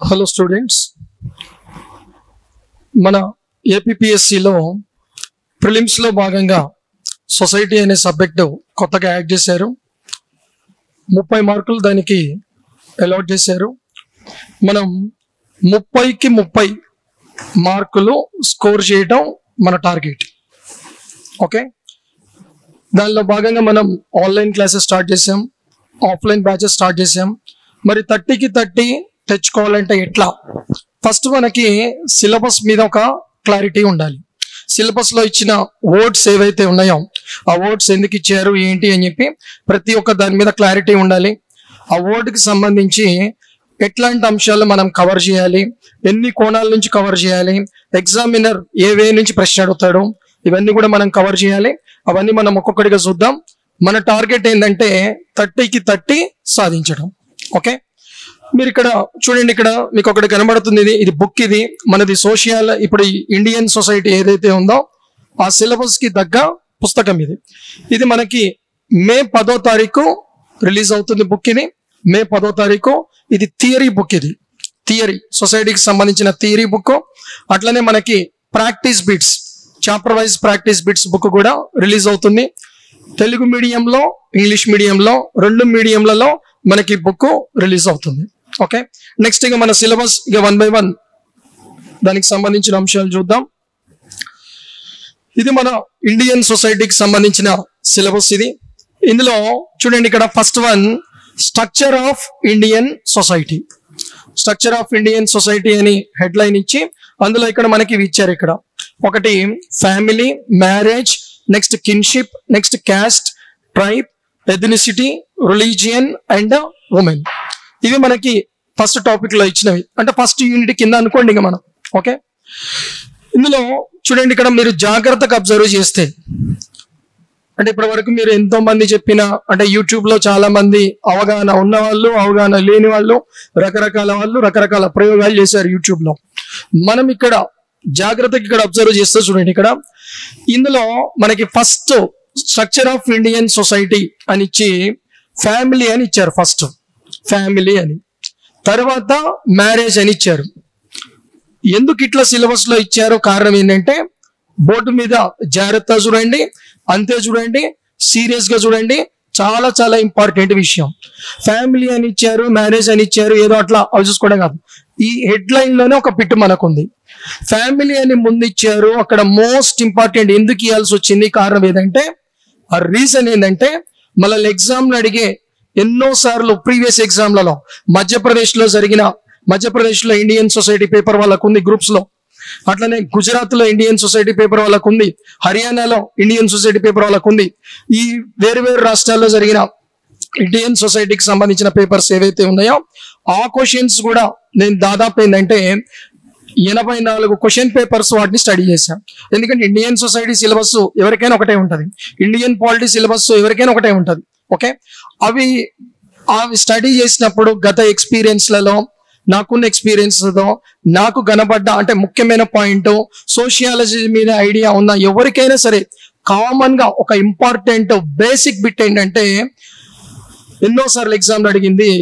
Hello students మన ఏపీఎస్సిలో ప్రిలిమ్స్లో భాగంగా society అనే సబ్జెక్టు కొత్తగా యాడ్ చేశారు ముప్పై మార్కులు దానికి అలాట్ చేశారు మనం ముప్పైకి ముప్పై మార్కులు స్కోర్ చేయటం మన టార్గెట్ ఓకే దానిలో భాగంగా మనం ఆన్లైన్ క్లాసెస్ స్టార్ట్ చేసాం ఆఫ్లైన్ బ్యాచెస్ స్టార్ట్ చేసాం మరి థర్టీకి థర్టీ తెచ్చుకోవాలంటే ఎట్లా ఫస్ట్ మనకి సిలబస్ మీద ఒక క్లారిటీ ఉండాలి సిలబస్ లో ఇచ్చిన వర్డ్స్ ఏవైతే ఉన్నాయో ఆ వర్డ్స్ ఎందుకు ఇచ్చారు ఏంటి అని చెప్పి ప్రతి ఒక్క దాని మీద క్లారిటీ ఉండాలి ఆ word కి సంబంధించి ఎట్లాంటి అంశాలు మనం కవర్ చేయాలి ఎన్ని కోణాల నుంచి కవర్ చేయాలి ఎగ్జామినర్ ఏ వే నుంచి ప్రశ్న అడుగుతాడు ఇవన్నీ కూడా మనం కవర్ చేయాలి అవన్నీ మనం ఒక్కొక్కటిగా చూద్దాం మన టార్గెట్ ఏంటంటే థర్టీకి థర్టీ సాధించడం ఓకే మీరు ఇక్కడ చూడండి ఇక్కడ మీకు ఒకటి కనబడుతుంది ఇది ఇది బుక్ ఇది మనది సోషల్ ఇప్పుడు ఈ ఇండియన్ సొసైటీ ఏదైతే ఉందో ఆ సిలబస్ కి తగ్గ పుస్తకం ఇది ఇది మనకి మే పదో తారీఖు రిలీజ్ అవుతుంది బుక్ ఇది మే పదో తారీఖు ఇది థియరీ బుక్ ఇది థియరీ సొసైటీకి సంబంధించిన థియరీ బుక్ అట్లనే మనకి practice bits chapter wise practice bits book కూడా రిలీజ్ అవుతుంది తెలుగు మీడియంలో ఇంగ్లీష్ మీడియంలో రెండు మీడియంలలో మనకి బుక్ రిలీజ్ అవుతుంది ఓకే నెక్స్ట్ ఇక మన సిలబస్ ఇక వన్ బై వన్ దానికి సంబంధించిన అంశాలు చూద్దాం ఇది మన ఇండియన్ సొసైటీకి సంబంధించిన సిలబస్ ఇది ఇందులో చూడండి ఇక్కడ first one structure of Indian society structure of Indian society అని హెడ్ లైన్ ఇచ్చి అందులో ఇక్కడ మనకి ఇవి ఇచ్చారు ఇక్కడ ఒకటి family marriage next kinship next caste tribe ethnicity religion and women ఇవి మనకి ఫస్ట్ టాపిక్ లో ఇచ్చినవి అంటే ఫస్ట్ యూనిట్ కింద అనుకోండి ఇంకా మనం ఓకే ఇందులో చూడండి ఇక్కడ మీరు జాగ్రత్తగా అబ్జర్వ్ చేస్తే అంటే ఇప్పటి వరకు మీరు ఎంతో మంది చెప్పిన అంటే యూట్యూబ్ లో చాలా మంది అవగాహన ఉన్న వాళ్ళు అవగాహన లేని వాళ్ళు రకరకాల వాళ్ళు రకరకాల ప్రయోగాలు చేశారు యూట్యూబ్ లో మనం ఇక్కడ జాగ్రత్తగా ఇక్కడ అబ్జర్వ్ చేస్తే చూడండి ఇక్కడ ఇందులో మనకి first structure of Indian society అని ఇచ్చి ఫ్యామిలీ అని ఇచ్చారు ఫస్ట్ ఫ్యామిలీ అని తర్వాత మ్యారేజ్ అని ఇచ్చారు ఎందుకు ఇట్లా సిలబస్ లో ఇచ్చారో కారణం ఏంటంటే బోర్డు మీద జాగ్రత్త చూడండి అంతే చూడండి సీరియస్ గా చూడండి చాలా చాలా ఇంపార్టెంట్ విషయం ఫ్యామిలీ అని ఇచ్చారు మ్యారేజ్ అని ఇచ్చారు ఏదో అట్లా అవి చూసుకోవడం కాదు ఈ హెడ్ లైన్ లోనే ఒక పిట్టు మనకుంది ఫ్యామిలీ అని ముందు ఇచ్చారు అక్కడ మోస్ట్ ఇంపార్టెంట్ ఎందుకు ఇవ్వాల్సి వచ్చింది కారణం ఏదంటే ఆ రీజన్ ఏంటంటే మళ్ళీ ఎగ్జామ్ అడిగే ఎన్నో సార్లు ప్రీవియస్ ఎగ్జామ్లలో మధ్యప్రదేశ్ లో జరిగిన మధ్యప్రదేశ్ లో ఇండియన్ సొసైటీ పేపర్ వాళ్ళకు ఉంది గ్రూప్స్ లో అట్లనే గుజరాత్ లో ఇండియన్ సొసైటీ పేపర్ వాళ్ళకు ఉంది హర్యానాలో ఇండియన్ సొసైటీ పేపర్ వాళ్ళకు ఉంది ఈ వేరు వేరు రాష్ట్రాల్లో జరిగిన ఇండియన్ సొసైటీకి సంబంధించిన పేపర్స్ ఏవైతే ఉన్నాయో ఆ క్వశ్చన్స్ కూడా నేను దాదాపు ఏంటంటే ఎనభై నాలుగు క్వశ్చన్ పేపర్స్ వాటిని స్టడీ చేశాను ఎందుకంటే ఇండియన్ సొసైటీ సిలబస్ ఎవరికైనా ఒకటే ఉంటది ఇండియన్ పాలిటీ సిలబస్ ఎవరికైనా ఒకటే ఉంటది ఓకే అవి అవి స్టడీ చేసినప్పుడు గత ఎక్స్పీరియన్స్లలో నాకున్న ఎక్స్పీరియన్స్తో నాకు కనబడ్డ అంటే ముఖ్యమైన పాయింట్ సోషియాలజీ మీద ఐడియా ఉన్న ఎవరికైనా సరే కామన్ గా ఒక ఇంపార్టెంట్ బేసిక్ బిట్ ఏంటంటే ఎన్నోసార్లు ఎగ్జామ్ అడిగింది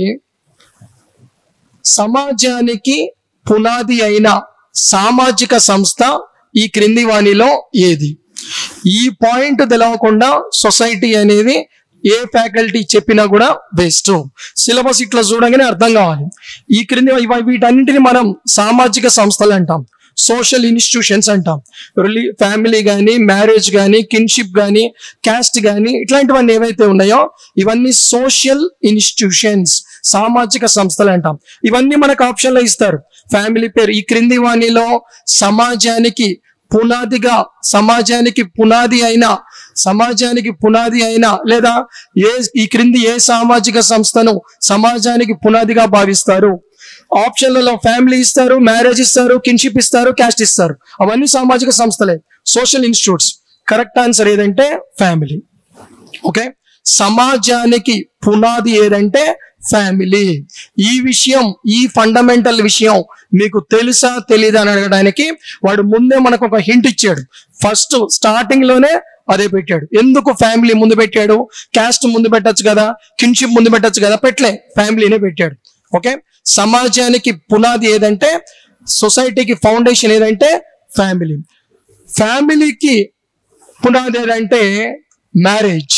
సమాజానికి పునాది అయిన సామాజిక సంస్థ ఈ క్రింది వాణిలో ఏది ఈ పాయింట్ తెలవకుండా సొసైటీ అనేది ఏ ఫ్యాకల్టీ చెప్పినా కూడా వేస్ట్ సిలబస్ ఇట్లా చూడగానే అర్థం కావాలి ఈ క్రింది ఇవ- వీటన్నిటిని మనం సామాజిక సంస్థలు అంటాం సోషల్ ఇన్స్టిట్యూషన్స్ అంటాం రిలీ ఫ్యామిలీ కానీ మ్యారేజ్ కానీ కిన్షిప్ కానీ క్యాస్ట్ కానీ ఇట్లాంటివన్నీ ఏవైతే ఉన్నాయో ఇవన్నీ సోషల్ ఇన్స్టిట్యూషన్స్ సామాజిక సంస్థలు అంటాం ఇవన్నీ మనకు ఆప్షన్లో ఇస్తారు ఫ్యామిలీ పేరు ఈ క్రింది వాణిలో సమాజానికి పునాదిగా సమాజానికి పునాది అయిన సమాజానికి పునాది అయిన లేదా ఏ ఈ క్రింది ఏ సామాజిక సంస్థను సమాజానికి పునాదిగా భావిస్తారు ఆప్షన్లలో ఫ్యామిలీ ఇస్తారు మ్యారేజ్ ఇస్తారు కిన్షిప్ ఇస్తారు క్యాస్ట్ ఇస్తారు అవన్నీ సామాజిక సంస్థలే సోషల్ ఇన్స్టిట్యూట్స్ కరెక్ట్ ఆన్సర్ ఏదంటే ఫ్యామిలీ ఓకే సమాజానికి పునాది ఏదంటే ఫ్యామిలీ ఈ విషయం ఈ ఫండమెంటల్ విషయం మీకు తెలుసా తెలీదా అని అడగడానికి వాడు ముందే మనకు ఒక హింట్ ఇచ్చాడు ఫస్ట్ స్టార్టింగ్ లోనే అదే పెట్టాడు ఎందుకు ఫ్యామిలీ ముందు పెట్టాడు క్యాస్ట్ ముందు పెట్టొచ్చు కదా కిన్షిప్ ముందు పెట్టొచ్చు కదా పెట్టలే ఫ్యామిలీనే పెట్టాడు ఓకే సమాజానికి పునాది ఏదంటే సొసైటీకి ఫౌండేషన్ ఏదంటే ఫ్యామిలీ ఫ్యామిలీకి పునాది ఏదంటే మ్యారేజ్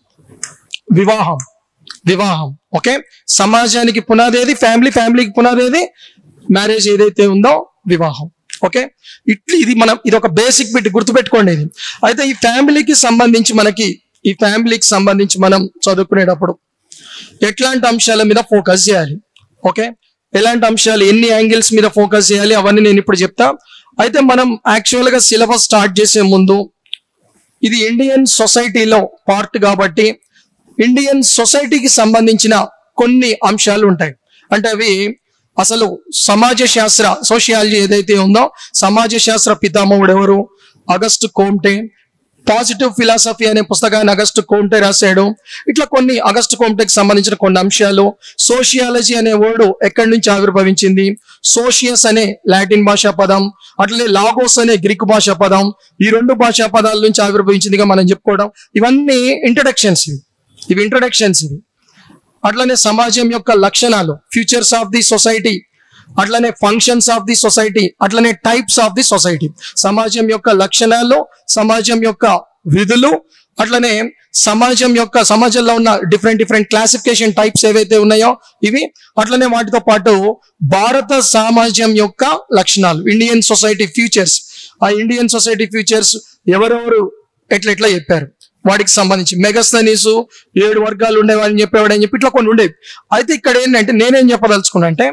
వివాహం వివాహం ఓకే సమాజానికి పునాది ఏది ఫ్యామిలీ ఫ్యామిలీకి పునాది ఏది మ్యారేజ్ ఏదైతే ఉందో వివాహం ఓకే ఇట్లా ఇది మనం ఇది ఒక బేసిక్ బిట్ గుర్తుపెట్టుకోండి ఇది అయితే ఈ ఫ్యామిలీకి సంబంధించి మనకి ఈ ఫ్యామిలీకి సంబంధించి మనం చదువుకునేటప్పుడు ఎట్లాంటి అంశాల మీద ఫోకస్ చేయాలి ఓకే ఎలాంటి అంశాలు ఎన్ని యాంగిల్స్ మీద ఫోకస్ చేయాలి అవన్నీ నేను ఇప్పుడు చెప్తా అయితే మనం యాక్చువల్ గా సిలబస్ స్టార్ట్ చేసే ముందు ఇది ఇండియన్ సొసైటీలో పార్ట్ కాబట్టి ఇండియన్ సొసైటీకి సంబంధించిన కొన్ని అంశాలు ఉంటాయి అంటే అవి అసలు సమాజ శాస్త్ర సోషియాలజీ ఏదైతే ఉందో సమాజ శాస్త్ర పితామహుడు ఎవరు అగస్ట్ కోమ్టే పాజిటివ్ ఫిలాసఫీ అనే పుస్తకాన్ని అగస్ట్ కోమ్టే రాశాడు ఇట్లా కొన్ని అగస్ట్ కోమ్టేకి సంబంధించిన కొన్ని అంశాలు సోషియాలజీ అనే వర్డ్ ఎక్కడి నుంచి ఆవిర్భవించింది సోషియస్ అనే లాటిన్ భాషా పదం అట్లనే లాగోస్ అనే గ్రీక్ భాషా పదం ఈ రెండు భాషా పదాల నుంచి ఆవిర్భవించిందిగా మనం చెప్పుకోవడం ఇవన్నీ ఇంట్రడక్షన్స్ ఇవి ఇవి ఇంట్రడక్షన్స్ ఇవి అట్లనే సమాజం యొక్క లక్షణాలు ఫ్యూచర్స్ ఆఫ్ ది సొసైటీ అట్లనే ఫంక్షన్స్ ఆఫ్ ది సొసైటీ అట్లనే టైప్స్ ఆఫ్ ది సొసైటీ సమాజం యొక్క లక్షణాలు సమాజం యొక్క విధులు అట్లనే సమాజం యొక్క సమాజంలో ఉన్న డిఫరెంట్ డిఫరెంట్ క్లాసిఫికేషన్ టైప్స్ ఏవైతే ఉన్నాయో ఇవి అట్లనే వాటితో పాటు భారత సమాజం యొక్క లక్షణాలు ఇండియన్ సొసైటీ ఫ్యూచర్స్ ఆ ఇండియన్ సొసైటీ ఫ్యూచర్స్ ఎవరెవరు ఎట్లా ఎట్లా చెప్పారు వాటికి సంబంధించి మెగస్తనీసు ఏడు వర్గాలు ఉండేవాళ్ళని చెప్పేవాడు అని చెప్పి ఇట్లా కొన్ని ఉండేవి అయితే ఇక్కడ ఏంటంటే నేనేం చెప్పదలుచుకున్నా అంటే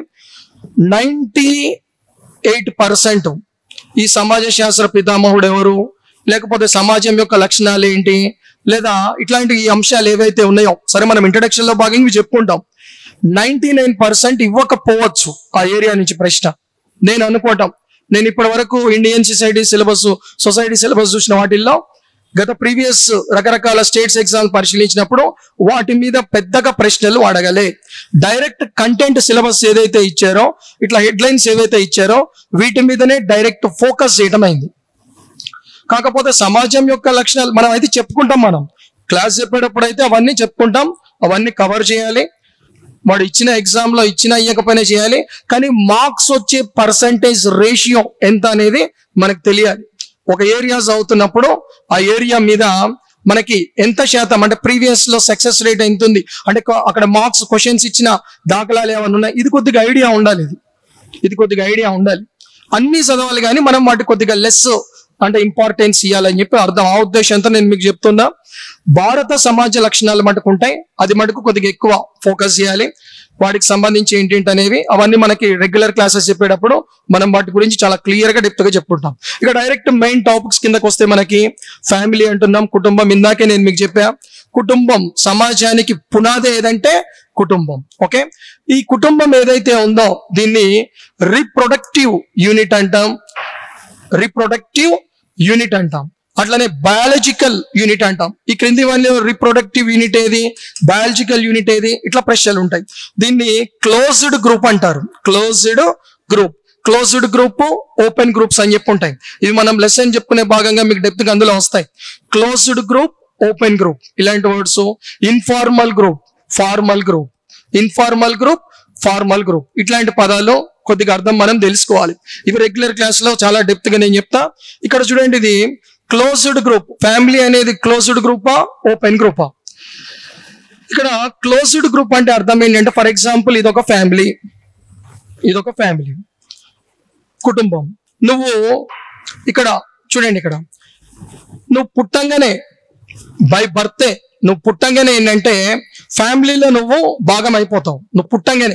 నైంటీ ఎయిట్ పర్సెంట్ ఈ సమాజ శాస్త్ర పితామహుడు ఎవరు లేకపోతే సమాజం యొక్క లక్షణాలు ఏంటి లేదా ఇట్లాంటి ఈ అంశాలు ఏవైతే ఉన్నాయో సరే మనం ఇంట్రడక్షన్ లో భాగంగా ఇవి చెప్పుకుంటాం నైన్టీ నైన్ పర్సెంట్ ఇవ్వకపోవచ్చు ఆ ఏరియా నుంచి ప్రశ్న నేను అనుకోవటం నేను ఇప్పటి వరకు Indian society syllabus society syllabus చూసిన వాటిల్లో గత ప్రీవియస్ రకరకాల స్టేట్స్ ఎగ్జామ్ పరిశీలించినప్పుడు వాటి మీద పెద్దగా ప్రశ్నలు అడగలే డైరెక్ట్ కంటెంట్ సిలబస్ ఏదైతే ఇచ్చారో ఇట్లా హెడ్లైన్స్ ఏవైతే ఇచ్చారో వీటి మీదనే డైరెక్ట్ ఫోకస్ చేయడం అయింది కాకపోతే సమాజం యొక్క లక్షణాలు మనం అయితే చెప్పుకుంటాం మనం క్లాస్ చెప్పేటప్పుడు అయితే అవన్నీ చెప్పుకుంటాం అవన్నీ కవర్ చేయాలి వాడు ఇచ్చిన ఎగ్జామ్ లో ఇచ్చిన ఇయ్యకపోయినా చేయాలి కానీ మార్క్స్ వచ్చే పర్సంటేజ్ రేషియో ఎంత అనేది మనకు తెలియాలి ఒక ఏరియా చదువుతున్నప్పుడు ఆ ఏరియా మీద మనకి ఎంత శాతం అంటే ప్రీవియస్ లో సక్సెస్ రేట్ ఎంత ఉంది అంటే కొ- అక్కడ మార్క్స్ క్వశ్చన్స్ ఇచ్చిన దాఖలాలు ఏమైనా ఉన్నాయి ఇది కొద్దిగా ఐడియా ఉండాలి ఇది ఇది కొద్దిగా ఐడియా ఉండాలి అన్ని చదవాలి కానీ మనం వాటి కొద్దిగా లెస్ అంటే ఇంపార్టెన్స్ ఇవ్వాలని చెప్పి అర్థం ఆ ఉద్దేశంతో నేను మీకు చెప్తున్నా భారత సమాజ లక్షణాలు మటుకు ఉంటాయి అది మటుకు కొద్దిగా ఎక్కువ ఫోకస్ చేయాలి వాటికి సంబంధించి ఏంటంటే అనేవి అవన్నీ మనకి రెగ్యులర్ క్లాసెస్ చెప్పేటప్పుడు మనం వాటి గురించి చాలా క్లియర్ గా డెప్త్ గా చెప్పుకుంటాం ఇక డైరెక్ట్ మెయిన్ టాపిక్స్ కిందకి వస్తే మనకి ఫ్యామిలీ అంటున్నాం కుటుంబం ఇందాకే నేను మీకు చెప్పా కుటుంబం సమాజానికి పునాది ఏదంటే కుటుంబం ఓకే ఈ కుటుంబం ఏదైతే ఉందో దీన్ని రీప్రొడక్టివ్ యూనిట్ అంటాం రీప్రొడక్టివ్ యూనిట్ అంటాం అట్లనే బయాలజికల్ యూనిట్ అంటాం ఈ క్రింది వాళ్ళలో రీప్రొడక్టివ్ యూనిట్ ఏది బయాలజికల్ యూనిట్ ఏది ఇట్లా ప్రశ్నలు ఉంటాయి దీన్ని క్లోజ్డ్ గ్రూప్ అంటారు closed group closed group open groups అని చెప్పి ఉంటాయి ఇవి మనం లెసన్ చెప్పుకునే భాగంగా మీకు డెప్త్ అందులో వస్తాయి క్లోజ్డ్ గ్రూప్ ఓపెన్ గ్రూప్ ఇలాంటి words informal group formal group informal group formal group ఇట్లాంటి పదాలు కొద్దిగా అర్థం మనం తెలుసుకోవాలి ఇవి రెగ్యులర్ క్లాస్ లో చాలా డెప్త్ గా నేను చెప్తా ఇక్కడ చూడండి ఇది క్లోజ్డ్ గ్రూప్ ఫ్యామిలీ అనేది క్లోజ్డ్ గ్రూపా ఓపెన్ గ్రూపా ఇక్కడ క్లోజ్డ్ గ్రూప్ అంటే అర్థం ఏంటంటే ఫర్ ఎగ్జాంపుల్ ఇది ఒక ఫ్యామిలీ ఇది ఒక ఫ్యామిలీ కుటుంబం నువ్వు ఇక్కడ చూడండి ఇక్కడ నువ్వు పుట్టంగానే బై బర్తే నువ్వు పుట్టంగానే ఏంటంటే ఫ్యామిలీలో నువ్వు భాగం అయిపోతావు నువ్వు పుట్టంగానే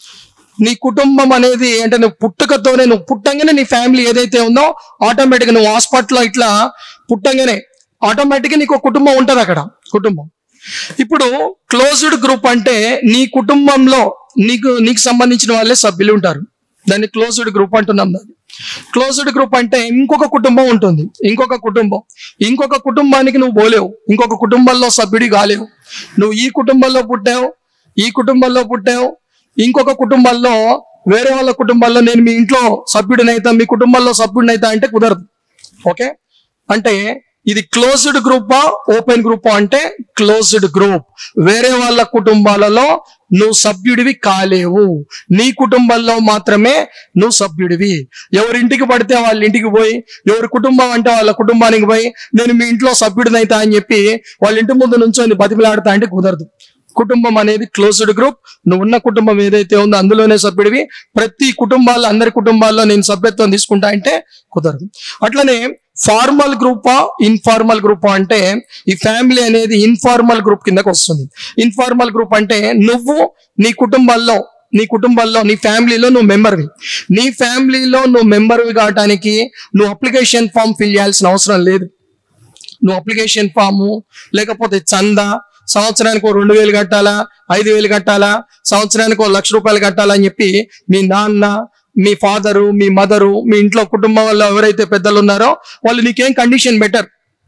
నీ కుటుంబం అనేది అంటే నువ్వు పుట్టుకతోనే నువ్వు పుట్టంగానే నీ ఫ్యామిలీ ఏదైతే ఉందో ఆటోమేటిక్గా నువ్వు హాస్పిటల్లో ఇట్లా పుట్టంగానే ఆటోమేటిక్గా నీకు ఒక కుటుంబం ఉంటుంది అక్కడ కుటుంబం ఇప్పుడు క్లోజ్డ్ గ్రూప్ అంటే నీ కుటుంబంలో నీకు నీకు సంబంధించిన వాళ్ళే సభ్యులు ఉంటారు దాన్ని క్లోజ్డ్ గ్రూప్ అంటున్నాం దాన్ని క్లోజ్డ్ గ్రూప్ అంటే ఇంకొక కుటుంబం ఉంటుంది ఇంకొక కుటుంబం ఇంకొక కుటుంబానికి నువ్వు పోలేవు ఇంకొక కుటుంబంలో సభ్యుడి కాలేవు నువ్వు ఈ కుటుంబంలో పుట్టావు ఈ కుటుంబంలో పుట్టావు ఇంకొక కుటుంబంలో వేరే వాళ్ళ కుటుంబాల్లో నేను మీ ఇంట్లో సభ్యుడినైతా మీ కుటుంబంలో సభ్యుడినైతా అంటే కుదరదు ఓకే అంటే ఇది క్లోజ్డ్ గ్రూపా ఓపెన్ గ్రూపా అంటే క్లోజ్డ్ గ్రూప్ వేరే వాళ్ళ కుటుంబాలలో నువ్వు సభ్యుడివి కాలేవు నీ కుటుంబంలో మాత్రమే నువ్వు సభ్యుడివి ఎవరింటికి పడితే వాళ్ళ ఇంటికి పోయి ఎవరి కుటుంబం అంటే వాళ్ళ కుటుంబానికి పోయి నేను మీ ఇంట్లో సభ్యుడినైతా అని చెప్పి వాళ్ళ ఇంటి ముందు నుంచొని బతిమిలాడతా అంటే కుదరదు కుటుంబం అనేది క్లోజ్డ్ గ్రూప్ నువ్వు ఉన్న కుటుంబం ఏదైతే ఉందో అందులోనే సభ్యుడివి ప్రతి కుటుంబాల్లో అందరి కుటుంబాల్లో నేను సభ్యత్వం తీసుకుంటా అంటే కుదరదు అట్లనే ఫార్మల్ గ్రూపా ఇన్ఫార్మల్ గ్రూపా అంటే ఈ ఫ్యామిలీ అనేది ఇన్ఫార్మల్ గ్రూప్ కిందకు వస్తుంది ఇన్ఫార్మల్ గ్రూప్ అంటే నువ్వు నీ కుటుంబాల్లో నీ కుటుంబంలో నీ ఫ్యామిలీలో నువ్వు మెంబర్వి నీ ఫ్యామిలీలో నువ్వు మెంబర్వి కావటానికి నువ్వు అప్లికేషన్ ఫామ్ ఫిల్ చేయాల్సిన అవసరం లేదు నువ్వు అప్లికేషన్ ఫాము లేకపోతే చందా సంవత్సరానికి ఓ రెండు వేలు కట్టాలా ఐదు వేలు కట్టాలా సంవత్సరానికి ఓ లక్ష రూపాయలు కట్టాలా అని చెప్పి మీ నాన్న మీ ఫాదరు మీ మదరు మీ ఇంట్లో కుటుంబం వల్ల ఎవరైతే పెద్దలు ఉన్నారో వాళ్ళు నీకేం కండిషన్ బెటర్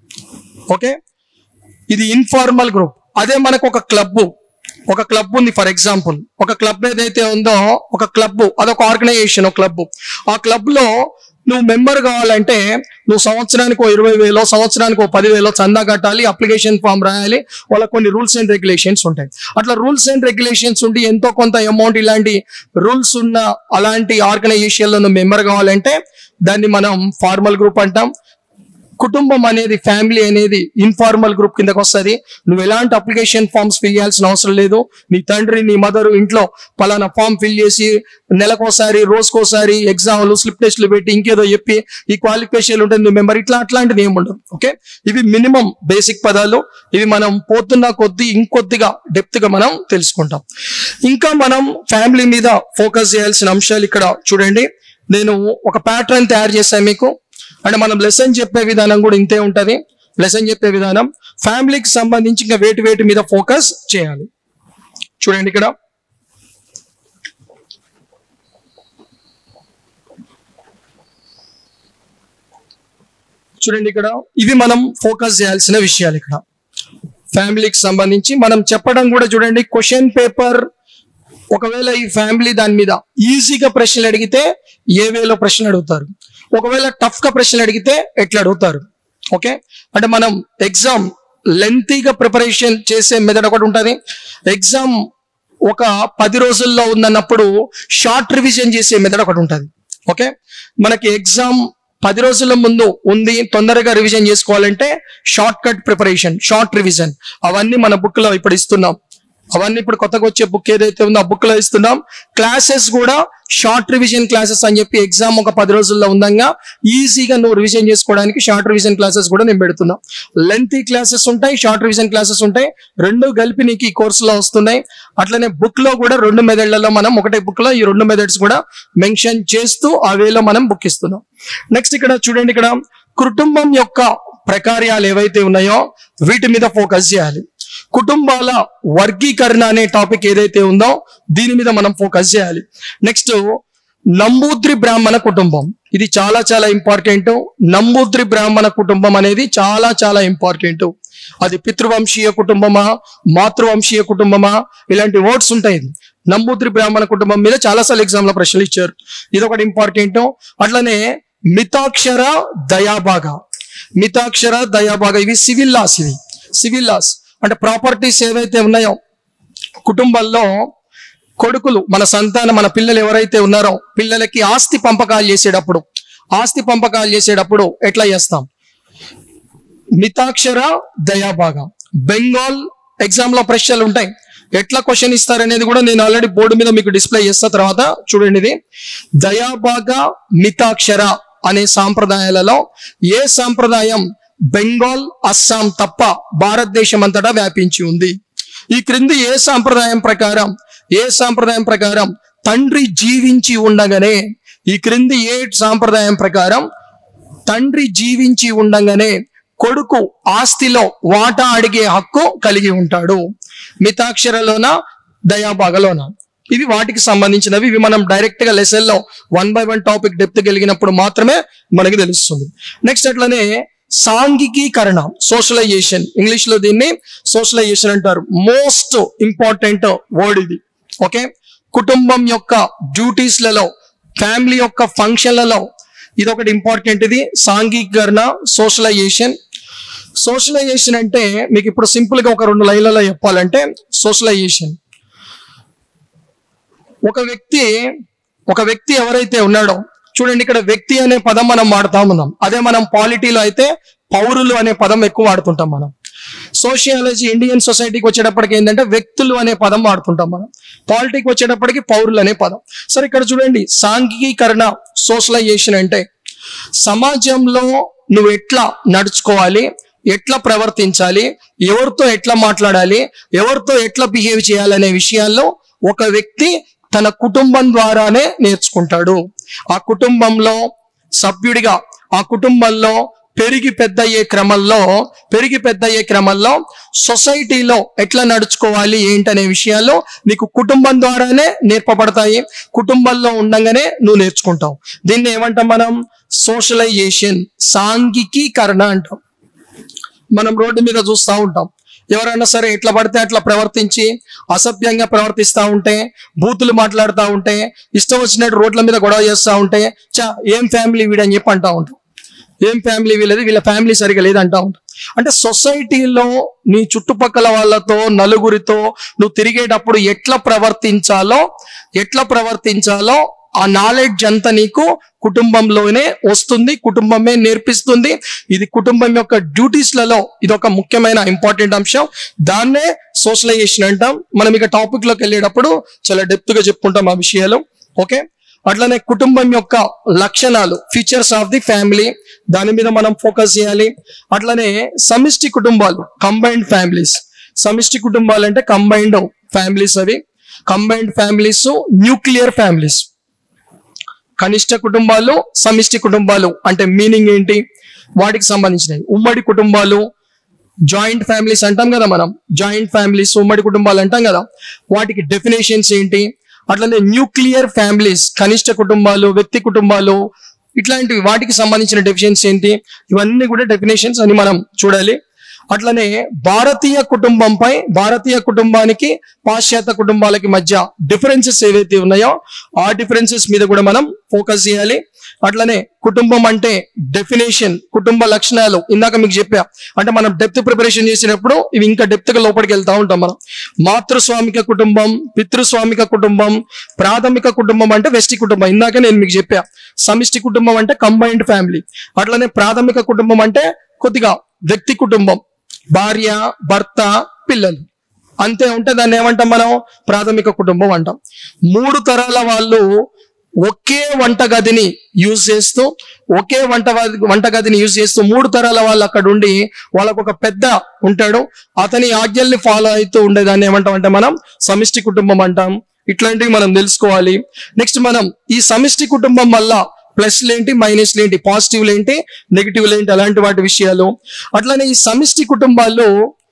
ఓకే ఇది ఇన్ఫార్మల్ గ్రూప్ అదే మనకు ఒక క్లబ్ ఒక క్లబ్ ఉంది ఫర్ ఎగ్జాంపుల్ ఒక క్లబ్ ఏదైతే ఉందో ఒక క్లబ్ అదొక ఆర్గనైజేషన్ ఒక క్లబ్ ఆ క్లబ్ లో నువ్వు మెంబర్ కావాలంటే నువ్వు సంవత్సరానికి ఓ ఇరవై వేలో సంవత్సరానికి ఓ పదివేలో చందా కట్టాలి అప్లికేషన్ ఫామ్ రాయాలి వాళ్ళ కొన్ని రూల్స్ అండ్ రెగ్యులేషన్స్ ఉంటాయి అట్లా రూల్స్ అండ్ రెగ్యులేషన్స్ ఉండి ఎంతో కొంత అమౌంట్ ఇలాంటి రూల్స్ ఉన్న అలాంటి ఆర్గనైజేషన్ లో నువ్వు మెంబర్ కావాలంటే దాన్ని మనం ఫార్మల్ గ్రూప్ అంటాం కుటుంబం అనేది ఫ్యామిలీ అనేది ఇన్ఫార్మల్ గ్రూప్ కిందకి వస్తుంది నువ్వు ఎలాంటి అప్లికేషన్ ఫామ్స్ ఫిల్ చేయాల్సిన అవసరం లేదు నీ తండ్రి నీ మదర్ ఇంట్లో పలానా ఫామ్ ఫిల్ చేసి నెలకోసారి రోజుకోసారి ఎగ్జామ్లు స్లిప్ టెస్ట్లు పెట్టి ఇంకేదో చెప్పి ఈ క్వాలిఫికేషన్ ఉంటుంది నువ్వు మెంబర్ ఇట్లా అట్లాంటిది ఏమి ఉండదు ఓకే ఇవి మినిమం బేసిక్ పదాలు ఇవి మనం పోతున్న కొద్దీ ఇంకొద్దిగా డెప్త్ గా మనం తెలుసుకుంటాం ఇంకా మనం ఫ్యామిలీ మీద ఫోకస్ చేయాల్సిన అంశాలు ఇక్కడ చూడండి నేను ఒక ప్యాటర్న్ తయారు చేశాను మీకు అంటే మనం లెసన్ చెప్పే విధానం కూడా ఇంతే ఉంటది లెసన్ చెప్పే విధానం ఫ్యామిలీకి సంబంధించి ఇంకా వేటి వేటి మీద ఫోకస్ చేయాలి చూడండి ఇక్కడ చూడండి ఇక్కడ ఇవి మనం ఫోకస్ చేయాల్సిన విషయాలు ఇక్కడ ఫ్యామిలీకి సంబంధించి మనం చెప్పడం కూడా చూడండి క్వశ్చన్ పేపర్ ఒకవేళ ఈ ఫ్యామిలీ దాని మీద ఈజీగా ప్రశ్నలు అడిగితే ఏ వేలో ప్రశ్నలు అడుగుతారు ఒకవేళ టఫ్ గా ప్రశ్నలు అడిగితే ఎట్లా అడుగుతారు ఓకే అంటే మనం ఎగ్జామ్ లెంతీగా ప్రిపరేషన్ చేసే మెథడ్ ఒకటి ఉంటుంది ఎగ్జామ్ ఒక పది రోజుల్లో ఉందన్నప్పుడు షార్ట్ రివిజన్ చేసే మెథడ్ ఒకటి ఉంటుంది ఓకే మనకి ఎగ్జామ్ పది రోజుల ముందు ఉంది తొందరగా రివిజన్ చేసుకోవాలంటే short cut preparation short revision అవన్నీ మన బుక్ లో ఇప్పుడు ఇస్తున్నాం అవన్నీ ఇప్పుడు కొత్తగా వచ్చే బుక్ ఏదైతే ఉందో ఆ బుక్ లో ఇస్తున్నాం క్లాసెస్ కూడా షార్ట్ రివిజన్ క్లాసెస్ అని చెప్పి ఎగ్జామ్ ఒక పది రోజుల్లో ఉందంగా ఈజీగా నువ్వు రివిజన్ చేసుకోవడానికి షార్ట్ రివిజన్ క్లాసెస్ కూడా నేను పెడుతున్నా లెంతీ క్లాసెస్ ఉంటాయి షార్ట్ రివిజన్ క్లాసెస్ ఉంటాయి రెండు కలిపి నీకు ఈ కోర్సులో వస్తున్నాయి అట్లనే బుక్ లో కూడా రెండు మెథడ్లలో మనం ఒకటే బుక్ లో ఈ రెండు మెథడ్స్ కూడా మెన్షన్ చేస్తూ ఆ వేలో మనం బుక్ ఇస్తున్నాం నెక్స్ట్ ఇక్కడ చూడండి ఇక్కడ కుటుంబం యొక్క ప్రకార్యాలు ఏవైతే ఉన్నాయో వీటి మీద ఫోకస్ చేయాలి కుటుంబాల వర్గీకరణ అనే టాపిక్ ఏదైతే ఉందో దీని మీద మనం ఫోకస్ చేయాలి నెక్స్ట్ నంబూద్రి బ్రాహ్మణ కుటుంబం ఇది చాలా చాలా ఇంపార్టెంట్ నంబూద్రి బ్రాహ్మణ కుటుంబం అనేది చాలా చాలా ఇంపార్టెంట్ అది పితృవంశీయ కుటుంబమా మాతృవంశీయ కుటుంబమా ఇలాంటి వర్డ్స్ ఉంటాయి నంబూద్రి బ్రాహ్మణ కుటుంబం మీద చాలా సార్లు ఎగ్జామ్ లో ప్రశ్నలు ఇచ్చారు ఇది ఒకటి ఇంపార్టెంట్ అట్లనే మితాక్షర దయాభాగ మితాక్షర దయాభాగ ఇవి సివిల్ లాస్ ఇవి సివిల్ లాస్ అంటే ప్రాపర్టీస్ ఏవైతే ఉన్నాయో కుటుంబంలో కొడుకులు మన సంతానం మన పిల్లలు ఎవరైతే ఉన్నారో పిల్లలకి ఆస్తి పంపకాలు చేసేటప్పుడు ఆస్తి పంపకాలు చేసేటప్పుడు ఎట్లా చేస్తాం మితాక్షర దయాభాగ బెంగాల్ ఎగ్జామ్ లో ప్రశ్నలు ఉంటాయి ఎట్లా క్వశ్చన్ ఇస్తారనేది కూడా నేను ఆల్రెడీ బోర్డు మీద మీకు డిస్ప్లే చేస్తా తర్వాత చూడండి ఇది దయాభాగ మితాక్షర అనే సాంప్రదాయాలలో ఏ సాంప్రదాయం బెంగాల్ అస్సాం తప్ప భారతదేశం అంతటా వ్యాపించి ఉంది ఈ క్రింది ఏ సాంప్రదాయం ప్రకారం ఏ సాంప్రదాయం ప్రకారం తండ్రి జీవించి ఉండగానే ఈ క్రింది ఏ సాంప్రదాయం ప్రకారం తండ్రి జీవించి ఉండగానే కొడుకు ఆస్తిలో వాటా అడిగే హక్కు కలిగి ఉంటాడు మితాక్షరలోన దయాభాగలోన ఇవి వాటికి సంబంధించినవి ఇవి మనం డైరెక్ట్ గా లెసన్ లో one by one topic depth కలిగినప్పుడు మాత్రమే మనకి తెలుస్తుంది నెక్స్ట్ అట్లనే సాంఘికీకరణ సోషలైజేషన్ ఇంగ్లీష్ లో దీన్ని సోషలైజేషన్ అంటారు మోస్ట్ ఇంపార్టెంట్ వర్డ్ ఇది ఓకే కుటుంబం యొక్క డ్యూటీస్లలో ఫ్యామిలీ యొక్క ఫంక్షన్లలో ఇది ఒకటి ఇంపార్టెంట్ ఇది సాంఘికీకరణ సోషలైజేషన్ సోషలైజేషన్ అంటే మీకు ఇప్పుడు సింపుల్ గా ఒక రెండు లైన్లలో చెప్పాలంటే సోషలైజేషన్ ఒక వ్యక్తి ఒక వ్యక్తి ఎవరైతే ఉన్నాడో చూడండి ఇక్కడ వ్యక్తి అనే పదం మనం వాడుతా ఉన్నాం అదే మనం పాలిటీలో అయితే పౌరులు అనే పదం ఎక్కువ వాడుతుంటాం మనం సోషియాలజీ ఇండియన్ సొసైటీకి వచ్చేటప్పటికి ఏంటంటే వ్యక్తులు అనే పదం వాడుతుంటాం మనం పాలిటిక్ వచ్చేటప్పటికి పౌరులు అనే పదం సరే ఇక్కడ చూడండి సాంఘికీకరణ సోషలైజేషన్ అంటే సమాజంలో నువ్వు ఎట్లా నడుచుకోవాలి ఎట్లా ప్రవర్తించాలి ఎవరితో ఎట్లా మాట్లాడాలి ఎవరితో ఎట్లా బిహేవ్ చేయాలనే విషయాల్లో ఒక వ్యక్తి తన కుటుంబం ద్వారానే నేర్చుకుంటాడు ఆ కుటుంబంలో సభ్యుడిగా ఆ కుటుంబంలో పెరిగి పెద్ద అయ్యే క్రమంలో పెరిగి పెద్ద అయ్యే క్రమంలో సొసైటీలో ఎట్లా నడుచుకోవాలి ఏంటనే విషయాల్లో నీకు కుటుంబం ద్వారానే నేర్పబడతాయి కుటుంబంలో ఉండగానే నువ్వు నేర్చుకుంటావు దీన్ని ఏమంటాం మనం సోషలైజేషన్ సాంఘికీకరణ అంటాం మనం రోడ్డు మీద చూస్తూ ఉంటాం ఎవరైనా సరే ఎట్లా పడితే అట్లా ప్రవర్తించి అసభ్యంగా ప్రవర్తిస్తూ ఉంటే బూతులు మాట్లాడుతూ ఉంటే ఇష్టం వచ్చినట్టు రోడ్ల మీద గొడవ చేస్తూ ఉంటే చా ఏం ఫ్యామిలీ వీడని చెప్పి అంటా ఉంటాం ఏం ఫ్యామిలీ వీళ్ళది వీళ్ళ ఫ్యామిలీ సరిగా లేదు అంటా ఉంటాం అంటే సొసైటీలో నీ చుట్టుపక్కల వాళ్ళతో నలుగురితో నువ్వు తిరిగేటప్పుడు ఎట్లా ప్రవర్తించాలో ఎట్లా ప్రవర్తించాలో ఆ నాలెడ్జ్ అంతా నీకు కుటుంబంలోనే వస్తుంది కుటుంబమే నేర్పిస్తుంది ఇది కుటుంబం యొక్క డ్యూటీస్లలో ఇది ఒక ముఖ్యమైన ఇంపార్టెంట్ అంశం దాన్నే సోషలైజేషన్ అంటాం మనం ఇక టాపిక్ లోకి వెళ్ళేటప్పుడు చాలా డెప్త్ గా చెప్పుకుంటాం ఆ విషయాలు ఓకే అట్లనే కుటుంబం యొక్క లక్షణాలు ఫీచర్స్ ఆఫ్ ది ఫ్యామిలీ దాని మీద మనం ఫోకస్ చేయాలి అట్లనే సమిష్టి కుటుంబాలు కంబైన్డ్ ఫ్యామిలీస్ సమిష్టి కుటుంబాలు అంటే కంబైన్డ్ ఫ్యామిలీస్ అవి కంబైన్డ్ ఫ్యామిలీస్ న్యూక్లియర్ ఫ్యామిలీస్ కనిష్ట కుటుంబాలు సమిష్టి కుటుంబాలు అంటే మీనింగ్ ఏంటి వాటికి సంబంధించినవి ఉమ్మడి కుటుంబాలు జాయింట్ ఫ్యామిలీస్ అంటాం కదా మనం జాయింట్ ఫ్యామిలీస్ ఉమ్మడి కుటుంబాలు అంటాం కదా వాటికి డెఫినేషన్స్ ఏంటి అట్లనే న్యూక్లియర్ ఫ్యామిలీస్ కనిష్ట కుటుంబాలు వ్యక్తి కుటుంబాలు ఇట్లాంటివి వాటికి సంబంధించిన డెఫిషియన్స్ ఏంటి ఇవన్నీ కూడా డెఫినేషన్స్ అని మనం చూడాలి అట్లనే భారతీయ కుటుంబంపై భారతీయ కుటుంబానికి పాశ్చాత్య కుటుంబాలకి మధ్య డిఫరెన్సెస్ ఏవైతే ఉన్నాయో ఆ డిఫరెన్సెస్ మీద కూడా మనం ఫోకస్ చేయాలి అట్లనే కుటుంబం అంటే డెఫినేషన్ కుటుంబ లక్షణాలు ఇందాక మీకు చెప్పా అంటే మనం డెప్త్ ప్రిపరేషన్ చేసినప్పుడు ఇవి ఇంకా డెప్త్ గా లోపలికి వెళ్తా ఉంటాం మనం మాతృస్వామిక కుటుంబం పితృస్వామిక కుటుంబం ప్రాథమిక కుటుంబం అంటే వెస్టి కుటుంబం ఇందాక నేను మీకు చెప్పా సమిష్టి కుటుంబం అంటే కంబైన్డ్ ఫ్యామిలీ అట్లనే ప్రాథమిక కుటుంబం అంటే కొద్దిగా వ్యక్తి కుటుంబం భార్య భర్త పిల్లలు అంతే ఉంటే దాన్ని ఏమంటాం మనం ప్రాథమిక కుటుంబం అంటాం మూడు తరాల వాళ్ళు ఒకే వంటగదిని యూజ్ చేస్తూ ఒకే వంట వంటగదిని యూజ్ చేస్తూ మూడు తరాల వాళ్ళు అక్కడ ఉండి వాళ్ళకు ఒక పెద్ద ఉంటాడు అతని ఆజ్ఞల్ని ఫాలో అవుతూ ఉండేదాన్ని ఏమంటాం అంటే మనం సమిష్టి కుటుంబం అంటాం ఇట్లాంటివి మనం తెలుసుకోవాలి నెక్స్ట్ మనం ఈ సమిష్టి కుటుంబం వల్ల ప్లస్లు ఏంటి మైనస్లు ఏంటి పాజిటివ్లు ఏంటి నెగిటివ్లు ఏంటి అలాంటి వాటి విషయాలు అట్లానే ఈ సమిష్టి కుటుంబాల్లో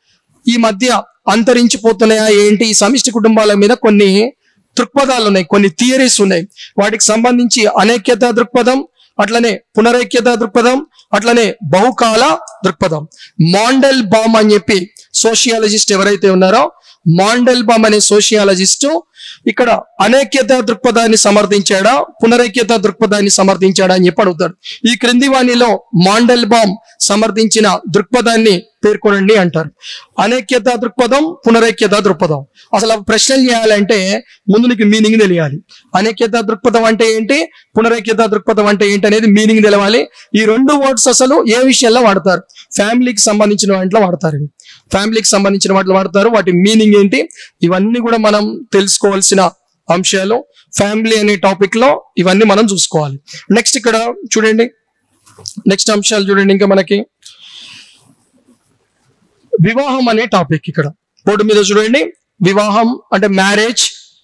ఈ మధ్య అంతరించిపోతున్నాయా ఏంటి ఈ సమిష్టి కుటుంబాల మీద కొన్ని దృక్పథాలు ఉన్నాయి కొన్ని థియరీస్ ఉన్నాయి వాటికి సంబంధించి అనైక్యత దృక్పథం అట్లనే పునరైక్యత దృక్పథం అట్లనే బహుకాల దృక్పథం మాండెల్ బామ్ అని చెప్పి సోషియాలజిస్ట్ ఎవరైతే ఉన్నారో మాండెల్ బామ్ అనే సోషియాలజిస్ట్ ఇక్కడ అనైక్యత దృక్పథాన్ని సమర్థించాడా పునరైక్యత దృక్పథాన్ని సమర్థించాడా అని చెప్పి అడుగుతాడు ఈ క్రింది వాణిలో మాండెల్ బామ్ సమర్థించిన దృక్పథాన్ని పేర్కొనండి అంటారు అనైక్యత దృక్పథం పునరైక్యత దృక్పథం అసలు ఆ ప్రశ్నలు చేయాలంటే ముందు నీకు మీనింగ్ తెలియాలి అనైక్యత దృక్పథం అంటే ఏంటి పునరైక్యత దృక్పథం అంటే ఏంటి అనేది మీనింగ్ తెలవాలి ఈ రెండు వర్డ్స్ అసలు ఏ విషయంలో వాడతారు ఫ్యామిలీకి సంబంధించిన వాటిలో వాడతారు ఇవి ఫ్యామిలీకి సంబంధించిన వాటిలో వాడతారు వాటి మీనింగ్ ఏంటి ఇవన్నీ కూడా మనం తెలుసుకోవాల్సిన అంశాలు ఫ్యామిలీ అనే టాపిక్ లో ఇవన్నీ మనం చూసుకోవాలి నెక్స్ట్ ఇక్కడ చూడండి నెక్స్ట్ అంశాలు చూడండి ఇంకా మనకి వివాహం అనే టాపిక్ ఇక్కడ బోర్డు మీద చూడండి వివాహం అంటే మ్యారేజ్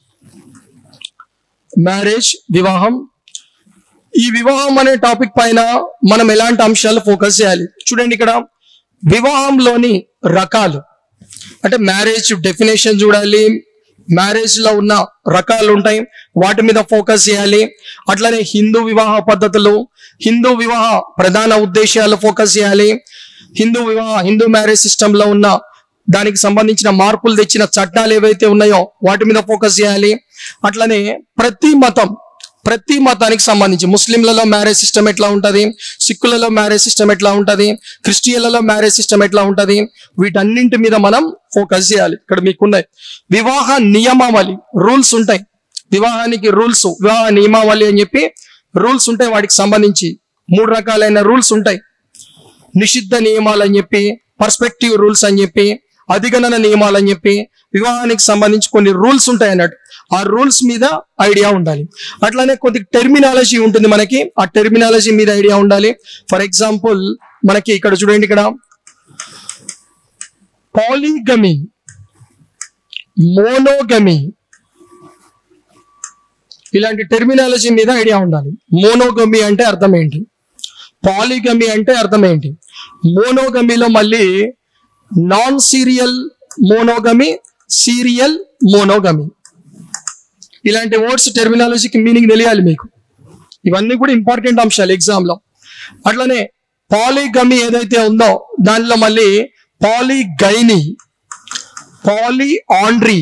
మ్యారేజ్ వివాహం ఈ వివాహం అనే టాపిక్ పైన మనం ఎలాంటి అంశాలు ఫోకస్ చేయాలి చూడండి ఇక్కడ వివాహంలోని రకాలు అంటే మ్యారేజ్ డెఫినేషన్ చూడాలి మ్యారేజ్ లో ఉన్న రకాలు ఉంటాయి వాటి మీద ఫోకస్ చేయాలి అట్లనే హిందూ వివాహ పద్ధతులు హిందూ వివాహ ప్రధాన ఉద్దేశాలు ఫోకస్ చేయాలి హిందూ వివాహ హిందూ మ్యారేజ్ సిస్టమ్ లో ఉన్న దానికి సంబంధించిన మార్పులు తెచ్చిన చట్టాలు ఏవైతే ఉన్నాయో వాటి మీద ఫోకస్ చేయాలి అట్లనే ప్రతి మతం ప్రతి మతానికి సంబంధించి ముస్లింలలో మ్యారేజ్ సిస్టమ్ ఎట్లా ఉంటది సిక్కులలో మ్యారేజ్ సిస్టమ్ ఎట్లా ఉంటది క్రిస్టియన్లలో మ్యారేజ్ సిస్టమ్ ఎట్లా ఉంటది వీటన్నింటి మీద మనం ఫోకస్ చేయాలి ఇక్కడ మీకున్నాయి వివాహ నియమావళి రూల్స్ ఉంటాయి వివాహానికి రూల్స్ వివాహ నియమావళి అని చెప్పి రూల్స్ ఉంటాయి వాటికి సంబంధించి మూడు రకాలైన రూల్స్ ఉంటాయి నిషిద్ధ నియమాలు అని చెప్పి పర్స్పెక్టివ్ రూల్స్ అని చెప్పి అధిగణన నియమాలు అని చెప్పి వివాహానికి సంబంధించి కొన్ని రూల్స్ ఉంటాయి అన్నట్టు ఆ రూల్స్ మీద ఐడియా ఉండాలి అట్లానే కొద్ది టెర్మినాలజీ ఉంటుంది మనకి ఆ టెర్మినాలజీ మీద ఐడియా ఉండాలి ఫర్ ఎగ్జాంపుల్ మనకి ఇక్కడ చూడండి ఇక్కడ పాలిగమి మోనోగమి ఇలాంటి టెర్మినాలజీ మీద ఐడియా ఉండాలి మోనోగమి అంటే అర్థం ఏంటి పాలిగమి అంటే అర్థం ఏంటి మోనోగమిలో మళ్ళీ non serial monogamy serial monogamy ఇలాంటి వర్డ్స్ టెర్మినాలజీకి మీనింగ్ తెలియాలి మీకు ఇవన్నీ కూడా ఇంపార్టెంట్ అంశాలు ఎగ్జామ్ లో అట్లనే పాలిగమి ఏదైతే ఉందో దానిలో మళ్ళీ పాలిగైని polyandry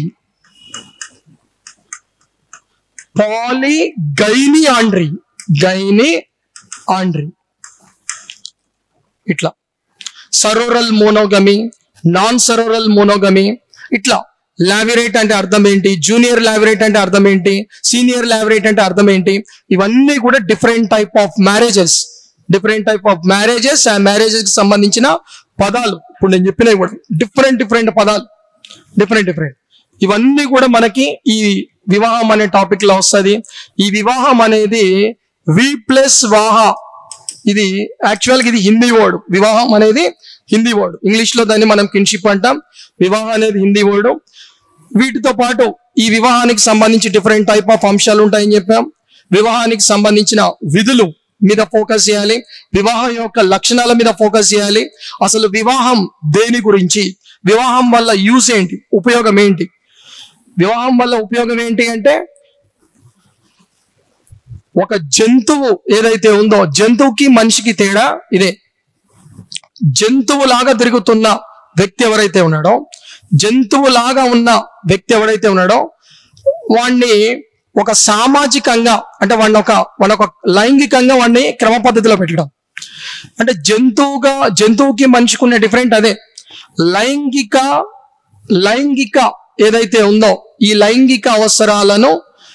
polygynandry gynandry ఇట్లా sororal monogamy non sororal monogamy ఇట్లా లావిరేట్ అంటే అర్థం ఏంటి జూనియర్ లావిరేట్ అంటే అర్థం ఏంటి సీనియర్ లావిరేట్ అంటే అర్థం ఏంటి ఇవన్నీ కూడా different type of marriages different type of marriages ఆ మ్యారేజెస్ కి సంబంధించిన పదాలు ఇప్పుడు నేను చెప్పినవి కూడా డిఫరెంట్ డిఫరెంట్ పదాలు డిఫరెంట్ డిఫరెంట్ ఇవన్నీ కూడా మనకి ఈ వివాహం అనే టాపిక్ లో వస్తుంది ఈ వివాహం అనేది వి ప్లస్ వాహ ఇది యాక్చువల్ గా ఇది హిందీ వర్డ్ వివాహం అనేది హిందీ వర్డ్ ఇంగ్లీష్ లో దాన్ని మనం కిన్షిప్ అంటాం వివాహం అనేది హిందీ వర్డ్ వీటితో పాటు ఈ వివాహానికి సంబంధించి డిఫరెంట్ టైప్ ఆఫ్ అంశాలు ఉంటాయని చెప్పాం వివాహానికి సంబంధించిన విధులు మీద ఫోకస్ చేయాలి వివాహం యొక్క లక్షణాల మీద ఫోకస్ చేయాలి అసలు వివాహం దేని గురించి వివాహం వల్ల యూస్ ఏంటి ఉపయోగం ఏంటి వివాహం వల్ల ఉపయోగం ఏంటి అంటే ఒక జంతువు ఏదైతే ఉందో జంతువుకి మనిషికి తేడా ఇదే జంతువులాగా తిరుగుతున్న వ్యక్తి ఎవరైతే ఉన్నాడో జంతువులాగా ఉన్న వ్యక్తి ఎవరైతే ఉన్నాడో వాణ్ణి ఒక సామాజికంగా అంటే వాడిని ఒక వాడి ఒక లైంగికంగా వాడిని క్రమ పద్ధతిలో పెట్టడం అంటే జంతువుగా జంతువుకి మనిషికి ఉన్న డిఫరెంట్ అదే లైంగిక లైంగిక ఏదైతే ఉందో ఈ లైంగిక అవసరాలను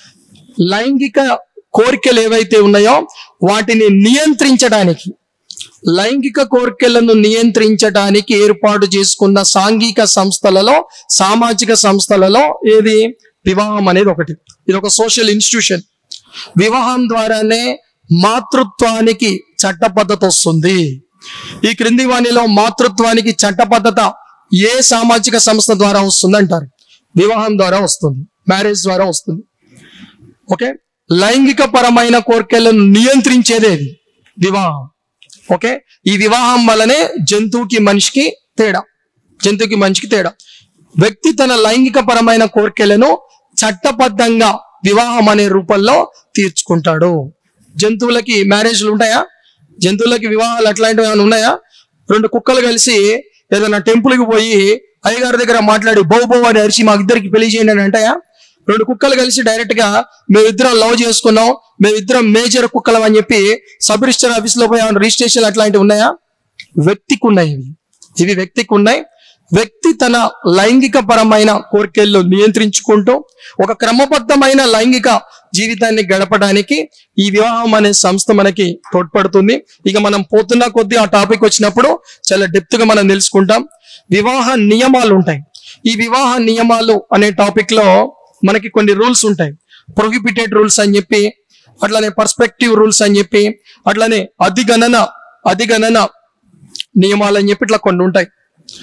లైంగిక కోరికలు ఏవైతే ఉన్నాయో వాటిని నియంత్రించడానికి లైంగిక కోరికలను నియంత్రించడానికి ఏర్పాటు చేసుకున్న సాంఘిక సంస్థలలో సామాజిక సంస్థలలో ఏది వివాహం అనేది ఒకటి ఇది ఒక సోషల్ ఇన్స్టిట్యూషన్ వివాహం ద్వారానే మాతృత్వానికి చట్టబద్ధత వస్తుంది ఈ క్రింది వాణిలో మాతృత్వానికి చట్టబద్ధత ఏ సామాజిక సంస్థ ద్వారా వస్తుంది అంటారు వివాహం ద్వారా వస్తుంది మ్యారేజ్ ద్వారా వస్తుంది ఓకే లైంగిక పరమైన కోరికలను నియంత్రించేదే ఇది వివాహం ఓకే ఈ వివాహం వల్లనే జంతువుకి మనిషికి తేడా జంతువుకి మనిషికి తేడా వ్యక్తి తన లైంగిక పరమైన కోరికలను చట్టబద్ధంగా వివాహం అనే రూపంలో తీర్చుకుంటాడు జంతువులకి మ్యారేజ్లు ఉంటాయా జంతువులకి వివాహాలు అట్లాంటివి ఏమైనా ఉన్నాయా రెండు కుక్కలు కలిసి ఏదైనా టెంపుల్కి పోయి అయ్యగారి దగ్గర మాట్లాడి బౌ బౌ అని అరిచి మా ఇద్దరికి పెళ్లి చేయండి అని అంటాయా రెండు కుక్కలు కలిసి డైరెక్ట్ గా మేమిద్దరం లవ్ చేసుకున్నాం మేమిద్దరం మేజర్ కుక్కలం అని చెప్పి సబ్ రిజిస్టర్ ఆఫీస్ లో పోయి ఏమైనా రిజిస్ట్రేషన్ అట్లాంటివి ఉన్నాయా వ్యక్తికి ఉన్నాయి ఇవి ఇవి వ్యక్తికి ఉన్నాయి వ్యక్తి తన లైంగిక పరమైన కోరికలను నియంత్రించుకుంటూ ఒక క్రమబద్ధమైన లైంగిక జీవితాన్ని గడపడానికి ఈ వివాహం అనే సంస్థ మనకి తోడ్పడుతుంది ఇక మనం పోతున్న కొద్దీ ఆ టాపిక్ వచ్చినప్పుడు చాలా డెప్త్ గా మనం తెలుసుకుంటాం వివాహ నియమాలు ఉంటాయి ఈ వివాహ నియమాలు అనే టాపిక్ లో మనకి కొన్ని రూల్స్ ఉంటాయి ప్రొహిబిటెడ్ రూల్స్ అని చెప్పి అట్లానే పర్స్పెక్టివ్ రూల్స్ అని చెప్పి అట్లానే అధిగణన అధిగణన నియమాలు అని చెప్పి ఇట్లా కొన్ని ఉంటాయి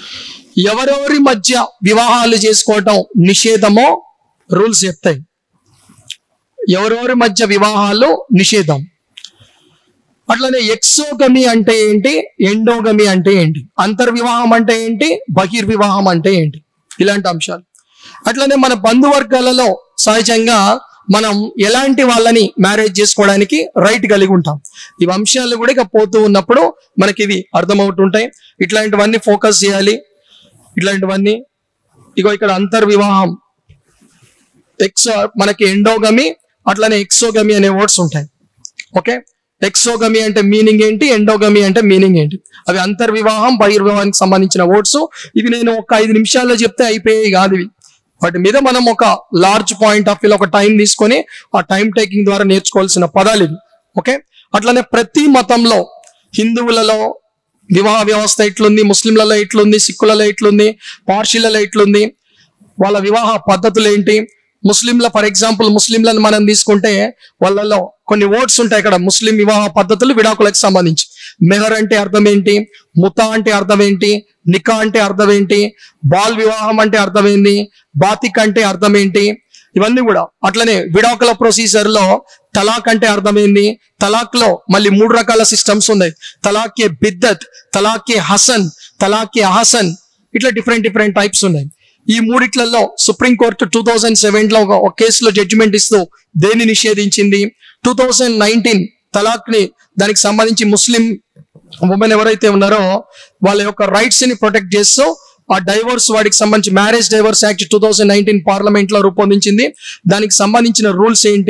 ఎవరెవరి మధ్య వివాహాలు చేసుకోవటం నిషేధమో రూల్స్ చెప్తాయి ఎవరెవరి మధ్య వివాహాలు నిషేధం అట్లనే ఎక్సోగమి అంటే ఏంటి ఎండోగమి అంటే ఏంటి అంతర్వివాహం అంటే ఏంటి బహిర్వివాహం అంటే ఏంటి ఇలాంటి అంశాలు అట్లనే మన బంధువర్గాలలో సహజంగా మనం ఎలాంటి వాళ్ళని మ్యారేజ్ చేసుకోవడానికి రైట్ కలిగి ఉంటాం ఈ అంశాలు కూడా ఇక పోతూ ఉన్నప్పుడు మనకి ఇవి అర్థమవుతుంటాయి ఇట్లాంటివన్నీ ఫోకస్ చేయాలి ఇట్లాంటివన్నీ ఇగో ఇక్కడ అంతర్వివాహం ఎక్స్ మనకి ఎండోగమి అట్లనే ఎక్సోగమి అనే వర్డ్స్ ఉంటాయి ఓకే ఎక్సోగమి అంటే మీనింగ్ ఏంటి ఎండోగమి అంటే మీనింగ్ ఏంటి అవి అంతర్వివాహం బహిర్వివాహానికి సంబంధించిన వర్డ్స్ ఇవి నేను ఒక ఐదు నిమిషాల్లో చెప్తే అయిపోయాయి కాదు ఇవి వాటి మీద మనం ఒక లార్జ్ పాయింట్ ఆఫ్ వ్యూ ఒక టైం తీసుకొని ఆ టైం టేకింగ్ ద్వారా నేర్చుకోవాల్సిన పదాలు ఇవి ఓకే అట్లనే ప్రతి మతంలో హిందువులలో వివాహ వ్యవస్థ ఎట్లుంది ముస్లింలలో ఎట్లుంది సిక్కులలో ఎట్లుంది పార్షీలలో ఎట్లుంది వాళ్ళ వివాహ పద్ధతులు ఏంటి ముస్లింల ఫర్ ఎగ్జాంపుల్ ముస్లింలను మనం తీసుకుంటే వాళ్ళలో కొన్ని వర్డ్స్ ఉంటాయి ఇక్కడ ముస్లిం వివాహ పద్ధతులు విడాకులకు సంబంధించి మెహర్ అంటే అర్థం ఏంటి ముతా అంటే అర్థం ఏంటి నికా అంటే అర్థం ఏంటి బాల్ వివాహం అంటే అర్థం ఏంటి బాతిక్ అంటే అర్థం ఏంటి ఇవన్నీ కూడా అట్లనే విడాకుల ప్రొసీజర్ లో తలాక్ అంటే అర్థమైంది తలాక్ లో మళ్ళీ మూడు రకాల సిస్టమ్స్ ఉన్నాయి తలాక్ ఏ బిద్దత్ తలాక్ ఏ హసన్ తలాక్ ఏ అహసన్ ఇట్లా డిఫరెంట్ డిఫరెంట్ టైప్స్ ఉన్నాయి ఈ మూడిట్లలో సుప్రీంకోర్టు టూ థౌజండ్ సెవెన్ లో ఒక- ఒక కేసులో జడ్జిమెంట్ ఇస్తూ దేన్ని నిషేధించింది టూ థౌజండ్ నైన్టీన్ తలాక్ ని దానికి సంబంధించి ముస్లిం ఉమెన్ ఎవరైతే ఉన్నారో వాళ్ళ యొక్క రైట్స్ ని ప్రొటెక్ట్ చేస్తూ ఆ డైవర్స్ వాడికి సంబంధించి marriage divorce act two thousand nineteen parliament లో రూపొందించింది దానికి సంబంధించిన రూల్స్ ఏంటి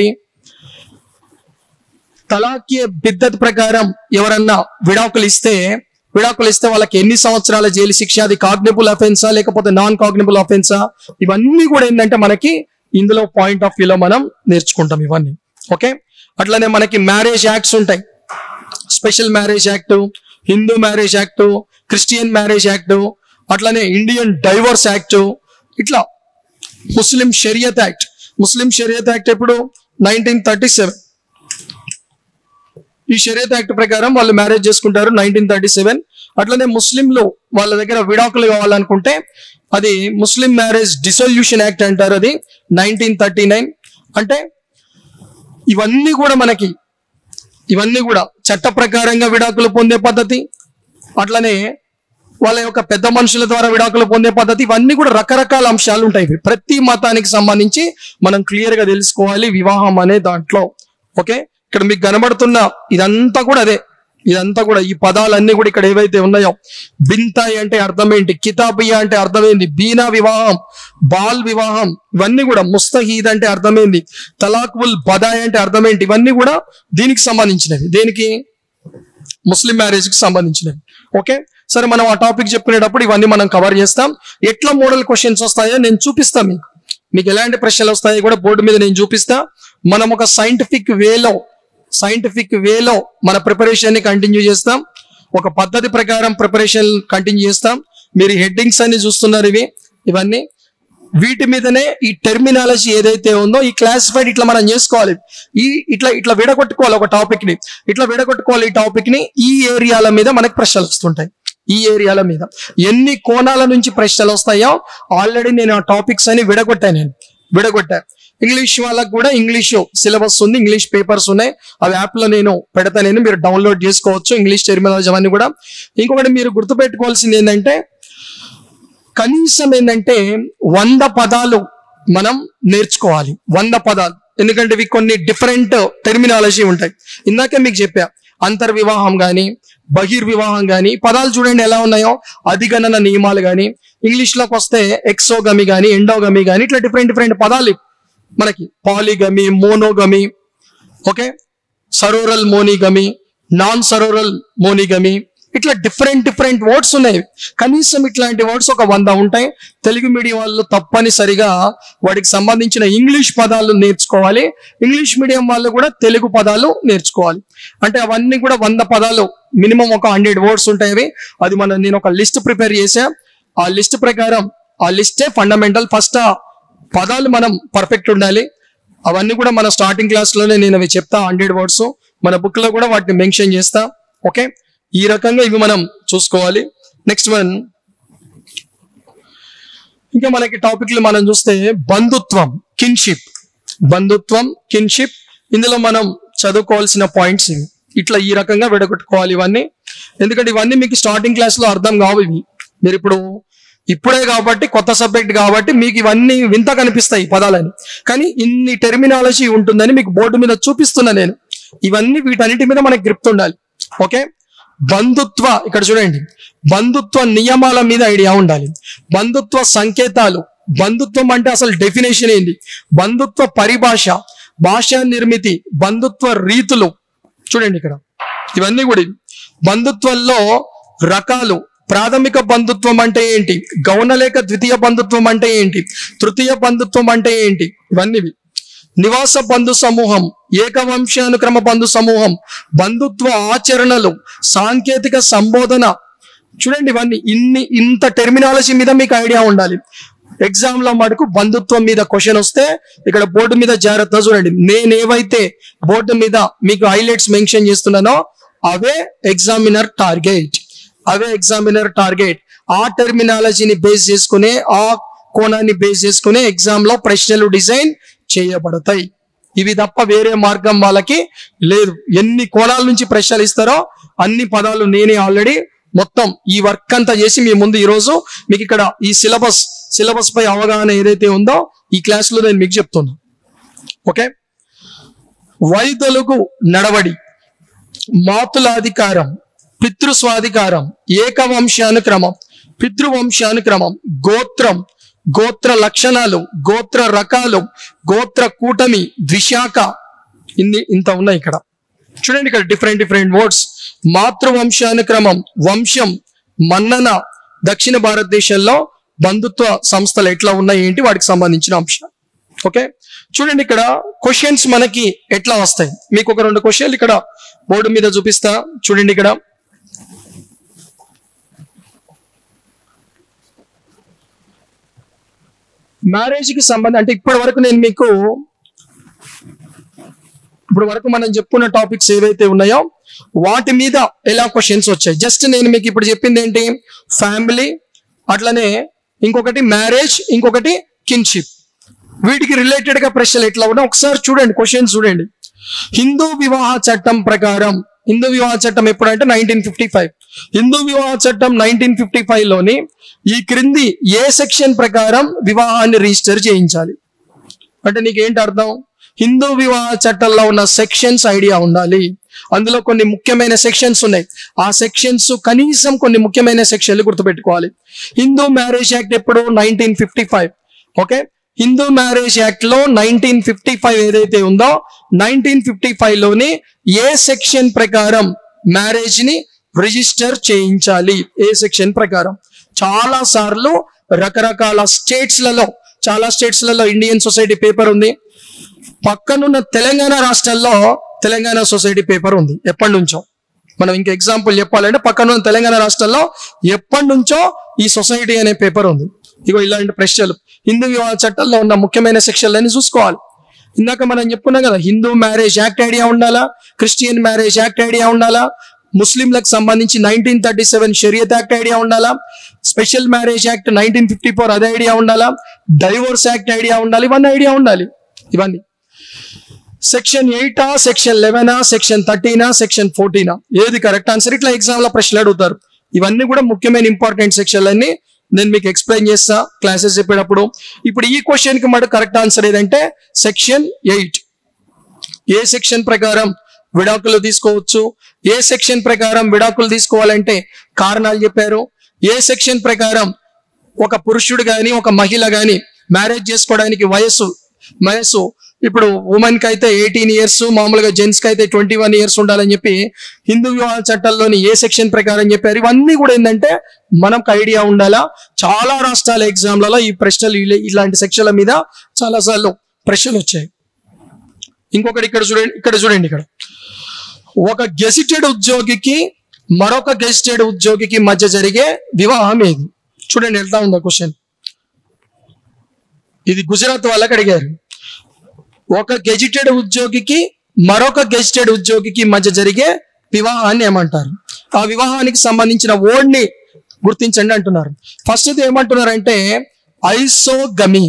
తలాక్య బిద్దత్ ప్రకారం ఎవరన్నా విడాకులు ఇస్తే విడాకులు ఇస్తే వాళ్ళకి ఎన్ని సంవత్సరాల జైలు శిక్ష అది కాగ్నిబుల్ అఫెన్సా లేకపోతే నాన్ కాగ్నిబుల్ అఫెన్సా ఇవన్నీ కూడా ఏంటంటే మనకి ఇందులో పాయింట్ ఆఫ్ వ్యూలో మనం నేర్చుకుంటాం ఇవన్నీ ఓకే అట్లనే మనకి మ్యారేజ్ యాక్ట్స్ ఉంటాయి special marriage act Hindu marriage act Christian marriage act అట్లనే ఇండియన్ డైవర్స్ యాక్ట్ ఇట్లా Muslim Shariat act Muslim Shariat act ఎప్పుడు నైన్టీన్ థర్టీ సెవెన్ ఈ షరియత్ యాక్ట్ ప్రకారం వాళ్ళు మ్యారేజ్ చేసుకుంటారు నైన్టీన్ థర్టీ సెవెన్ అట్లనే ముస్లింలు వాళ్ళ దగ్గర విడాకులు కావాలనుకుంటే అది ముస్లిం మ్యారేజ్ డిసొల్యూషన్ యాక్ట్ అంటారు అది నైన్టీన్ థర్టీ నైన్ అంటే ఇవన్నీ కూడా మనకి ఇవన్నీ కూడా చట్ట ప్రకారంగా విడాకులు పొందే పద్ధతి అట్లనే వాళ్ళ యొక్క పెద్ద మనుషుల ద్వారా విడాకులు పొందే పద్ధతి ఇవన్నీ కూడా రకరకాల అంశాలు ఉంటాయి ఇవి. ప్రతి మతానికి సంబంధించి మనం క్లియర్ గా తెలుసుకోవాలి వివాహం అనే దాంట్లో ఓకే ఇక్కడ మీకు కనబడుతున్న ఇదంతా కూడా అదే ఇదంతా కూడా ఈ పదాలన్నీ కూడా ఇక్కడ ఏవైతే ఉన్నాయో బింతాయి అంటే అర్థం ఏంటి కితాబియా అంటే అర్థమైంది బీనా వివాహం బాల్ వివాహం ఇవన్నీ కూడా ముస్తహీద్ అంటే అర్థమైంది తలాక్వుల్ బదాయ్ అంటే అర్థమేంటి ఇవన్నీ కూడా దీనికి సంబంధించినవి దేనికి ముస్లిం మ్యారేజ్ కి సంబంధించినవి ఓకే సరే మనం ఆ టాపిక్ చెప్పుకునేటప్పుడు ఇవన్నీ మనం కవర్ చేస్తాం ఎట్లా మోడల్ క్వశ్చన్స్ వస్తాయో నేను చూపిస్తాను మీకు మీకు ఎలాంటి ప్రశ్నలు వస్తాయో కూడా బోర్డు మీద నేను చూపిస్తా మనం ఒక సైంటిఫిక్ వేలో సైంటిఫిక్ వేలో మన ప్రిపరేషన్ ని కంటిన్యూ చేస్తాం ఒక పద్ధతి ప్రకారం ప్రిపరేషన్ కంటిన్యూ చేస్తాం మీరు హెడ్డింగ్స్ అన్ని చూస్తున్నారు ఇవి ఇవన్నీ వీటి మీదనే ఈ టెర్మినాలజీ ఏదైతే ఉందో ఈ క్లాసిఫైడ్ ఇట్లా మనం చేసుకోవాలి ఈ ఇట్లా ఇట్లా విడగొట్టుకోవాలి ఒక టాపిక్ ని ఇట్లా విడగొట్టుకోవాలి ఈ టాపిక్ ని ఈ ఏరియాల మీద మనకు ప్రశ్నలు వస్తుంటాయి ఈ ఏరియాల మీద ఎన్ని కోణాల నుంచి ప్రశ్నలు వస్తాయో ఆల్రెడీ నేను ఆ టాపిక్స్ అని విడగొట్టాను నేను విడగొట్టా ఇంగ్లీష్ వాళ్ళకి కూడా ఇంగ్లీష్ సిలబస్ ఉంది ఇంగ్లీష్ పేపర్స్ ఉన్నాయి అవి యాప్ లో నేను పెడతా నేను మీరు డౌన్లోడ్ చేసుకోవచ్చు ఇంగ్లీష్ టెర్మినాలజీ అవన్నీ కూడా ఇంకొకటి మీరు గుర్తుపెట్టుకోవాల్సింది ఏంటంటే కనీసం ఏంటంటే వంద పదాలు మనం నేర్చుకోవాలి వంద పదాలు ఎందుకంటే ఇవి కొన్ని డిఫరెంట్ టెర్మినాలజీ ఉంటాయి ఇందాకే మీకు చెప్పా అంతర్వివాహం గాని బహిర్వివాహం గాని పదాలు చూడండి ఎలా ఉన్నాయో అధిగణన నియమాలు గాని ఇంగ్లీష్ లోకి వస్తే ఎక్సోగమి గాని ఎండోగమి గాని ఇట్లా డిఫరెంట్ డిఫరెంట్ పదాలు మనకి polygamy monogamy okay sororal monogamy non sororal monogamy ఇట్లా డిఫరెంట్ డిఫరెంట్ వర్డ్స్ ఉన్నాయి కనీసం ఇట్లాంటి వర్డ్స్ ఒక వంద ఉంటాయి తెలుగు మీడియం వాళ్ళు తప్పనిసరిగా వాటికి సంబంధించిన ఇంగ్లీష్ పదాలు నేర్చుకోవాలి ఇంగ్లీష్ మీడియం వాళ్ళు కూడా తెలుగు పదాలు నేర్చుకోవాలి అంటే అవన్నీ కూడా వంద పదాలు మినిమం ఒక హండ్రెడ్ వర్డ్స్ ఉంటాయి అవి అది మనం నేను ఒక లిస్ట్ ప్రిపేర్ చేసా ఆ లిస్ట్ ప్రకారం ఆ లిస్టే ఫండమెంటల్ ఫస్ట్ ఆ పదాలు మనం పర్ఫెక్ట్ ఉండాలి అవన్నీ కూడా మన స్టార్టింగ్ క్లాస్ లోనే నేను అవి చెప్తా హండ్రెడ్ వర్డ్స్ మన బుక్ లో కూడా వాటిని మెన్షన్ చేస్తా ఓకే ఈ రకంగా ఇవి మనం చూసుకోవాలి నెక్స్ట్ వన్ ఇంకా మనకి టాపిక్లు మనం చూస్తే బంధుత్వం కిన్షిప్ బంధుత్వం కిన్షిప్ ఇందులో మనం చదువుకోవాల్సిన పాయింట్స్ ఇవి ఇట్లా ఈ రకంగా విడగొట్టుకోవాలి ఇవన్నీ ఎందుకంటే ఇవన్నీ మీకు స్టార్టింగ్ క్లాస్ లో అర్థం కావు ఇవి మీరు ఇప్పుడు ఇప్పుడే కాబట్టి కొత్త సబ్జెక్ట్ కాబట్టి మీకు ఇవన్నీ వింత కనిపిస్తాయి ఈ పదాలని కానీ ఇన్ని టెర్మినాలజీ ఉంటుందని మీకు బోర్డు మీద చూపిస్తున్నా నేను ఇవన్నీ వీటన్నిటి మీద మనకి గ్రిప్ ఉండాలి ఓకే బంధుత్వ ఇక్కడ చూడండి బంధుత్వ నియమాల మీద ఐడియా ఉండాలి బంధుత్వ సంకేతాలు బంధుత్వం అంటే అసలు డెఫినేషన్ ఏంటి బంధుత్వ పరిభాష భాషా నిర్మితి బంధుత్వ రీతులు చూడండి ఇక్కడ ఇవన్నీ కూడా ఇవి. బంధుత్వంలో రకాలు ప్రాథమిక బంధుత్వం అంటే ఏంటి గౌణ లేక ద్వితీయ బంధుత్వం అంటే ఏంటి తృతీయ బంధుత్వం అంటే ఏంటి ఇవన్నీ ఇవి. నివాస బంధు సమూహం ఏకవంశానుక్రమ బంధు సమూహం బంధుత్వ ఆచరణలు సాంకేతిక సంబోధన చూడండి ఇవన్నీ ఇన్ని ఇంత టెర్మినాలజీ మీద మీకు ఐడియా ఉండాలి ఎగ్జామ్ లో మటుకు బంధుత్వం మీద క్వశ్చన్ వస్తే ఇక్కడ బోర్డు మీద జాగ్రత్త చూడండి నేను ఏవైతే బోర్డు మీద మీకు హైలైట్స్ మెన్షన్ చేస్తున్నానో అవే ఎగ్జామినర్ టార్గెట్ అవే ఎగ్జామినర్ టార్గెట్ ఆ టెర్మినాలజీని బేస్ చేసుకునే ఆ కోణాన్ని బేస్ చేసుకునే ఎగ్జామ్ లో ప్రశ్నలు డిజైన్ చేయబడతాయి ఇవి తప్ప వేరే మార్గం వాళ్ళకి లేదు ఎన్ని కోణాల నుంచి ప్రశ్నలు ఇస్తారో అన్ని పదాలు నేనే ఆల్రెడీ మొత్తం ఈ వర్క్ అంతా చేసి మీ ముందు ఈ రోజు మీకు ఇక్కడ ఈ సిలబస్ సిలబస్ పై అవగాహన ఏదైతే ఉందో ఈ క్లాస్ లో నేను మీకు చెప్తున్నా ఓకే వైదొలుగు నడవడి మాతులాధికారం పితృస్వాధికారం ఏకవంశానుక్రమం పితృవంశానుక్రమం గోత్రం గోత్ర లక్షణాలు గోత్ర రకాలు గోత్ర కూటమి ద్విశాఖ ఇన్ని ఇంత ఉన్నాయి ఇక్కడ చూడండి ఇక్కడ డిఫరెంట్ డిఫరెంట్ వర్డ్స్ మాతృవంశానుక్రమం వంశం మన్నన దక్షిణ భారతదేశంలో బంధుత్వ సంస్థలు ఎట్లా ఉన్నాయి ఏంటి వాటికి సంబంధించిన అంశం ఓకే చూడండి ఇక్కడ క్వశ్చన్స్ మనకి ఎట్లా వస్తాయి మీకు ఒక రెండు క్వశ్చన్లు ఇక్కడ బోర్డు మీద చూపిస్తా చూడండి ఇక్కడ మ్యారేజ్ కి సంబంధం అంటే ఇప్పటి వరకు నేను మీకు ఇప్పుడు వరకు మనం చెప్పుకున్న టాపిక్స్ ఏవైతే ఉన్నాయో వాటి మీద ఎలా క్వశ్చన్స్ వచ్చాయి జస్ట్ నేను మీకు ఇప్పుడు చెప్పింది ఏంటి ఫ్యామిలీ అట్లనే ఇంకొకటి మ్యారేజ్ ఇంకొకటి కిన్షిప్ వీటికి రిలేటెడ్ గా ప్రశ్నలు ఎట్లా ఉన్నా ఒకసారి చూడండి క్వశ్చన్ చూడండి హిందూ వివాహ చట్టం ప్రకారం హిందూ వివాహ చట్టం ఎప్పుడంటే నైన్టీన్ ఫిఫ్టీ ఫైవ్ హిందూ వివాహ చట్టం నైన్టీన్ ఫిఫ్టీ ఫైవ్ లోని ఈ క్రింది ఏ సెక్షన్ ప్రకారం వివాహాన్ని రిజిస్టర్ చేయించాలి అంటే నీకు ఏంటి అర్థం హిందూ వివాహ చట్టంలో ఉన్న సెక్షన్స్ ఐడియా ఉండాలి అందులో కొన్ని ముఖ్యమైన సెక్షన్స్ ఉన్నాయి ఆ సెక్షన్స్ కనీసం కొన్ని ముఖ్యమైన సెక్షన్లు గుర్తుపెట్టుకోవాలి హిందూ మ్యారేజ్ యాక్ట్ ఎప్పుడు nineteen fifty five okay Hindu marriage act లో నైన్టీన్ ఫిఫ్టీ ఫైవ్ ఏదైతే ఉందో నైన్టీన్ ఫిఫ్టీ ఫైవ్ లోని ఏ సెక్షన్ ప్రకారం మ్యారేజ్ ని రిజిస్టర్ చేయించాలి ఏ సెక్షన్ ప్రకారం చాలా సార్లు రకరకాల స్టేట్స్ లలో చాలా స్టేట్స్ లలో ఇండియన్ సొసైటీ పేపర్ ఉంది పక్కనున్న తెలంగాణ రాష్ట్రాల్లో తెలంగాణ సొసైటీ పేపర్ ఉంది ఎప్పటి నుంచో మనం ఇంకా ఎగ్జాంపుల్ చెప్పాలంటే పక్కనున్న తెలంగాణ రాష్ట్రాల్లో ఎప్పటి నుంచో ఈ సొసైటీ అనే పేపర్ ఉంది ఇగో ఇలాంటి ప్రశ్నలు హిందూ వివాహ చట్టాల్లో ఉన్న ముఖ్యమైన సెక్షన్లన్నీ చూసుకోవాలి ఇందాక మనం చెప్పుకున్నాం కదా హిందూ మ్యారేజ్ యాక్ట్ ఐడియా ఉండాలా క్రిస్టియన్ మ్యారేజ్ యాక్ట్ ఐడియా ఉండాలా ముస్లింలకు సంబంధించి nineteen thirty seven Shariat act idea ఉండాలా special marriage act nineteen fifty four అదే ఐడియా ఉండాలా డైవోర్స్ యాక్ట్ ఐడియా ఉండాలి ఇవన్నీ ఐడియా ఉండాలి ఇవన్నీ సెక్షన్ ఎయిటా సెక్షన్ లెవెనా సెక్షన్ థర్టీనా సెక్షన్ ఫోర్టీనా ఏది కరెక్ట్ ఆన్సర్ ఇట్లా ఎగ్జామ్ లో ప్రశ్నలు అడుగుతారు ఇవన్నీ కూడా ముఖ్యమైన ఇంపార్టెంట్ సెక్షన్లన్నీ నేను మీకు ఎక్స్ప్లెయిన్ చేస్తా క్లాసెస్ చెప్పేటప్పుడు ఇప్పుడు ఈ క్వశ్చన్ కి మటు కరెక్ట్ ఆన్సర్ ఏదంటే సెక్షన్ ఎయిట్ ఏ సెక్షన్ ప్రకారం విడాకులు తీసుకోవచ్చు ఏ సెక్షన్ ప్రకారం విడాకులు తీసుకోవాలంటే కారణాలు చెప్పారు ఏ సెక్షన్ ప్రకారం ఒక పురుషుడు గాని ఒక మహిళ గాని మ్యారేజ్ చేసుకోవడానికి వయస్సు వయస్సు ఇప్పుడు ఉమెన్ కి అయితే ఎయిటీన్ ఇయర్స్ మామూలుగా జెంట్స్ కి అయితే ట్వంటీ వన్ ఇయర్స్ ఉండాలని చెప్పి హిందూ వివాహ చట్టాల్లోని ఏ సెక్షన్ ప్రకారం చెప్పారు ఇవన్నీ కూడా ఏంటంటే మనకు ఐడియా ఉండాలా చాలా రాష్ట్రాల ఎగ్జామ్లలో ఈ ప్రశ్నలు ఇలా- ఇలాంటి సెక్షన్ల మీద చాలా సార్లు ప్రశ్నలు వచ్చాయి ఇంకొకటి ఇక్కడ చూడండి ఇక్కడ చూడండి ఇక్కడ ఒక గెసిటెడ్ ఉద్యోగికి మరొక గెసిటెడ్ ఉద్యోగికి మధ్య జరిగే వివాహం ఏది చూడండి ఎట్లా ఉందో క్వశ్చన్ ఇది గుజరాత్ వాళ్ళకి అడిగారు ఒక గెజిటెడ్ ఉద్యోగికి మరొక గెజిటెడ్ ఉద్యోగికి మధ్య జరిగే వివాహాన్ని ఏమంటారు ఆ వివాహానికి సంబంధించిన word ని గుర్తించండి అంటున్నారు ఫస్ట్ ఇది ఏమంటున్నారంటే isogamy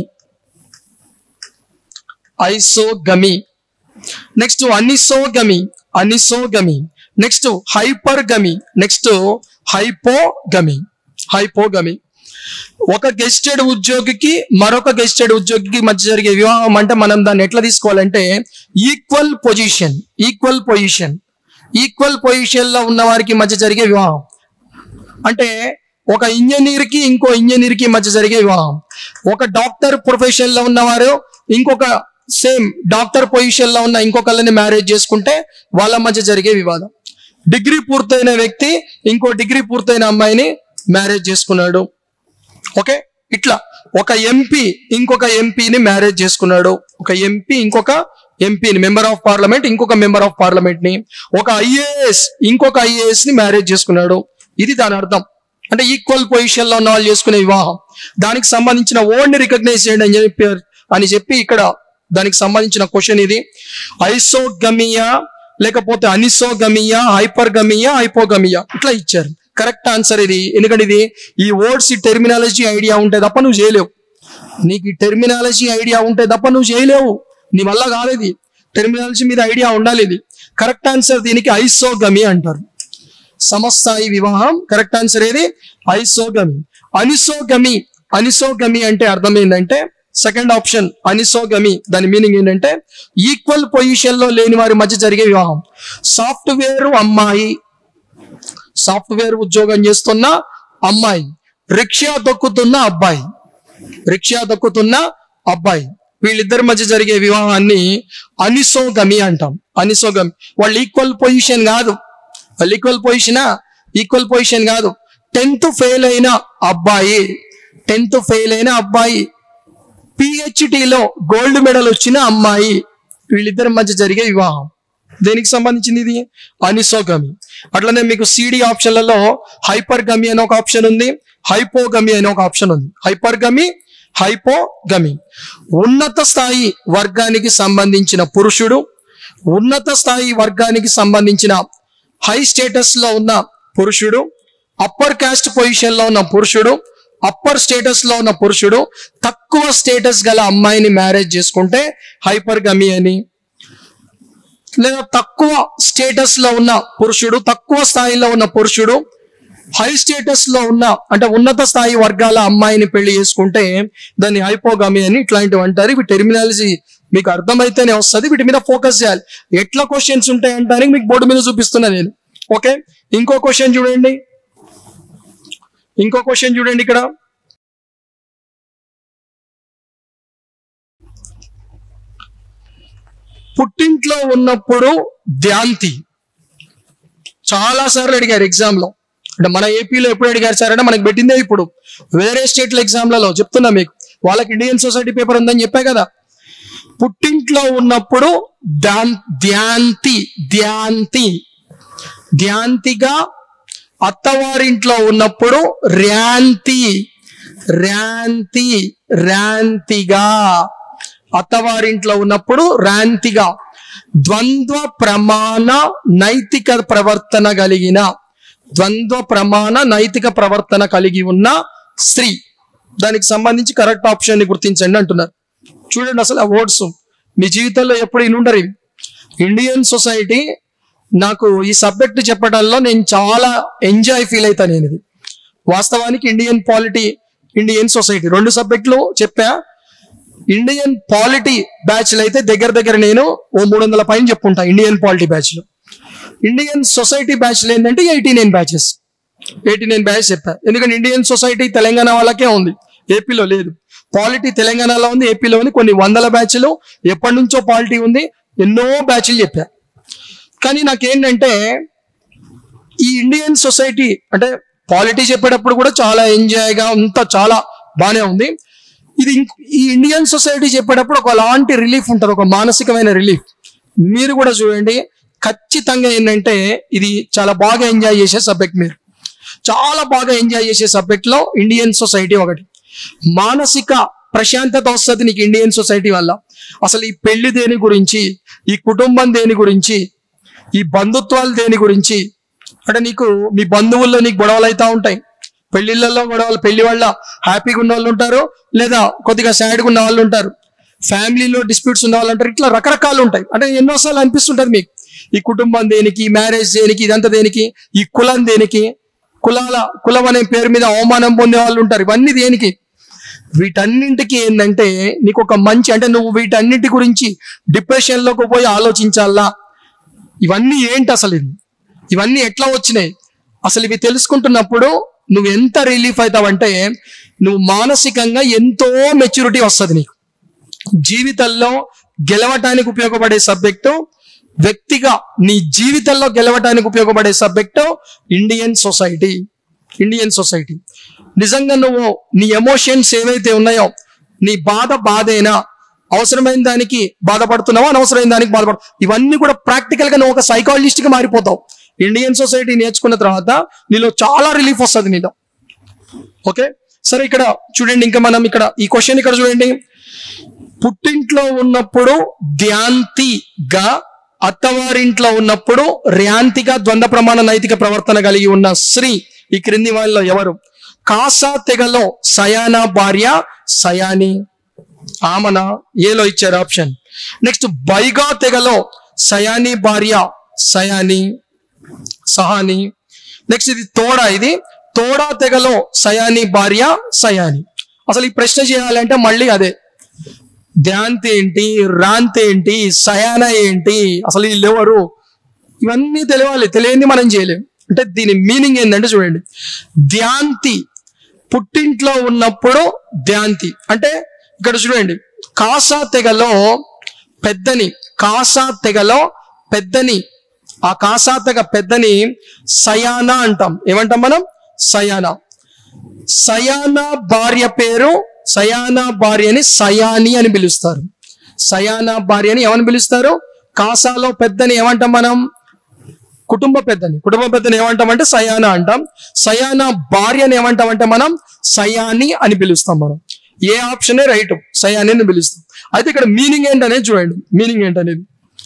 isogamy next anisogamy anisogamy next hypergamy next hypogamy hypogamy ఒక గెస్టెడ్ ఉద్యోగికి మరొక గెస్టెడ్ ఉద్యోగికి మధ్య జరిగే వివాహం అంటే మనం దాన్ని ఎట్లా తీసుకోవాలంటే equal position equal position equal position లో ఉన్న వారికి మధ్య జరిగే వివాహం అంటే ఒక ఇంజనీర్ కి ఇంకో ఇంజనీర్ కి మధ్య జరిగే వివాహం ఒక డాక్టర్ ప్రొఫెషన్ లో ఉన్నవారు ఇంకొక సేమ్ డాక్టర్ పొజిషన్ లో ఉన్న ఇంకొకళ్ళని మ్యారేజ్ చేసుకుంటే వాళ్ళ మధ్య జరిగే వివాదం డిగ్రీ పూర్తయిన వ్యక్తి ఇంకో డిగ్రీ పూర్తయిన అమ్మాయిని మ్యారేజ్ చేసుకున్నాడు ఓకే ఇట్లా ఒక ఎంపీ ఇంకొక ఎంపీని మ్యారేజ్ చేసుకున్నాడు ఒక ఎంపీ ఇంకొక ఎంపీని మెంబర్ ఆఫ్ పార్లమెంట్ ఇంకొక మెంబర్ ఆఫ్ పార్లమెంట్ ని ఒక ఐఏఎస్ ఇంకొక ఐఏఎస్ ని మ్యారేజ్ చేసుకున్నాడు ఇది దాని అర్థం అంటే ఈక్వల్ పొజిషన్ లో ఉన్న వాళ్ళు చేసుకునే వివాహం దానికి సంబంధించిన ఓన్ ని రికగ్నైజ్ చేయండి అని చెప్పి అని చెప్పి ఇక్కడ దానికి సంబంధించిన క్వశ్చన్ ఇది ఐసోగమియా లేకపోతే అనిసోగమియా హైపర్గమియా హైపోగమియా ఇట్లా ఇచ్చారు కరెక్ట్ ఆన్సర్ ఇది ఎందుకంటే ఇది ఈ వర్డ్స్ ఈ టెర్మినాలజీ ఐడియా ఉంటే తప్ప నువ్వు చేయలేవు నీకు ఈ టెర్మినాలజీ ఐడియా ఉంటే తప్ప నువ్వు చేయలేవు నీ వల్ల కాదు ఇది టెర్మినాలజీ మీద ఐడియా ఉండాలి ఇది కరెక్ట్ ఆన్సర్ దీనికి ఐసోగమి అంటారు సమస్థాయి వివాహం కరెక్ట్ ఆన్సర్ ఏది ఐసోగమి అనిసోగమి అనిసోగమి అంటే అర్థం ఏంటంటే సెకండ్ ఆప్షన్ అనిసోగమి దాని మీనింగ్ ఏంటంటే ఈక్వల్ పొజిషన్ లో లేని వారి మధ్య జరిగే వివాహం సాఫ్ట్వేర్ అమ్మాయి సాఫ్ట్వేర్ ఉద్యోగం చేస్తున్న అమ్మాయి రిక్షా దొక్కుతున్న అబ్బాయి రిక్షా దొక్కుతున్న అబ్బాయి వీళ్ళిద్దరి మధ్య జరిగే వివాహాన్ని అనిసోగమి అంటాం అనిసోగమి వాళ్ళు ఈక్వల్ పొజిషన్ కాదు వాళ్ళు ఈక్వల్ పొజిషనా ఈక్వల్ పొజిషన్ కాదు టెన్త్ ఫెయిల్ అయిన అబ్బాయి టెన్త్ ఫెయిల్ అయిన అబ్బాయి పిహెచ్డిలో గోల్డ్ మెడల్ వచ్చిన అమ్మాయి వీళ్ళిద్దరి మధ్య జరిగే వివాహం దేనికి సంబంధించింది ఇది అనిసోగమి అట్లనే మీకు సిడి ఆప్షన్లలో హైపర్ గమి అనే ఒక ఆప్షన్ ఉంది హైపోగమి అనే ఒక ఆప్షన్ ఉంది హైపర్ గమి హైపోగమి ఉన్నత స్థాయి వర్గానికి సంబంధించిన పురుషుడు ఉన్నత స్థాయి వర్గానికి సంబంధించిన హై స్టేటస్ లో ఉన్న పురుషుడు అప్పర్ కాస్ట్ పొజిషన్ లో ఉన్న పురుషుడు అప్పర్ స్టేటస్ లో ఉన్న పురుషుడు తక్కువ స్టేటస్ గల అమ్మాయిని మ్యారేజ్ చేసుకుంటే హైపర్ గమి అని లేదా తక్కువ స్టేటస్ లో ఉన్న పురుషుడు తక్కువ స్థాయిలో ఉన్న పురుషుడు హై స్టేటస్ లో ఉన్న అంటే ఉన్నత స్థాయి వర్గాల అమ్మాయిని పెళ్లి చేసుకుంటే దాన్ని హైపోగామి అని ఇట్లాంటివి అంటారు ఇవి టెర్మినాలజీ మీకు అర్థమైతేనే వస్తుంది వీటి మీద ఫోకస్ చేయాలి ఎట్లా క్వశ్చన్స్ ఉంటాయి అంటానికి మీకు బోర్డు మీద చూపిస్తున్నా నేను ఓకే ఇంకో క్వశ్చన్ చూడండి ఇంకో క్వశ్చన్ చూడండి ఇక్కడ పుట్టింట్లో ఉన్నప్పుడు ధ్యాంతి చాలా సార్లు అడిగారు ఎగ్జామ్ లో అంటే మన ఏపీలో ఎప్పుడు అడిగారు సార్ అంటే మనకు పెట్టిందే ఇప్పుడు వేరే స్టేట్ల ఎగ్జామ్లలో చెప్తున్నా మీకు వాళ్ళకి ఇండియన్ సొసైటీ పేపర్ ఉందని చెప్పా కదా పుట్టింట్లో ఉన్నప్పుడు ధ్యాన్ ధ్యాంతి ధ్యాంతి ధ్యాంతిగా అత్తవారింట్లో ఉన్నప్పుడు ర్యాంతి ర్యాంతి ర్యాంతిగా అత్తవారింట్లో ఉన్నప్పుడు ర్యాంతిగా ద్వంద్వ ప్రమాణ నైతిక ప్రవర్తన కలిగిన ద్వంద్వ ప్రమాణ నైతిక ప్రవర్తన కలిగి ఉన్న స్త్రీ దానికి సంబంధించి కరెక్ట్ ఆప్షన్ ని గుర్తించండి అంటున్నారు చూడండి అసలు ఆ వర్డ్స్ మీ జీవితంలో ఎప్పుడు ఇనుండరు ఇవి ఇండియన్ సొసైటీ నాకు ఈ సబ్జెక్ట్ చెప్పడంలో నేను చాలా ఎంజాయ్ ఫీల్ అవుతాను నేను ఇది వాస్తవానికి ఇండియన్ పాలిటీ ఇండియన్ సొసైటీ రెండు సబ్జెక్టులు చెప్పా ఇండియన్ పాలిటీ బ్యాచ్ అయితే దగ్గర దగ్గర నేను ఓ మూడు వందల పైన చెప్పుంటా ఇండియన్ పాలిటీ బ్యాచ్ లో ఇండియన్ సొసైటీ బ్యాచ్ లో ఏంటంటే eighty nine batches eighty nine batch చెప్పా ఎందుకంటే ఇండియన్ సొసైటీ తెలంగాణ వాళ్ళకే ఉంది ఏపీలో లేదు పాలిటీ తెలంగాణలో ఉంది ఏపీలో ఉంది కొన్ని వందల బ్యాచ్లు ఎప్పటి నుంచో పాలిటీ ఉంది ఎన్నో బ్యాచ్లు చెప్పా కానీ నాకేంటంటే ఈ ఇండియన్ సొసైటీ అంటే పాలిటీ చెప్పేటప్పుడు కూడా చాలా ఎంజాయ్గా అంతా చాలా బాగానే ఉంది ఇది ఇంక్- ఈ ఇండియన్ సొసైటీ చెప్పేటప్పుడు ఒక లాంటి రిలీఫ్ ఉంటుంది ఒక మానసికమైన రిలీఫ్ మీరు కూడా చూడండి ఖచ్చితంగా ఏంటంటే ఇది చాలా బాగా ఎంజాయ్ చేసే సబ్జెక్ట్ మీరు చాలా బాగా ఎంజాయ్ చేసే సబ్జెక్ట్ లో ఇండియన్ సొసైటీ ఒకటి మానసిక ప్రశాంతత వస్తుంది నీకు ఇండియన్ సొసైటీ వల్ల అసలు ఈ పెళ్లి దేని గురించి ఈ కుటుంబం దేని గురించి ఈ బంధుత్వాలు దేని గురించి అంటే నీకు మీ బంధువుల్లో నీకు గొడవలు అవుతా ఉంటాయి పెళ్లిళ్ళల్లో గొడవలు పెళ్లి వల్ల హ్యాపీగా ఉన్న వాళ్ళు ఉంటారు లేదా కొద్దిగా సాడ్గా ఉన్న వాళ్ళు ఉంటారు ఫ్యామిలీలో డిస్ప్యూట్స్ ఉన్న వాళ్ళు ఉంటారు ఇట్లా రకరకాలు ఉంటాయి అంటే ఎన్నోసార్లు అనిపిస్తుంటది మీకు ఈ కుటుంబం దేనికి మ్యారేజ్ దేనికి ఇదంతా దేనికి ఈ కులం దేనికి కులాల కులం అనే పేరు మీద అవమానం పొందే వాళ్ళు ఉంటారు ఇవన్నీ దేనికి వీటన్నింటికి ఏంటంటే నీకు ఒక మంచి అంటే నువ్వు వీటన్నిటి గురించి డిప్రెషన్ లోకి పోయి ఆలోచించాలా ఇవన్నీ ఏంటి అసలు ఇది ఇవన్నీ ఎట్లా వచ్చినాయి అసలు ఇవి తెలుసుకుంటున్నప్పుడు నువ్వు ఎంత రిలీఫ్ అవుతావంటే నువ్వు మానసికంగా ఎంతో మెచ్యూరిటీ వస్తుంది నీకు జీవితంలో గెలవటానికి ఉపయోగపడే సబ్జెక్టు వ్యక్తిగా నీ జీవితంలో గెలవటానికి ఉపయోగపడే subject Indian society Indian society నిజంగా నువ్వు నీ ఎమోషన్స్ ఏవైతే ఉన్నాయో నీ బాధ బాధేనా అవసరమైన దానికి బాధపడుతున్నావా అనవసరమైన దానికి బాధపడు ఇవన్నీ కూడా ప్రాక్టికల్ గా నువ్వు ఒక సైకాలజిస్ట్ గా మారిపోతావు ఇండియన్ సొసైటీ నేర్చుకున్న తర్వాత నీలో చాలా రిలీఫ్ వస్తుంది నీలో ఓకే సరే ఇక్కడ చూడండి ఇంకా మనం ఇక్కడ ఈ క్వశ్చన్ ఇక్కడ చూడండి పుట్టింట్లో ఉన్నప్పుడు ధ్యాంతిగా అత్తవారింట్లో ఉన్నప్పుడు ర్యాంతిగా ద్వంద్వ ప్రమాణ నైతిక ప్రవర్తన కలిగి ఉన్న స్త్రీ ఈ క్రింది వాళ్ళలో ఎవరు కాసా తెగలో సయానా భార్య సయాని ఆమన ఏలో ఇచ్చారు ఆప్షన్ నెక్స్ట్ బైగా తెగలో సయాని భార్య సయాని సహాని నెక్స్ట్ ఇది తోడా ఇది తోడా తెగలో సయాని భార్య సయాని అసలు ఈ ప్రశ్న చేయాలంటే మళ్ళీ అదే ధ్యాంతి ఏంటి రాంతి ఏంటి సయాన ఏంటి అసలు వీళ్ళు ఎవరు ఇవన్నీ తెలియాలి తెలియంది మనం చేయలేం అంటే దీని మీనింగ్ ఏంటంటే చూడండి ధ్యాంతి పుట్టింట్లో ఉన్నప్పుడు ధ్యాంతి అంటే ఇక్కడ చూడండి కాసా తెగలో పెద్దని కాసా తెగలో పెద్దని ఆ కాసా తెగ పెద్దని సయానా అంటాం ఏమంటాం మనం సయానా సయానా భార్య పేరు సయానా భార్యని సయాని అని పిలుస్తారు సయానా భార్యని ఏమని పిలుస్తారు కాసాలో పెద్దని ఏమంటాం మనం కుటుంబ పెద్దని కుటుంబ పెద్దని ఏమంటాం అంటే సయానా అంటాం సయానా భార్యని ఏమంటాం అంటే మనం సయాని అని పిలుస్తాం మనం ఏ ఆప్షనే రైట్ సయాని అని పిలుస్తాం అయితే ఇక్కడ మీనింగ్ ఏంటనేది చూడండి మీనింగ్ ఏంటనేది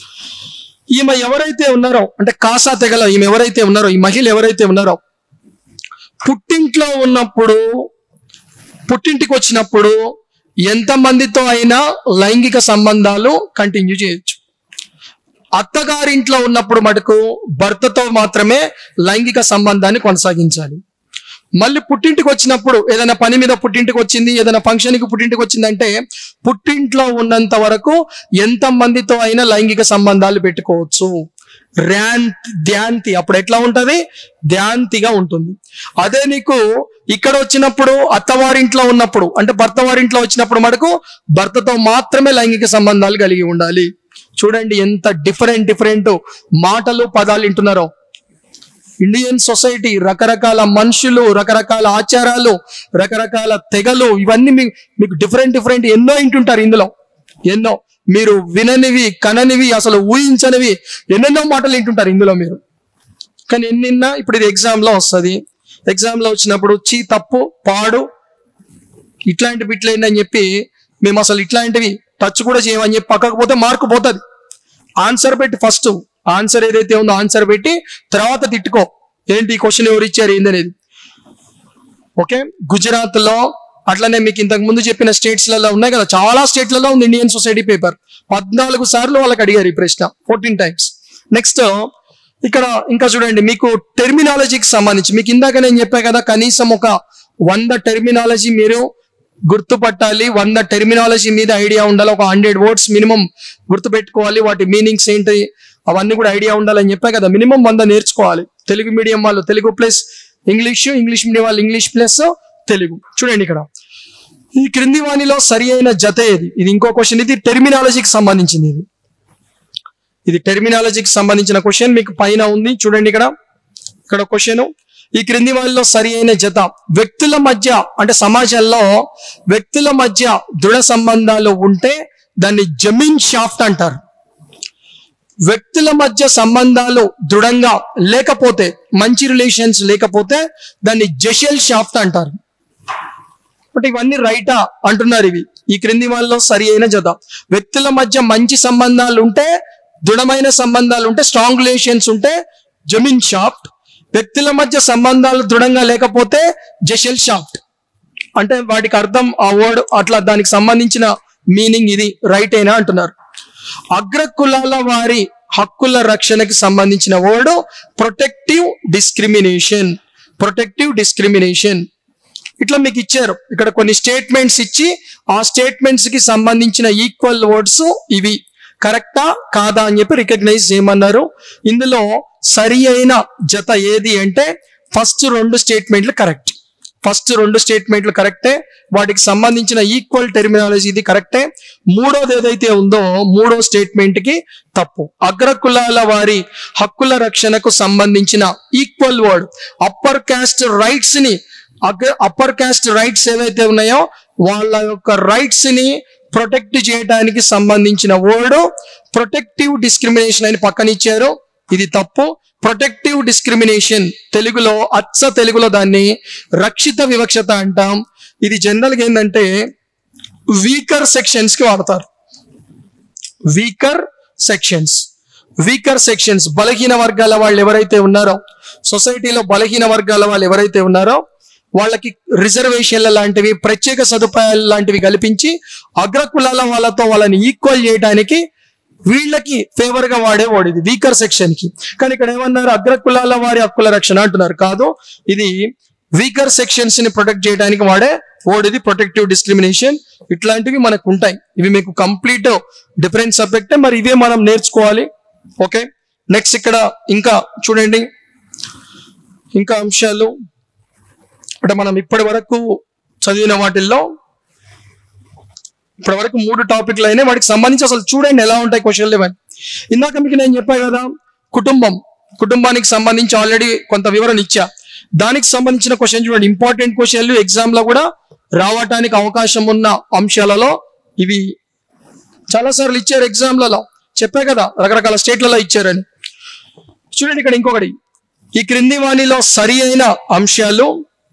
ఈమె ఎవరైతే ఉన్నారో అంటే కాసా తెగల ఈమె ఎవరైతే ఉన్నారో ఈ మహిళ ఎవరైతే ఉన్నారో పుట్టింట్లో ఉన్నప్పుడు పుట్టింటికి వచ్చినప్పుడు ఎంతమందితో అయినా లైంగిక సంబంధాలు కంటిన్యూ చేయొచ్చు అత్తగారింట్లో ఉన్నప్పుడు మటుకు భర్తతో మాత్రమే లైంగిక సంబంధాన్ని కొనసాగించాలి మళ్ళీ పుట్టింటికి వచ్చినప్పుడు ఏదైనా పని మీద పుట్టింటికి వచ్చింది ఏదైనా ఫంక్షన్కి పుట్టింటికి వచ్చిందంటే పుట్టింట్లో ఉన్నంత వరకు ఎంత మందితో అయినా లైంగిక సంబంధాలు పెట్టుకోవచ్చు ర్యాంత్ ధ్యాంతి అప్పుడు ఎట్లా ఉంటది ధ్యాంతిగా ఉంటుంది అదే నీకు ఇక్కడ వచ్చినప్పుడు అత్తవారింట్లో ఉన్నప్పుడు అంటే భర్త వారింట్లో వచ్చినప్పుడు మటుకు భర్తతో మాత్రమే లైంగిక సంబంధాలు కలిగి ఉండాలి చూడండి ఎంత డిఫరెంట్ డిఫరెంట్ మాటలు పదాలు వింటున్నారో ఇండియన్ సొసైటీ రకరకాల మనుషులు రకరకాల ఆచారాలు రకరకాల తెగలు ఇవన్నీ మీ- మీకు డిఫరెంట్ డిఫరెంట్ ఎన్నో వింటుంటారు ఇందులో ఎన్నో మీరు విననివి కననివి అసలు ఊహించనివి ఎన్నెన్నో మాటలు వింటుంటారు ఇందులో మీరు కానీ ఎన్నిన్నా ఇప్పుడు ఇది ఎగ్జామ్ లో వస్తుంది ఎగ్జామ్ లో వచ్చినప్పుడు చీ తప్పు పాడు ఇట్లాంటి బిట్లేండి అని చెప్పి మేము అసలు ఇట్లాంటివి టచ్ కూడా చేయమని చెప్పి పక్కకు పోతే మార్కు పోతుంది ఆన్సర్ పెట్టి ఫస్ట్ ఆన్సర్ ఏదైతే ఉందో ఆన్సర్ పెట్టి తర్వాత తిట్టుకో ఏంటి ఈ క్వశ్చన్ ఎవరు ఇచ్చారు ఏందనేది ఓకే గుజరాత్ లో అట్లనే మీకు ఇంతకు ముందు చెప్పిన స్టేట్స్ లలో ఉన్నాయి కదా చాలా స్టేట్లలో ఉంది ఇండియన్ సొసైటీ పేపర్ పద్నాలుగు సార్లు వాళ్ళకి అడిగారు ఈ ప్రశ్న ఫోర్టీన్ టైమ్స్ నెక్స్ట్ ఇక్కడ ఇంకా చూడండి మీకు టెర్మినాలజీకి సంబంధించి మీకు ఇందాక నేను చెప్పా కదా కనీసం ఒక వంద టెర్మినాలజీ మీరు గుర్తుపట్టాలి వంద టెర్మినాలజీ మీద ఐడియా ఉండాలి ఒక హండ్రెడ్ వర్డ్స్ మినిమం గుర్తుపెట్టుకోవాలి వాటి మీనింగ్స్ ఏంటి అవన్నీ కూడా ఐడియా ఉండాలని చెప్పా కదా మినిమం వంద నేర్చుకోవాలి తెలుగు మీడియం వాళ్ళు Telugu plus English English medium వాళ్ళు ఇంగ్లీష్ ప్లస్ తెలుగు చూడండి ఇక్కడ ఈ క్రింది వాణిలో సరి అయిన జత ఏది ఇది ఇంకో క్వశ్చన్ ఇది టెర్మినాలజీకి సంబంధించింది ఇది ఇది టెర్మినాలజీకి సంబంధించిన క్వశ్చన్ మీకు పైన ఉంది చూడండి ఇక్కడ ఇక్కడ క్వశ్చన్ ఈ క్రింది వాళ్ళలో సరి అయిన జత వ్యక్తుల మధ్య అంటే సమాజంలో వ్యక్తుల మధ్య దృఢ సంబంధాలు ఉంటే దాన్ని జమీన్ షాఫ్ట్ అంటారు వ్యక్తుల మధ్య సంబంధాలు దృఢంగా లేకపోతే మంచి రిలేషన్స్ లేకపోతే దాన్ని జషల్ షాఫ్ట్ అంటారు బట్ ఇవన్నీ రైటా అంటున్నారు ఇవి ఈ క్రింది వాళ్ళలో సరి అయిన జత వ్యక్తుల మధ్య మంచి సంబంధాలు ఉంటే దృఢమైన సంబంధాలు ఉంటే స్ట్రాంగ్ రిలేషన్స్ ఉంటే జమీన్ షాఫ్ట్ వ్యక్తుల మధ్య సంబంధాలు దృఢంగా లేకపోతే జషల్ షాఫ్ట్ అంటే వాటికి అర్థం ఆ వర్డ్ అట్లా దానికి సంబంధించిన మీనింగ్ ఇది రైట్ అయినా అంటున్నారు అగ్ర కులాల వారి హక్కుల రక్షణకి సంబంధించిన word protective discrimination protective discrimination ఇట్లా మీకు ఇచ్చారు ఇక్కడ కొన్ని స్టేట్మెంట్స్ ఇచ్చి ఆ స్టేట్మెంట్స్ కి సంబంధించిన ఈక్వల్ వర్డ్స్ ఇవి కరెక్టా కాదా అని చెప్పి రికగ్నైజ్ చేయమన్నారు ఇందులో సరి అయిన జత ఏది అంటే ఫస్ట్ రెండు స్టేట్మెంట్లు కరెక్ట్ ఫస్ట్ రెండు స్టేట్మెంట్లు కరెక్టే వాటికి సంబంధించిన ఈక్వల్ టెర్మినాలజీ ఇది కరెక్టే మూడోది ఏదైతే ఉందో మూడో స్టేట్మెంట్ కి తప్పు అగ్రకులాల వారి హక్కుల రక్షణకు సంబంధించిన equal word upper caste rights ని అప్పర్ క్యాస్ట్ రైట్స్ ఏవైతే ఉన్నాయో వాళ్ళ యొక్క రైట్స్ ని ప్రొటెక్ట్ చేయడానికి సంబంధించిన వర్డ్ ప్రొటెక్టివ్ డిస్క్రిమినేషన్ అని పక్కన ఇచ్చారు ఇది తప్పు ప్రొటెక్టివ్ డిస్క్రిమినేషన్ తెలుగులో అచ్చ తెలుగులో దాన్ని రక్షిత వివక్షత అంటాం ఇది జనరల్గా ఏంటంటే వీకర్ సెక్షన్స్ కి వాడతారు వీకర్ సెక్షన్స్ వీకర్ సెక్షన్స్ బలహీన వర్గాల వాళ్ళు ఎవరైతే ఉన్నారో సొసైటీలో బలహీన వర్గాల వాళ్ళు ఎవరైతే ఉన్నారో వాళ్ళకి రిజర్వేషన్ల లాంటివి ప్రత్యేక సదుపాయాలు లాంటివి కల్పించి అగ్రకులాల వాళ్ళతో వాళ్ళని ఈక్వల్ చేయడానికి వీళ్ళకి ఫేవర్ గా వాడేవాడు ఇది వీకర్ సెక్షన్ కి కానీ ఇక్కడ ఏమన్నారు అగ్రకులాల వారి హక్కుల రక్షణ అంటున్నారు కాదు ఇది వీకర్ సెక్షన్స్ ని ప్రొటెక్ట్ చేయడానికి వాడే వర్డ్ ఇది ప్రొటెక్టివ్ డిస్క్రిమినేషన్ ఇట్లాంటివి మనకు ఉంటాయి ఇవి మీకు కంప్లీట్ డిఫరెంట్ సబ్జెక్టే మరి ఇవే మనం నేర్చుకోవాలి ఓకే నెక్స్ట్ ఇక్కడ ఇంకా చూడండి ఇంకా అంశాలు అంటే మనం ఇప్పటి వరకు చదివిన వాటిల్లో ఇప్పటి వరకు మూడు టాపిక్లు అయినాయి వాటికి సంబంధించి అసలు చూడండి ఎలా ఉంటాయి క్వశ్చన్లు ఇవన్నీ ఇందాక మీకు నేను చెప్పా కదా కుటుంబం కుటుంబానికి సంబంధించి ఆల్రెడీ కొంత వివరణ ఇచ్చా దానికి సంబంధించిన క్వశ్చన్ చూడండి ఇంపార్టెంట్ క్వశ్చన్లు ఎగ్జామ్ లో కూడా రావటానికి అవకాశం ఉన్న అంశాలలో ఇవి చాలా సార్లు ఇచ్చారు ఎగ్జామ్లలో చెప్పా కదా రకరకాల స్టేట్లలో ఇచ్చారని చూడండి ఇక్కడ ఇంకొకటి ఈ క్రింది వాణిలో సరి అయిన అంశాలు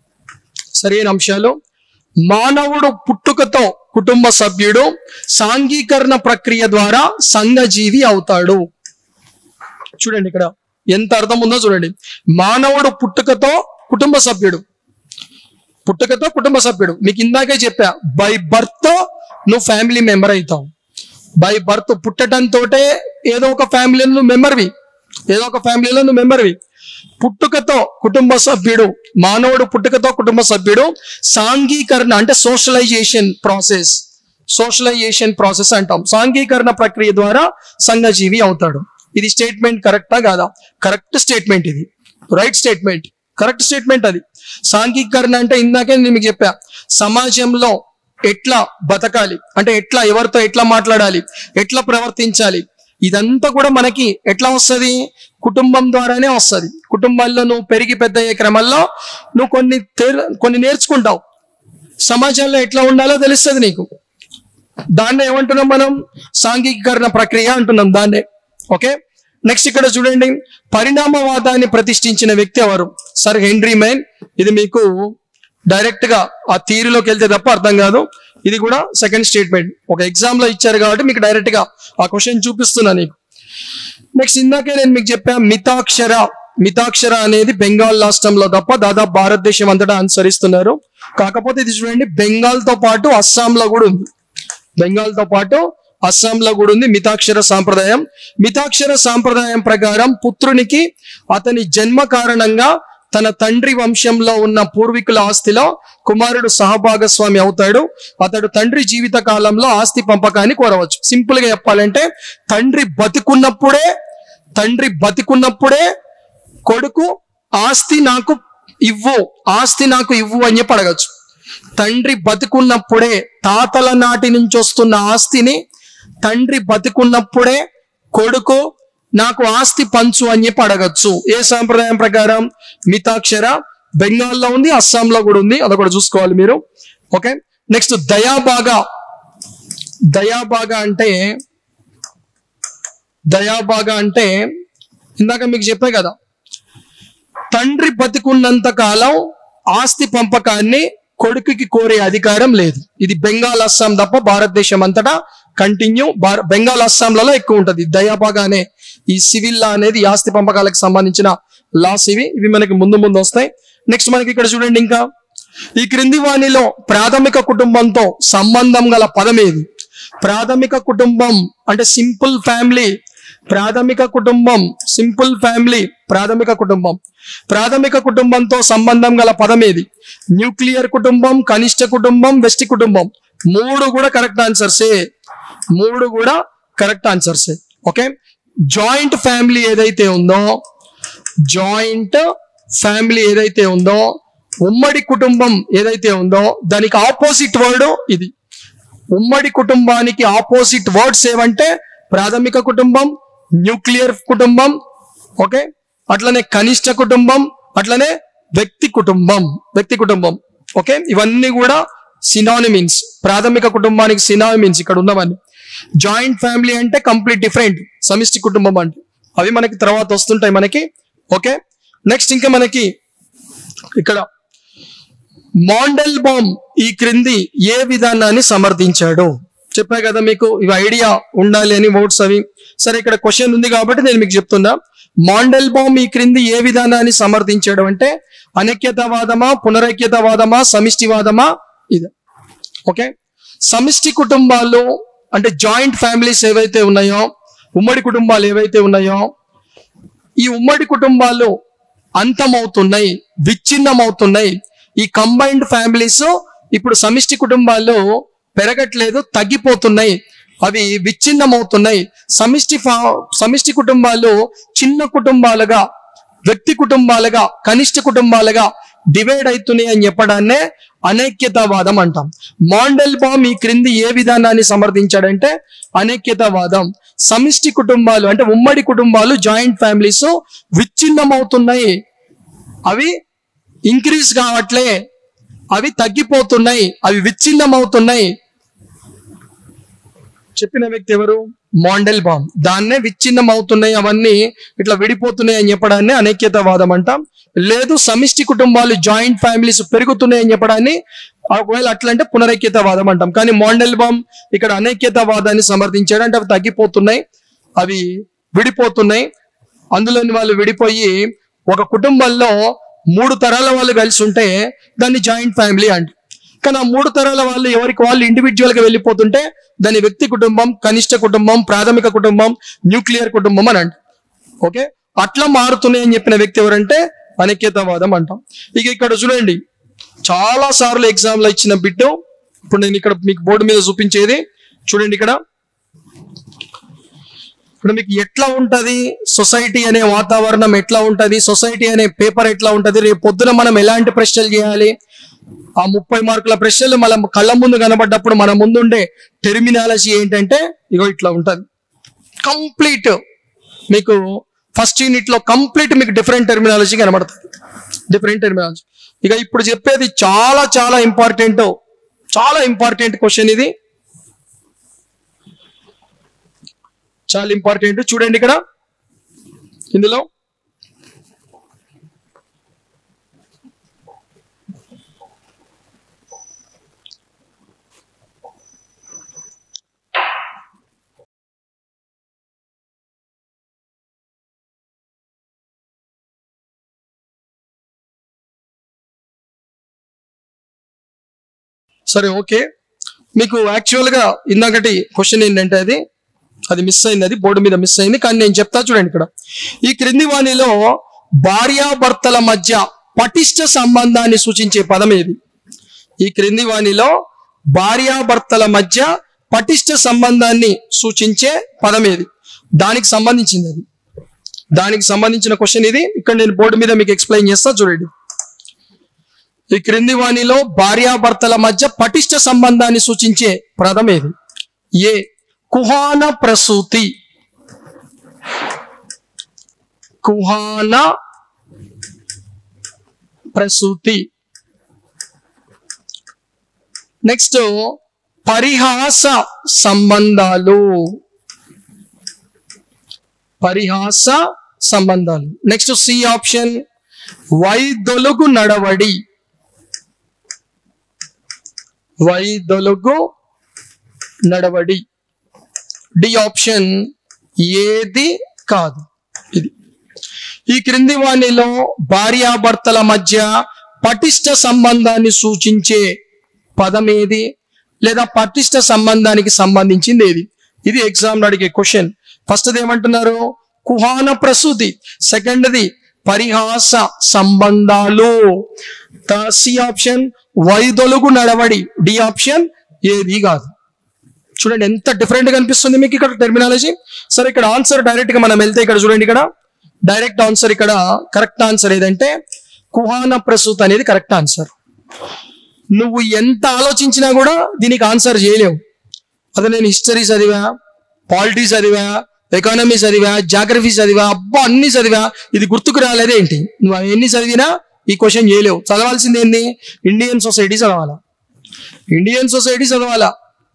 సరి అయిన అంశాలు మానవుడు పుట్టుకతో కుటుంబ సభ్యుడు సాంఘీకరణ ప్రక్రియ ద్వారా సంఘజీవి అవుతాడు చూడండి ఇక్కడ ఎంత అర్థం ఉందో చూడండి మానవుడు పుట్టుకతో కుటుంబ సభ్యుడు పుట్టుకతో కుటుంబ సభ్యుడు మీకు ఇందాకే చెప్పా బై బర్త్ నువ్వు ఫ్యామిలీ మెంబర్ అవుతావు బై బర్త్ పుట్టడంతో ఏదో ఒక ఫ్యామిలీలో నువ్వు మెంబర్వి ఏదో ఒక ఫ్యామిలీలో నువ్వు మెంబర్వి పుట్టుకతో కుటుంబ సభ్యుడు మానవుడు పుట్టుకతో కుటుంబ సభ్యుడు సాంఘీకరణ అంటే సోషలైజేషన్ ప్రాసెస్ సోషలైజేషన్ ప్రాసెస్ అంటాం సాంఘీకరణ ప్రక్రియ ద్వారా సంఘజీవి అవుతాడు ఇది స్టేట్మెంట్ కరెక్టా కాదా కరెక్ట్ స్టేట్మెంట్ ఇది రైట్ స్టేట్మెంట్ కరెక్ట్ స్టేట్మెంట్ అది సాంఘీకరణ అంటే ఇందాకే నేను మీకు చెప్పా సమాజంలో ఎట్లా బతకాలి అంటే ఎట్లా ఎవరితో ఎట్లా మాట్లాడాలి ఎట్లా ప్రవర్తించాలి ఇదంతా కూడా మనకి ఎట్లా వస్తుంది కుటుంబం ద్వారానే వస్తుంది కుటుంబాల్లో నువ్వు పెరిగి పెద్ద అయ్యే క్రమంలో నువ్వు కొన్ని తెల్- కొన్ని నేర్చుకుంటావు సమాజంలో ఎట్లా ఉండాలో తెలుస్తుంది నీకు దాన్నే ఏమంటున్నాం మనం సాంఘికీకరణ ప్రక్రియ అంటున్నాం దాన్నే ఓకే నెక్స్ట్ ఇక్కడ చూడండి పరిణామవాదాన్ని ప్రతిష్ఠించిన వ్యక్తి ఎవరు సర్ హెన్రీ మైన్ ఇది మీకు డైరెక్ట్ గా ఆ థీరీలోకి వెళ్తే తప్ప అర్థం కాదు ఇది కూడా సెకండ్ స్టేట్మెంట్ ఒక ఎగ్జామ్ లో ఇచ్చారు కాబట్టి మీకు డైరెక్ట్ గా ఆ క్వశ్చన్ చూపిస్తున్నా నీకు నెక్స్ట్ ఇందాకే నేను మీకు చెప్పా మితాక్షర మితాక్షర అనేది బెంగాల్ రాష్ట్రంలో తప్ప దాదాపు భారతదేశం అంతటా అనుసరిస్తున్నారు కాకపోతే ఇది చూడండి బెంగాల్ తో పాటు అస్సాంలో కూడా ఉంది బెంగాల్ తో పాటు అస్సాంలో కూడా ఉంది మితాక్షర సాంప్రదాయం మితాక్షర సాంప్రదాయం ప్రకారం పుత్రునికి అతని జన్మ కారణంగా తన తండ్రి వంశంలో ఉన్న పూర్వీకుల ఆస్తిలో కుమారుడు సహభాగస్వామి అవుతాడు అతడు తండ్రి జీవిత కాలంలో ఆస్తి పంపకాన్ని కోరవచ్చు సింపుల్ గా చెప్పాలంటే తండ్రి బతికున్నప్పుడే తండ్రి బతికున్నప్పుడే కొడుకు ఆస్తి నాకు ఇవ్వు ఆస్తి నాకు ఇవ్వు అని చెప్పి అడగచ్చు తండ్రి బతికున్నప్పుడే తాతల నాటి నుంచి వస్తున్న ఆస్తిని తండ్రి బతికున్నప్పుడే కొడుకు నాకు ఆస్తి పంచు అని చెప్పి అడగచ్చు ఏ సాంప్రదాయం ప్రకారం మితాక్షర బెంగాల్లో ఉంది అస్సాంలో కూడా ఉంది అది కూడా చూసుకోవాలి మీరు ఓకే నెక్స్ట్ దయాబాగా దయాబాగా అంటే దయాబాగా అంటే ఇందాక మీకు చెప్పే కదా తండ్రి బతికున్నంత కాలం ఆస్తి పంపకాన్ని కొడుకుకి కోరే అధికారం లేదు ఇది బెంగాల్ అస్సాం తప్ప భారతదేశం అంతటా కంటిన్యూ బెంగాల్ అస్సాంలలో ఎక్కువ ఉంటది దయాబాగా అనే ఈ సివిల్ లా అనేది ఈ ఆస్తి పంపకాలకు సంబంధించిన లాస్ ఇవి ఇవి మనకి ముందు ముందు వస్తాయి నెక్స్ట్ మనకి ఇక్కడ చూడండి ఇంకా ఈ క్రింది వాణిలో ప్రాథమిక కుటుంబంతో సంబంధం గల పదం ఏది ప్రాథమిక కుటుంబం అంటే సింపుల్ ఫ్యామిలీ ప్రాథమిక కుటుంబం సింపుల్ ఫ్యామిలీ ప్రాథమిక కుటుంబం ప్రాథమిక కుటుంబంతో సంబంధం గల పదం ఏది న్యూక్లియర్ కుటుంబం కనిష్ట కుటుంబం వెస్ట్ కుటుంబం మూడు కూడా కరెక్ట్ ఆన్సర్సే మూడు కూడా కరెక్ట్ ఆన్సర్సే ఓకే జాయింట్ ఫ్యామిలీ ఏదైతే ఉందో జాయింట్ ఫ్యామిలీ ఏదైతే ఉందో ఉమ్మడి కుటుంబం ఏదైతే ఉందో దానికి ఆపోజిట్ వర్డ్ ఇది ఉమ్మడి కుటుంబానికి ఆపోజిట్ వర్డ్స్ ఏవంటే ప్రాథమిక కుటుంబం న్యూక్లియర్ కుటుంబం ఓకే అట్లనే కనిష్ట కుటుంబం అట్లనే వ్యక్తి కుటుంబం వ్యక్తి కుటుంబం ఓకే ఇవన్నీ కూడా సినానిమిన్స్ ప్రాథమిక కుటుంబానికి సినానిమిన్స్ ఇక్కడ ఉన్నవన్నీ జాయింట్ ఫ్యామిలీ అంటే కంప్లీట్ డిఫరెంట్ సమిష్టి కుటుంబం అంటే అవి మనకి తర్వాత వస్తుంటాయి మనకి ఓకే నెక్స్ట్ ఇంకా మనకి ఇక్కడ మాండల్ బాంబ్ ఈ క్రింది ఏ విధానాన్ని సమర్థించాడు చెప్పా కదా మీకు ఇవి ఐడియా ఉండాలి అని ఓట్స్ అవి సరే ఇక్కడ క్వశ్చన్ ఉంది కాబట్టి నేను మీకు చెప్తున్నా మాండల్ బాంబ్ ఈ క్రింది ఏ విధానాన్ని సమర్థించాడు అంటే అనైక్యతావాదమా పునరైక్యతావాదమా సమిష్టివాదమా ఇది ఓకే సమిష్టి కుటుంబాలు అంటే జాయింట్ ఫ్యామిలీస్ ఏవైతే ఉన్నాయో ఉమ్మడి కుటుంబాలు ఏవైతే ఉన్నాయో ఈ ఉమ్మడి కుటుంబాలు అంతమవుతున్నాయి విచ్ఛిన్నమవుతున్నాయి ఈ కంబైన్డ్ ఫ్యామిలీస్ ఇప్పుడు సమిష్టి కుటుంబాలు పెరగట్లేదు తగ్గిపోతున్నాయి అవి విచ్ఛిన్నమవుతున్నాయి సమిష్టి ఫా- సమిష్టి కుటుంబాలు చిన్న కుటుంబాలుగా వ్యక్తి కుటుంబాలుగా కనిష్ట కుటుంబాలుగా డివైడ్ అవుతున్నాయి అని చెప్పడాన్నే అనైక్యతావాదం అంటాం మాండల్ బామ్ ఈ క్రింది ఏ విధానాన్ని సమర్థించాడంటే అనైక్యతావాదం సమిష్టి కుటుంబాలు అంటే ఉమ్మడి కుటుంబాలు జాయింట్ ఫ్యామిలీస్ విచ్ఛిన్నమవుతున్నాయి అవి ఇంక్రీజ్ కావట్లే అవి తగ్గిపోతున్నాయి అవి విచ్ఛిన్నమవుతున్నాయి చెప్పిన వ్యక్తి ఎవరు మాండెల్ బామ్ దాన్నే విచ్ఛిన్నం అవుతున్నాయి అవన్నీ ఇట్లా విడిపోతున్నాయి అని చెప్పడాన్ని అనైక్యతావాదం అంటాం లేదు సమిష్టి కుటుంబాలు జాయింట్ ఫ్యామిలీస్ పెరుగుతున్నాయి అని చెప్పడాన్ని ఒకవేళ అట్లంటే పునరైక్యతావాదం అంటాం కానీ మాండెల్ బామ్ ఇక్కడ అనైక్యతావాదాన్ని సమర్థించాడు అంటే అవి తగ్గిపోతున్నాయి అవి విడిపోతున్నాయి అందులోని వాళ్ళు విడిపోయి ఒక కుటుంబంలో మూడు తరాల వాళ్ళు కలిసి ఉంటే దాన్ని జాయింట్ ఫ్యామిలీ అంట కానీ ఆ మూడు తరాల వాళ్ళు ఎవరికి వాళ్ళు ఇండివిజువల్ గా వెళ్ళిపోతుంటే దాని వ్యక్తి కుటుంబం కనిష్ట కుటుంబం ప్రాథమిక కుటుంబం న్యూక్లియర్ కుటుంబం అని అంట ఓకే అట్లా మారుతున్నాయి అని చెప్పిన వ్యక్తి ఎవరంటే అనైక్యతావాదం అంటాం ఇక ఇక్కడ చూడండి చాలా సార్లు ఎగ్జామ్ లో ఇచ్చిన బిట్ ఇప్పుడు నేను ఇక్కడ మీకు బోర్డు మీద చూపించేది చూడండి ఇక్కడ ఇప్పుడు మీకు ఎట్లా ఉంటది సొసైటీ అనే వాతావరణం ఎట్లా ఉంటది సొసైటీ అనే పేపర్ ఎట్లా ఉంటది రేపు పొద్దున మనం ఎలాంటి ప్రశ్నలు చేయాలి ఆ ముప్పై మార్కుల ప్రశ్నలు మన కళ్ళ ముందు కనబడ్డప్పుడు మన ముందుండే టెర్మినాలజీ ఏంటంటే ఇగో ఇట్లా ఉంటది కంప్లీట్ మీకు ఫస్ట్ యూనిట్ లో కంప్లీట్ మీకు డిఫరెంట్ టెర్మినాలజీ కనబడుతుంది డిఫరెంట్ టెర్మినాలజీ ఇక ఇప్పుడు చెప్పేది చాలా చాలా ఇంపార్టెంట్ చాలా ఇంపార్టెంట్ క్వశ్చన్ ఇది చాలా ఇంపార్టెంట్ చూడండి ఇక్కడ ఇందులో సరే ఓకే మీకు యాక్చువల్ గా ఇందాకటి క్వశ్చన్ ఏంటంటే అది అది మిస్ అయింది అది బోర్డు మీద మిస్ అయింది కానీ నేను చెప్తా చూడండి ఇక్కడ ఈ క్రింది వాణిలో భార్యాభర్తల మధ్య పటిష్ట సంబంధాన్ని సూచించే పదం ఏది ఈ క్రింది వాణిలో భార్యాభర్తల మధ్య పటిష్ట సంబంధాన్ని సూచించే పదం ఏది దానికి సంబంధించింది అది దానికి సంబంధించిన క్వశ్చన్ ఇది ఇక్కడ నేను బోర్డు మీద మీకు ఎక్స్ప్లెయిన్ చేస్తా చూడండి ఈ క్రింది వాణిలో భార్యాభర్తల మధ్య పటిష్ట సంబంధాన్ని సూచించే పదం ఏది ఏ కుహాన ప్రసూతి కుహాన ప్రసూతి నెక్స్ట్ పరిహాస సంబంధాలు పరిహాస సంబంధాలు నెక్స్ట్ సి ఆప్షన్ వైదొలుగు నడవడి వైదొలుగు నడవడి డి ఆప్షన్ ఏది కాదు ఇది ఈ క్రింది వాణిలో భార్యాభర్తల మధ్య పటిష్ట సంబంధాన్ని సూచించే పదం ఏది లేదా పటిష్ట సంబంధానికి సంబంధించింది ఏది ఇది ఎగ్జామ్ అడిగే క్వశ్చన్ ఫస్ట్ ఏమంటున్నారు కుహాన ప్రసూతి సెకండ్ది పరిహాస సంబంధాలు సి ఆప్షన్ వైదొలుగు నడవడి డి ఆప్షన్ ఏది కాదు చూడండి ఎంత డిఫరెంట్ గా అనిపిస్తుంది మీకు ఇక్కడ టెర్మినాలజీ సరే ఇక్కడ ఆన్సర్ డైరెక్ట్ గా మనం వెళ్తే ఇక్కడ చూడండి ఇక్కడ డైరెక్ట్ ఆన్సర్ ఇక్కడ కరెక్ట్ ఆన్సర్ ఏదంటే కుహాన ప్రసూత్ అనేది కరెక్ట్ ఆన్సర్ నువ్వు ఎంత ఆలోచించినా కూడా దీనికి ఆన్సర్ చేయలేవు అదే నేను హిస్టరీ చదివా పాలిటిక్స్ చదివా ఎకానమీ చదివా జాగ్రఫీ చదివా అబ్బా అన్ని చదివా ఇది గుర్తుకు రాలేదే ఏంటి నువ్వు అవి ఎన్ని చదివినా ఈ క్వశ్చన్ చేయలేవు చదవాల్సింది ఏంది ఇండియన్ సొసైటీ చదవాలా ఇండియన్ సొసైటీ చదవాలా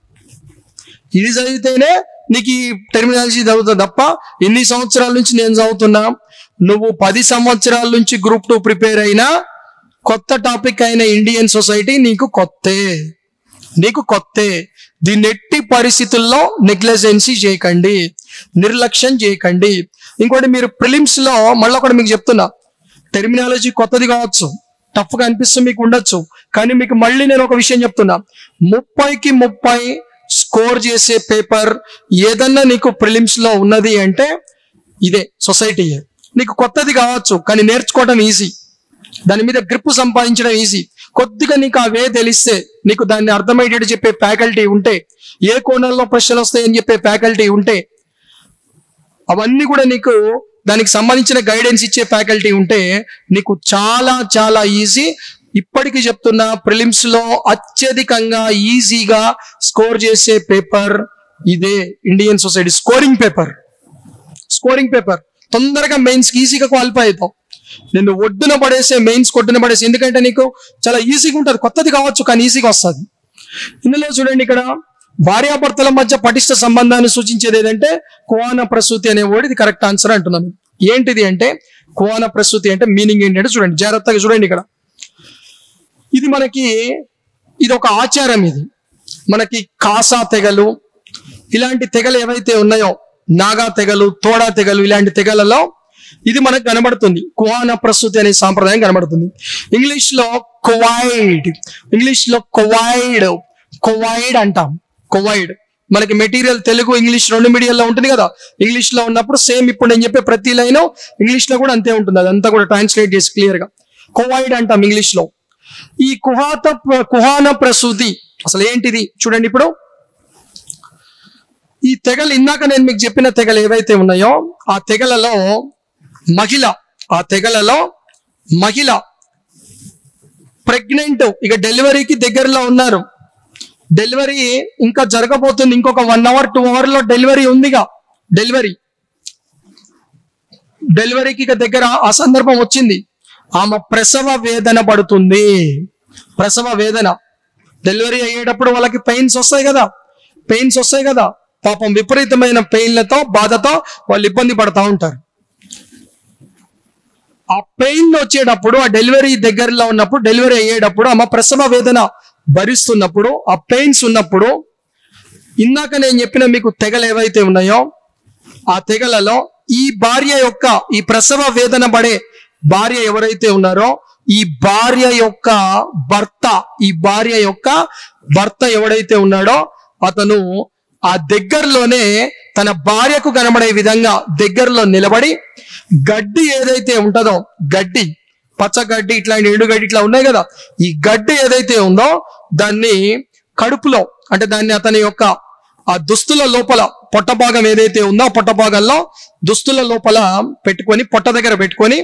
ఇది చదివితేనే నీకు ఈ టెర్మినాలజీ చదువుతుంది తప్ప ఇన్ని సంవత్సరాల నుంచి నేను చదువుతున్నా నువ్వు పది సంవత్సరాల నుంచి గ్రూప్ టూ ప్రిపేర్ అయినా కొత్త టాపిక్ అయిన ఇండియన్ సొసైటీ నీకు కొత్తే నీకు కొత్తే దీన్ని ఎట్టి పరిస్థితుల్లో నెగ్లెజెన్సీ చేయకండి నిర్లక్ష్యం చేయకండి ఇంకోటి మీరు ప్రిలిమ్స్ లో మళ్ళీ కూడా మీకు చెప్తున్నా టెర్మినాలజీ కొత్తది కావచ్చు టఫ్ గా అనిపిస్తుంది మీకు ఉండొచ్చు కానీ మీకు మళ్ళీ నేను ఒక విషయం చెప్తున్నా ముప్పైకి ముప్పై స్కోర్ చేసే పేపర్ ఏదన్నా నీకు ప్రిలిమ్స్ లో ఉన్నది అంటే ఇదే సొసైటీయే నీకు కొత్తది కావచ్చు కానీ నేర్చుకోవడం ఈజీ దాని మీద గ్రిప్ సంపాదించడం ఈజీ కొద్దిగా నీకు ఆ వే తెలిస్తే నీకు దాన్ని అర్థమయ్యేటట్టు చెప్పే ఫ్యాకల్టీ ఉంటే ఏ కోణంలో ప్రశ్నలు వస్తాయని చెప్పే ఫ్యాకల్టీ ఉంటే అవన్నీ కూడా నీకు దానికి సంబంధించిన గైడెన్స్ ఇచ్చే ఫ్యాకల్టీ ఉంటే నీకు చాలా చాలా ఈజీ ఇప్పటికీ చెప్తున్నా ప్రిలిమ్స్ లో అత్యధికంగా ఈజీగా స్కోర్ చేసే పేపర్ ఇదే Indian society scoring paper scoring paper తొందరగా మెయిన్స్ కి ఈజీగా క్వాలిఫై అవుతావు నిన్ను ఒడ్డున పడేసే మెయిన్స్ కొట్టున పడేసి ఎందుకంటే నీకు చాలా ఈజీగా ఉంటుంది కొత్తది కావచ్చు కానీ ఈజీగా వస్తుంది ఇందులో చూడండి ఇక్కడ భార్యాభర్తల మధ్య పటిష్ట సంబంధాన్ని సూచించేది ఏదంటే కువాన ప్రసూతి అనే వర్డ్ ఇది కరెక్ట్ ఆన్సర్ అంటున్నాను ఏంటిది అంటే కువాన ప్రసూతి అంటే మీనింగ్ ఏంటంటే చూడండి జాగ్రత్తగా చూడండి ఇక్కడ ఇది మనకి ఇది ఒక ఆచారం ఇది మనకి కాసా తెగలు ఇలాంటి తెగలు ఏవైతే ఉన్నాయో నాగా తెగలు తోడా తెగలు ఇలాంటి తెగలలో ఇది మనకు కనబడుతుంది కువాన ప్రస్తుతి అనే సాంప్రదాయం కనబడుతుంది ఇంగ్లీష్ లో కొవైడ్ ఇంగ్లీష్ లో కొవైడ్ కొవైడ్ అంటాం కొవైడ్ మనకి మెటీరియల్ తెలుగు ఇంగ్లీష్ రెండు మీడియంలో ఉంటుంది కదా ఇంగ్లీష్ లో ఉన్నప్పుడు సేమ్ ఇప్పుడు నేను చెప్పే ప్రతి లైన్ ఇంగ్లీష్ లో కూడా అంతే ఉంటుంది అదంతా కూడా ట్రాన్స్లేట్ చేసి క్లియర్ గా కొవైడ్ అంటాం ఇంగ్లీష్ లో ఈ కుహాత కుహాన ప్రసూతి అసలు ఏంటిది చూడండి ఇప్పుడు ఈ తెగలు ఇందాక నేను మీకు చెప్పిన తెగలు ఏవైతే ఉన్నాయో ఆ తెగలలో మహిళ ఆ తెగలలో మహిళ ప్రెగ్నెంట్ ఇక డెలివరీకి దగ్గరలో ఉన్నారు డెలివరీ ఇంకా జరగబోతుంది ఇంకొక వన్ అవర్ టూ అవర్ లో డెలివరీ ఉందిగా డెలివరీ డెలివరీకి ఇక దగ్గర ఆ సందర్భం వచ్చింది ఆమె ప్రసవ వేదన పడుతుంది ప్రసవ వేదన డెలివరీ అయ్యేటప్పుడు వాళ్ళకి పెయిన్స్ వస్తాయి కదా పెయిన్స్ వస్తాయి కదా పాపం విపరీతమైన పెయిన్లతో బాధతో వాళ్ళు ఇబ్బంది పడతా ఉంటారు ఆ పెయిన్ వచ్చేటప్పుడు ఆ డెలివరీ దగ్గరలో ఉన్నప్పుడు డెలివరీ అయ్యేటప్పుడు ఆమె ప్రసవ వేదన భరిస్తున్నప్పుడు ఆ పెయిన్స్ ఉన్నప్పుడు ఇందాక నేను చెప్పిన మీకు తెగలు ఏవైతే ఉన్నాయో ఆ తెగలలో ఈ భార్య యొక్క ఈ ప్రసవ వేదన పడే భార్య ఎవరైతే ఉన్నారో ఈ భార్య యొక్క భర్త ఈ భార్య యొక్క భర్త ఎవడైతే ఉన్నాడో అతను ఆ దగ్గరలోనే తన భార్యకు కనబడే విధంగా దగ్గరలో నిలబడి గడ్డి ఏదైతే ఉంటుందో గడ్డి పచ్చ గడ్డి ఇట్లాంటి ఎండుగడ్డి ఇట్లా ఉన్నాయి కదా ఈ గడ్డి ఏదైతే ఉందో దాన్ని కడుపులో అంటే దాన్ని అతని యొక్క ఆ దుస్తుల లోపల పొట్ట భాగం ఏదైతే ఉందో ఆ పొట్ట భాగంలో దుస్తుల లోపల పెట్టుకొని పొట్ట దగ్గర పెట్టుకొని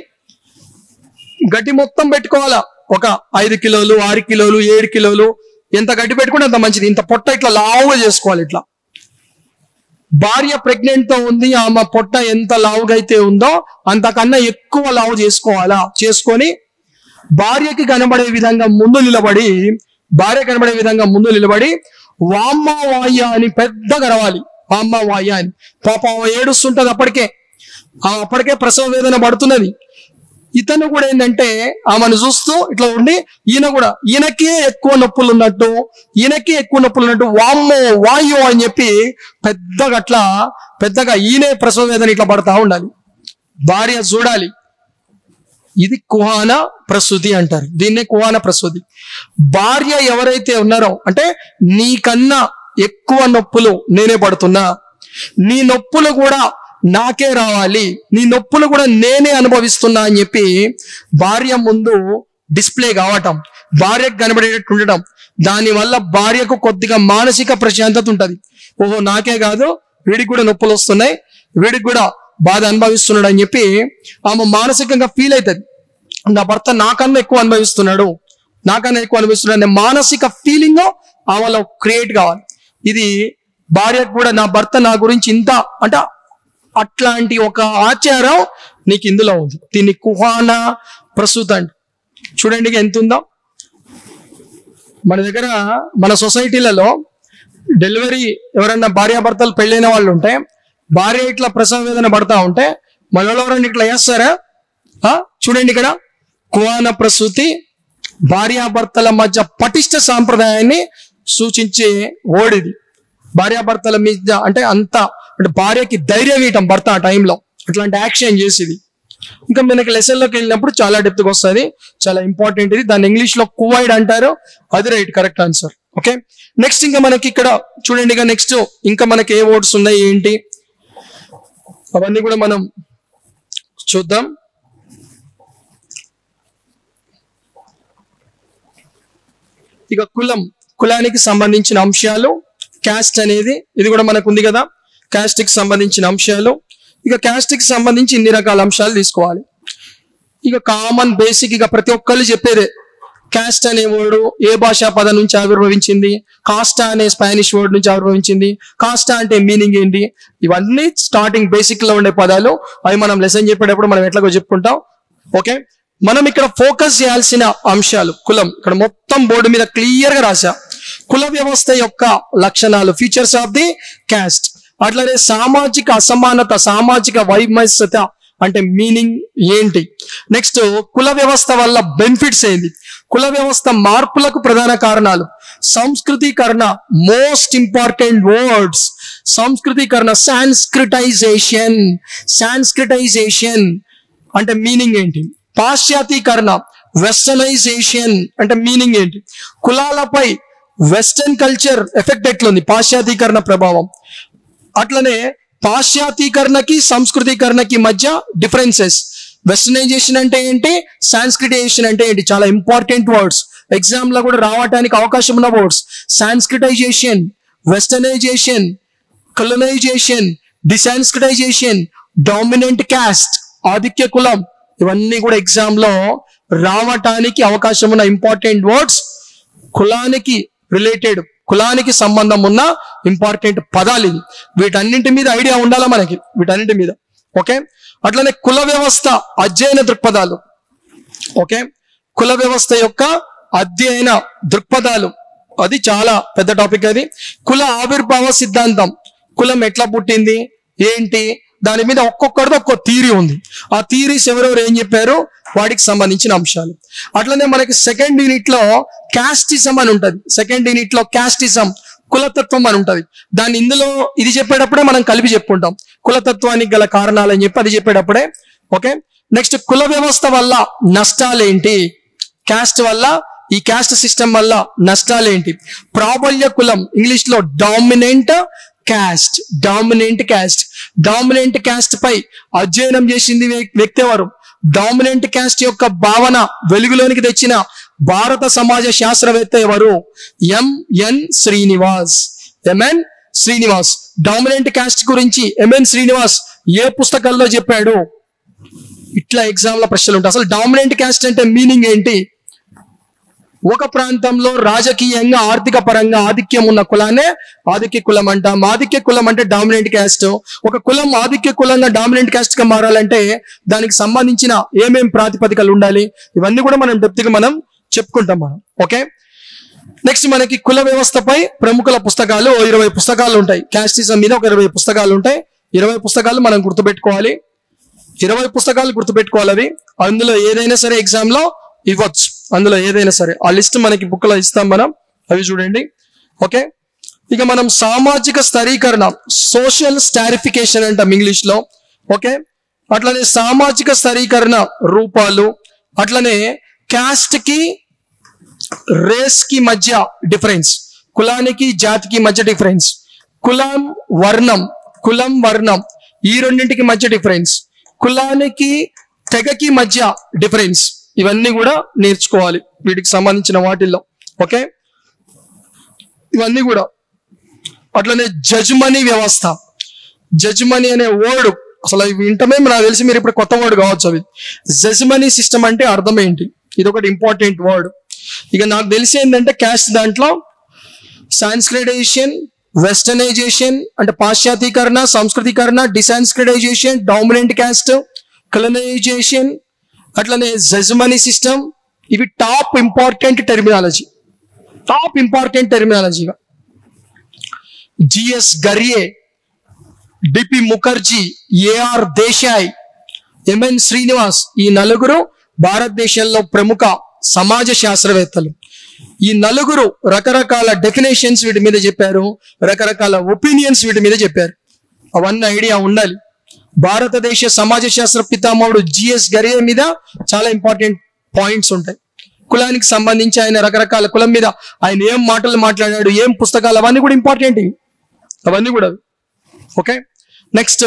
గడ్డి మొత్తం పెట్టుకోవాలా ఒక ఐదు కిలోలు ఆరు కిలోలు ఏడు కిలోలు ఎంత గడ్డి పెట్టుకుంటే అంత మంచిది ఇంత పొట్ట ఇట్లా లావుగా చేసుకోవాలి ఇట్లా భార్య ప్రెగ్నెంట్ తో ఉంది ఆమె పొట్ట ఎంత లావుగా అయితే ఉందో అంతకన్నా ఎక్కువ లావు చేసుకోవాలా చేసుకొని భార్యకి కనబడే విధంగా ముందు నిలబడి భార్య కనబడే విధంగా ముందు నిలబడి వామ్మ వాయ్య అని పెద్ద గరవాలి వామ్మ వాయ్య అని పాప ఆమె ఏడుస్తుంటది అప్పటికే ఆ అప్పటికే ప్రసవ వేదన పడుతున్నది ఇతను కూడా ఏంటంటే ఆమెను చూస్తూ ఇట్లా ఉండి ఈయన కూడా ఈయనకే ఎక్కువ నొప్పులు ఉన్నట్టు ఈయనకే ఎక్కువ నొప్పులు ఉన్నట్టు వామ్మో వాయు అని చెప్పి పెద్దగా అట్లా పెద్దగా ఈయనే ప్రసవ వేదన ఇట్లా పడతా ఉండాలి భార్య చూడాలి ఇది కుహాన ప్రసూతి అంటారు దీన్నే కుహాన ప్రసూతి భార్య ఎవరైతే ఉన్నారో అంటే నీకన్నా ఎక్కువ నొప్పులు నేనే పడుతున్నా నీ నొప్పులు కూడా నాకే రావాలి నీ నొప్పులు కూడా నేనే అనుభవిస్తున్నా అని చెప్పి భార్య ముందు డిస్ప్లే కావటం భార్యకు కనబడేటట్టు ఉండటం దానివల్ల భార్యకు కొద్దిగా మానసిక ప్రశాంతత ఉంటది ఓహో నాకే కాదు వీడికి కూడా నొప్పులు వస్తున్నాయి వీడికి కూడా బాధ అనుభవిస్తున్నాడు అని చెప్పి ఆమె మానసికంగా ఫీల్ అవుతుంది నా భర్త నాకన్నా ఎక్కువ అనుభవిస్తున్నాడు నాకన్నా ఎక్కువ అనుభవిస్తున్నాడు అనే మానసిక ఫీలింగ్ ఆమెలో క్రియేట్ కావాలి ఇది భార్యకు కూడా నా భర్త నా గురించి ఇంత అంటే అట్లాంటి ఒక ఆచారం నీకు ఇందులో ఉంది దీన్ని కుహాన ప్రసూత అంట చూడండి ఇక ఎంత ఉందో మన దగ్గర మన సొసైటీలలో డెలివరీ ఎవరన్నా భార్యాభర్తలు పెళ్ళైన వాళ్ళు ఉంటే భార్య ఇట్లా ప్రసవ వేదన పడతా ఉంటే మనలో ఎవరైనా ఇట్లా చేస్తారా ఆ? చూడండి ఇక్కడ కువాన ప్రసూతి భార్యాభర్తల మధ్య పటిష్ట సాంప్రదాయాన్ని సూచించే ఓడిది భార్యాభర్తల మీద అంటే అంత అంటే భార్యకి ధైర్యం ఇవ్వటం భర్త ఆ టైంలో అట్లాంటి యాక్షన్ చేసేది ఇంకా మనకి లెసన్లోకి వెళ్ళినప్పుడు చాలా డెప్త్గా వస్తుంది చాలా ఇంపార్టెంట్ ఇది దాన్ని ఇంగ్లీష్ లో కువైడ్ అంటారు అది right correct answer okay next ఇంకా మనకి ఇక్కడ చూడండి ఇక నెక్స్ట్ ఇంకా మనకి ఏ వర్డ్స్ ఉన్నాయి ఏంటి అవన్నీ కూడా మనం చూద్దాం ఇక కులం కులానికి సంబంధించిన అంశాలు క్యాస్ట్ అనేది ఇది కూడా మనకు ఉంది కదా క్యాస్ట్ కి సంబంధించిన అంశాలు ఇక క్యాస్ట్ కి సంబంధించి ఇన్ని రకాల అంశాలు తీసుకోవాలి ఇక కామన్ బేసిక్ ఇక ప్రతి ఒక్కళ్ళు చెప్పేదే క్యాస్ట్ అనే వర్డ్ ఏ భాషా పదం నుంచి ఆవిర్భవించింది కాస్టా అనే స్పానిష్ వర్డ్ నుంచి ఆవిర్భవించింది కాస్టా అంటే మీనింగ్ ఏంటి ఇవన్నీ స్టార్టింగ్ బేసిక్ లో ఉండే పదాలు అవి మనం లెసన్ చెప్పేటప్పుడు మనం ఎట్లాగో చెప్పుకుంటాం ఓకే మనం ఇక్కడ ఫోకస్ చేయాల్సిన అంశాలు కులం ఇక్కడ మొత్తం బోర్డు మీద క్లియర్ గా రాసా కుల వ్యవస్థ యొక్క లక్షణాలు ఫీచర్స్ ఆఫ్ ది క్యాస్ట్ అట్లనే సామాజిక అసమానత సామాజిక వైమస్యత అంటే మీనింగ్ ఏంటి నెక్స్ట్ కుల వ్యవస్థ వల్ల బెనిఫిట్స్ ఏంటి కుల వ్యవస్థ మార్పులకు ప్రధాన కారణాలు సంస్కృతీకరణ మోస్ట్ ఇంపార్టెంట్ వర్డ్స్ సంస్కృతీకరణ సాంస్క్రిటైజేషన్ సాంస్క్రిటైజేషన్ అంటే మీనింగ్ ఏంటి పాశ్చాతీకరణ వెస్టర్నైజేషన్ అంటే మీనింగ్ ఏంటి కులాలపై వెస్టర్న్ కల్చర్ ఎఫెక్ట్ ఎట్లుంది పాశ్చాతీకరణ ప్రభావం అట్లనే పాశ్చాతీకరణకి సంస్కృతీకరణకి మధ్య డిఫరెన్సెస్ వెస్టర్నైజేషన్ అంటే ఏంటి సాంస్క్రిటైజేషన్ అంటే ఏంటి చాలా ఇంపార్టెంట్ వర్డ్స్ ఎగ్జామ్ లో కూడా రావడానికి అవకాశం ఉన్న words sanskritization westernization colonization desanskritization dominant caste ఆధిక్య కులం ఇవన్నీ కూడా ఎగ్జామ్ లో రావటానికి అవకాశం ఉన్న ఇంపార్టెంట్ వర్డ్స్ కులానికి రిలేటెడ్ కులానికి సంబంధం ఉన్న ఇంపార్టెంట్ పదాలు ఇవి వీటన్నింటి మీద ఐడియా ఉండాలా మనకి వీటన్నింటి మీద ఓకే అట్లనే కుల వ్యవస్థ అధ్యయన దృక్పథాలు ఓకే కుల వ్యవస్థ యొక్క అధ్యయన దృక్పథాలు అది చాలా పెద్ద టాపిక్ అది కుల ఆవిర్భావ సిద్ధాంతం కులం ఎట్లా పుట్టింది ఏంటి దాని మీద ఒక్కొక్కరిది ఒక్కో థీరీ ఉంది ఆ థీరీస్ ఎవరెవరు ఏం చెప్పారు వాటికి సంబంధించిన అంశాలు అట్లనే మనకి సెకండ్ యూనిట్ లో క్యాస్టిజం అని ఉంటది సెకండ్ యూనిట్ లో క్యాస్టిజం కులతత్వం అని ఉంటది దాన్ని ఇందులో ఇది చెప్పేటప్పుడే మనం కలిపి చెప్పుకుంటాం కులతత్వానికి గల కారణాలు అని చెప్పి అది చెప్పేటప్పుడే ఓకే నెక్స్ట్ కుల వ్యవస్థ వల్ల నష్టాలేంటి క్యాస్ట్ వల్ల ఈ క్యాస్ట్ సిస్టమ్ వల్ల నష్టాలేంటి ప్రాబల్య కులం ఇంగ్లీష్ లో dominant caste dominant caste dominant caste పై అధ్యయనం చేసింది వ్య- వ్యక్తి ఎవరు డామినెంట్ క్యాస్ట్ యొక్క భావన వెలుగులోనికి తెచ్చిన భారత సమాజ శాస్త్రవేత్త ఎవరు M N Srinivas M N Srinivas dominant caste గురించి ఎంఎన్ శ్రీనివాస్ ఏ పుస్తకాల్లో చెప్పాడు ఇట్లా ఎగ్జామ్ లో ప్రశ్నలు ఉంటాయి అసలు డామినెంట్ క్యాస్ట్ అంటే మీనింగ్ ఏంటి ఒక ప్రాంతంలో రాజకీయంగా ఆర్థిక పరంగా ఆధిక్యం ఉన్న కులానే ఆధిక్య కులం అంటాం ఆధిక్య కులం అంటే డామినెంట్ క్యాస్ట్ ఒక కులం ఆధిక్య కులంగా డామినెంట్ క్యాస్ట్ గా మారాలంటే దానికి సంబంధించిన ఏమేం ప్రాతిపదికలు ఉండాలి ఇవన్నీ కూడా మనం డెప్త్ గా మనం చెప్పుకుంటాం మనం ఓకే నెక్స్ట్ మనకి కుల వ్యవస్థపై ప్రముఖుల పుస్తకాలు ఓ ఇరవై పుస్తకాలు ఉంటాయి క్యాస్టిజం మీద ఒక ఇరవై పుస్తకాలు ఉంటాయి ఇరవై పుస్తకాలు మనం గుర్తుపెట్టుకోవాలి ఇరవై పుస్తకాలు గుర్తుపెట్టుకోవాలి అవి అందులో ఏదైనా సరే ఎగ్జామ్ లో ఇవ్వచ్చు అందులో ఏదైనా సరే ఆ లిస్ట్ మనకి బుక్ లో ఇస్తాం మనం అవి చూడండి ఓకే ఇక మనం సామాజిక స్థరీకరణ సోషల్ స్టారిఫికేషన్ అంటాం ఇంగ్లీష్ లో ఓకే అట్లనే సామాజిక స్థరీకరణ రూపాలు అట్లనే క్యాస్ట్ కి రేస్ కి మధ్య డిఫరెన్స్ కులానికి జాతికి మధ్య డిఫరెన్స్ కులం వర్ణం కులం వర్ణం ఈ రెండింటికి మధ్య డిఫరెన్స్ కులానికి తెగకి మధ్య డిఫరెన్స్ ఇవన్నీ కూడా నేర్చుకోవాలి వీటికి సంబంధించిన వాటిల్లో ఓకే ఇవన్నీ కూడా అట్లనే జజ్మనీ వ్యవస్థ జజ్మనీ అనే వర్డ్ అసలు ఇవి వింటమే నాకు తెలిసి మీరు ఇప్పుడు కొత్త వర్డ్ కావచ్చు అవి జెస్మనీ సిస్టమ్ అంటే అర్థం ఏంటి ఇది ఒకటి ఇంపార్టెంట్ వర్డ్ ఇక నాకు తెలిసి ఏంటంటే క్యాస్ట్ దాంట్లో సాంస్క్రిటైజేషన్ వెస్టర్నైజేషన్ అంటే పాశ్చాత్యకరణ సంస్కృతీకరణ డిసాన్స్క్రిటైజేషన్ డామినెంట్ క్యాస్ట్ కలనైజేషన్ అట్లనే జజ్మనీ సిస్టమ్ ఇవి top important terminology top important టెర్మినాలజీగా G S Ghurye D P Mukherjee A R Desai M N Srinivas ఈ నలుగురు భారతదేశంలో ప్రముఖ సమాజ శాస్త్రవేత్తలు ఈ నలుగురు రకరకాల డెఫినేషన్స్ వీటి మీద చెప్పారు రకరకాల ఒపీనియన్స్ వీటి మీద చెప్పారు అవన్నీ ఐడియా ఉండాలి భారతదేశ సమాజ శాస్త్ర పితామహుడు జిఎస్ గరియే మీద చాలా ఇంపార్టెంట్ పాయింట్స్ ఉంటాయి కులానికి సంబంధించి ఆయన రకరకాల కులం మీద ఆయన ఏం మాటలు మాట్లాడాడు ఏం పుస్తకాలు అవన్నీ కూడా ఇంపార్టెంట్ ఇవి అవన్నీ కూడా ఓకే నెక్స్ట్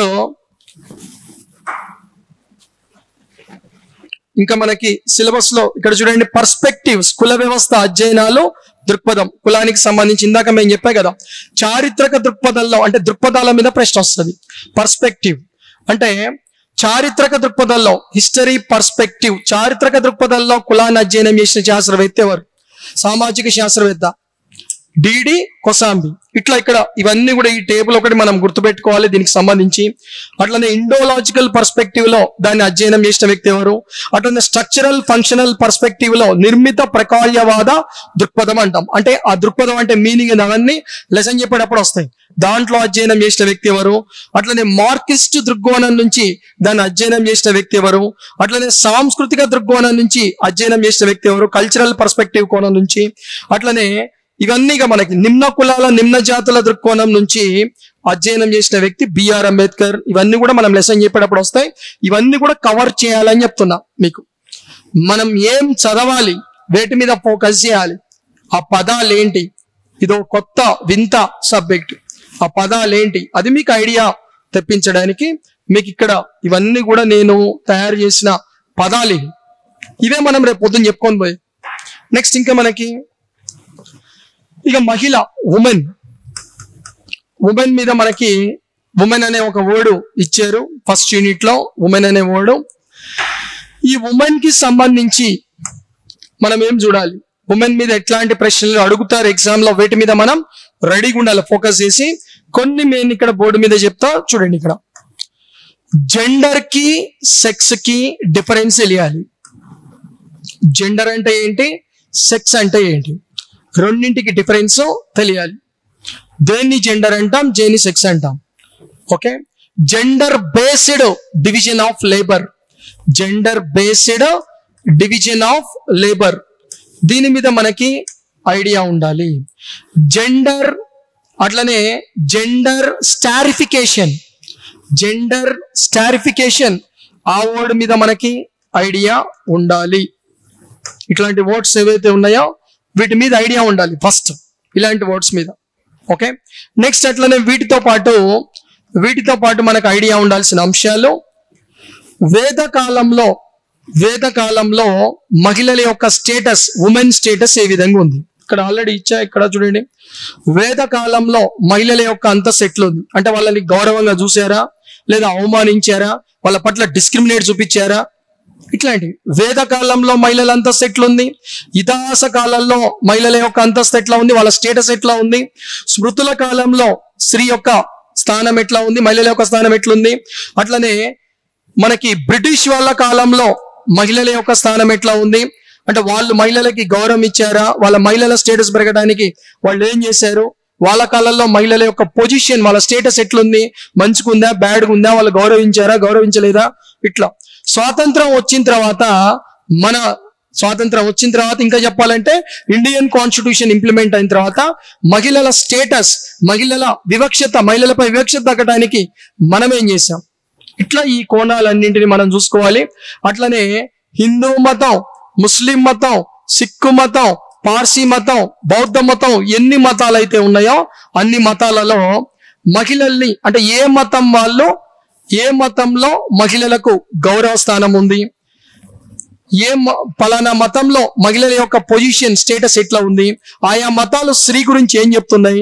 ఇంకా మనకి సిలబస్ లో ఇక్కడ చూడండి పర్స్పెక్టివ్స్ కుల వ్యవస్థ అధ్యయనాలు దృక్పథం కులానికి సంబంధించి ఇందాక మేము చెప్పా కదా చారిత్రక దృక్పథంలో అంటే దృక్పథాల మీద ప్రశ్న వస్తుంది పర్స్పెక్టివ్ అంటే చారిత్రక దృక్పథంలో హిస్టరీ పర్స్పెక్టివ్ చారిత్రక దృక్పథంలో కులాన్ని అధ్యయనం చేసిన శాస్త్రవేత్త ఎవరు సామాజిక శాస్త్రవేత్త డిడి కొసాంబి ఇట్లా ఇక్కడ ఇవన్నీ కూడా ఈ టేబుల్ ఒకటి మనం గుర్తుపెట్టుకోవాలి దీనికి సంబంధించి అట్లనే ఇండోలాజికల్ పర్స్పెక్టివ్ లో దాన్ని అధ్యయనం చేసిన వ్యక్తి ఎవరు అట్లనే స్ట్రక్చరల్ ఫంక్షనల్ పర్స్పెక్టివ్ లో నిర్మిత ప్రకార్యవాద దృక్పథం అంటాం అంటే ఆ దృక్పథం అంటే మీనింగ్ అవన్నీ లెసన్ చెప్పేటప్పుడు వస్తాయి దాంట్లో అధ్యయనం చేసిన వ్యక్తి ఎవరు అట్లనే మార్కిస్ట్ దృక్కోణం నుంచి దాన్ని అధ్యయనం చేసిన వ్యక్తి ఎవరు అట్లనే సాంస్కృతిక దృక్కోణం నుంచి అధ్యయనం చేసిన వ్యక్తి ఎవరు కల్చరల్ పర్స్పెక్టివ్ కోణం నుంచి అట్లనే ఇవన్నీ ఇక మనకి నిమ్న కులాల నిమ్న జాతుల దృక్కోణం నుంచి అధ్యయనం చేసిన వ్యక్తి బిఆర్ అంబేద్కర్ ఇవన్నీ కూడా మనం లెసన్ చెప్పేటప్పుడు వస్తాయి ఇవన్నీ కూడా కవర్ చేయాలని చెప్తున్నా మీకు మనం ఏం చదవాలి వేటి మీద ఫోకస్ చేయాలి ఆ పదాలు ఏంటి ఇదో కొత్త వింత సబ్జెక్ట్ ఆ పదాలు ఏంటి అది మీకు ఐడియా తెప్పించడానికి మీకు ఇక్కడ ఇవన్నీ కూడా నేను తయారు చేసిన పదాలు ఇవి ఇవే మనం రేపు పొద్దున్న చెప్పుకొని పోయి నెక్స్ట్ ఇంకా మనకి ఇక మహిళ ఉమెన్ ఉమెన్ మీద మనకి ఉమెన్ అనే ఒక వర్డ్ ఇచ్చారు ఫస్ట్ యూనిట్ లో ఉమెన్ అనే వర్డ్ ఈ ఉమెన్ కి సంబంధించి మనం ఏం చూడాలి ఉమెన్ మీద ఎట్లాంటి ప్రశ్నలు అడుగుతారు ఎగ్జామ్ లో వీటి మీద మనం రెడీగా ఉండాలి ఫోకస్ చేసి కొన్ని నేను ఇక్కడ బోర్డు మీద చెప్తా చూడండి ఇక్కడ జెండర్ కి సెక్స్ కి డిఫరెన్స్ తెలియాలి జెండర్ అంటే ఏంటి సెక్స్ అంటే ఏంటి రెండింటికి డిఫరెన్స్ తెలియాలి దేన్ని జెండర్ అంటాం దేన్ని సెక్స్ అంటాం okay gender based division of labour gender based division of labour దీని మీద మనకి ఐడియా ఉండాలి జెండర్ అట్లనే జెండర్ స్టారిఫికేషన్ జెండర్ స్టారిఫికేషన్ ఆ వర్డ్ మీద మనకి ఐడియా ఉండాలి ఇట్లాంటి వర్డ్స్ ఏవైతే ఉన్నాయో వీటి మీద ఐడియా ఉండాలి ఫస్ట్ ఇలాంటి వర్డ్స్ మీద ఓకే నెక్స్ట్ అట్లనే వీటితో పాటు వీటితో పాటు మనకు ఐడియా ఉండాల్సిన అంశాలు వేద కాలంలో వేద కాలంలో మహిళల యొక్క స్టేటస్ ఉమెన్ స్టేటస్ ఏ విధంగా ఉంది ఇక్కడ ఆల్రెడీ ఇచ్చా ఇక్కడ చూడండి వేద కాలంలో మహిళల యొక్క అంతస్తు ఎట్లుంది అంటే వాళ్ళని గౌరవంగా చూసారా లేదా అవమానించారా వాళ్ళ పట్ల డిస్క్రిమినేట్ చూపించారా ఇట్లాంటి వేద కాలంలో మహిళల అంతస్తు ఎట్లుంది ఇతిహాస కాలంలో మహిళల యొక్క అంతస్తు ఎట్లా ఉంది వాళ్ళ స్టేటస్ ఎట్లా ఉంది స్మృతుల కాలంలో స్త్రీ యొక్క స్థానం ఎట్లా ఉంది మహిళల యొక్క స్థానం ఎట్లుంది అట్లనే మనకి బ్రిటిష్ వాళ్ళ కాలంలో మహిళల యొక్క స్థానం ఎట్లా ఉంది అంటే వాళ్ళు మహిళలకి గౌరవం ఇచ్చారా వాళ్ళ మహిళల స్టేటస్ పెరగడానికి వాళ్ళు ఏం చేశారు వాళ్ళ కాలంలో మహిళల యొక్క పొజిషన్ వాళ్ళ స్టేటస్ ఎట్లుంది మంచిగుందా బ్యాడ్గా ఉందా వాళ్ళు గౌరవించారా గౌరవించలేదా ఇట్లా స్వాతంత్రం వచ్చిన తర్వాత మన స్వాతంత్రం వచ్చిన తర్వాత ఇంకా చెప్పాలంటే ఇండియన్ కాన్స్టిట్యూషన్ ఇంప్లిమెంట్ అయిన తర్వాత మహిళల స్టేటస్ మహిళల వివక్షత మహిళలపై వివక్షత తగ్గడానికి మనం ఏం చేసాం ఇట్లా ఈ కోణాలన్నింటిని మనం చూసుకోవాలి అట్లనే హిందూ మతం ముస్లిం మతం సిక్కు మతం పార్సీ మతం బౌద్ధ మతం ఎన్ని మతాలు అయితే ఉన్నాయో అన్ని మతాలలో మహిళల్ని అంటే ఏ మతం వాళ్ళు ఏ మతంలో మహిళలకు గౌరవ స్థానం ఉంది ఏ మ- పలానా మతంలో మహిళల యొక్క పొజిషన్ స్టేటస్ ఎట్లా ఉంది ఆయా మతాలు స్త్రీ గురించి ఏం చెప్తున్నాయి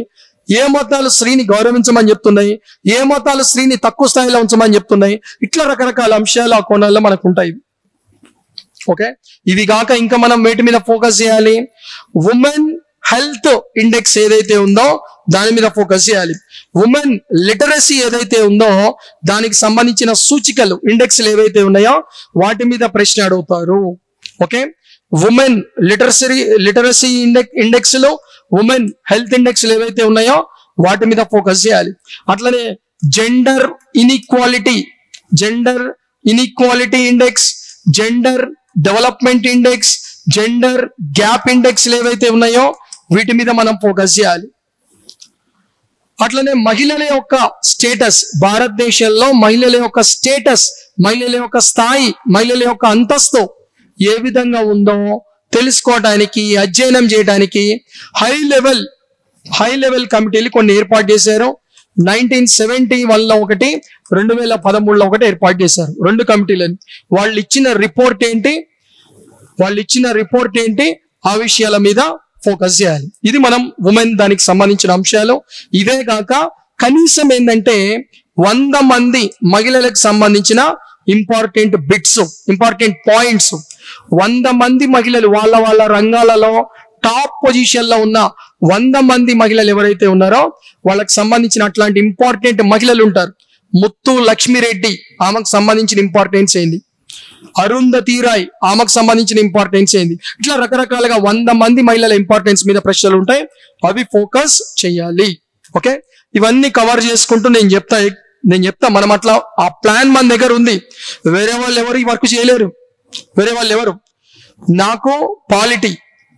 ఏ మతాలు స్త్రీని గౌరవించమని చెప్తున్నాయి ఏ మతాలు స్త్రీని తక్కువ స్థాయిలో ఉంచమని చెప్తున్నాయి ఇట్లా రకరకాల అంశాలు ఆ కోణాల్లో మనకు ఉంటాయి ఓకే ఇవి కాక ఇంకా మనం వేటి మీద ఫోకస్ చేయాలి ఉమెన్ హెల్త్ ఇండెక్స్ ఏదైతే ఉందో దాని మీద ఫోకస్ చేయాలి ఉమెన్ లిటరసీ ఏదైతే ఉందో దానికి సంబంధించిన సూచికలు ఇండెక్స్లు ఏవైతే ఉన్నాయో వాటి మీద ప్రశ్న అడుగుతారు okay women literacy literacy index index లో ఉమెన్ హెల్త్ ఇండెక్స్ ఏవైతే ఉన్నాయో వాటి మీద ఫోకస్ చేయాలి అట్లనే gender inequality gender inequality index gender development index gender gap index ఏవైతే ఉన్నాయో వీటి మీద మనం ఫోకస్ చేయాలి అట్లనే మహిళల యొక్క స్టేటస్ భారతదేశంలో మహిళల యొక్క స్టేటస్ మహిళల యొక్క స్థాయి మహిళల యొక్క అంతస్తు ఏ విధంగా ఉందో తెలుసుకోవడానికి అధ్యయనం చేయడానికి హై లెవెల్ హై లెవెల్ కమిటీలు కొన్ని ఏర్పాటు చేశారు నైన్టీన్ సెవెంటీ వన్ లో ఒకటి రెండు వేల పదమూడులో ఒకటి ఏర్పాటు చేశారు రెండు కమిటీలని వాళ్ళు ఇచ్చిన రిపోర్ట్ ఏంటి వాళ్ళు ఇచ్చిన రిపోర్ట్ ఏంటి ఆ విషయాల మీద ఫోకస్ చేయాలి ఇది మనం ఉమెన్ దానికి సంబంధించిన అంశాలు ఇవే కాక కనీసం ఏంటంటే వంద మంది మహిళలకు సంబంధించిన ఇంపార్టెంట్ బిట్స్ ఇంపార్టెంట్ పాయింట్స్ వంద మంది మహిళలు వాళ్ళ వాళ్ళ రంగాలలో టాప్ పొజిషన్ లో ఉన్న వంద మంది మహిళలు ఎవరైతే ఉన్నారో వాళ్ళకి సంబంధించిన అట్లాంటి ఇంపార్టెంట్ మహిళలు ఉంటారు ముత్తు లక్ష్మిరెడ్డి ఆమెకు సంబంధించిన ఇంపార్టెన్స్ ఏంది అరుంధతి రాయ్ ఆమెకు సంబంధించిన ఇంపార్టెన్స్ ఏంది ఇట్లా రకరకాలుగా వంద మంది మహిళల ఇంపార్టెన్స్ మీద ప్రశ్నలు ఉంటాయి అవి ఫోకస్ చేయాలి ఓకే ఇవన్నీ కవర్ చేసుకుంటూ నేను చెప్తా నేను చెప్తా మనం అట్లా ఆ ప్లాన్ మన దగ్గర ఉంది వేరే వాళ్ళు ఎవరు ఈ వర్క్ చేయలేరు వేరే వాళ్ళు ఎవరు నాకు పాలిటీ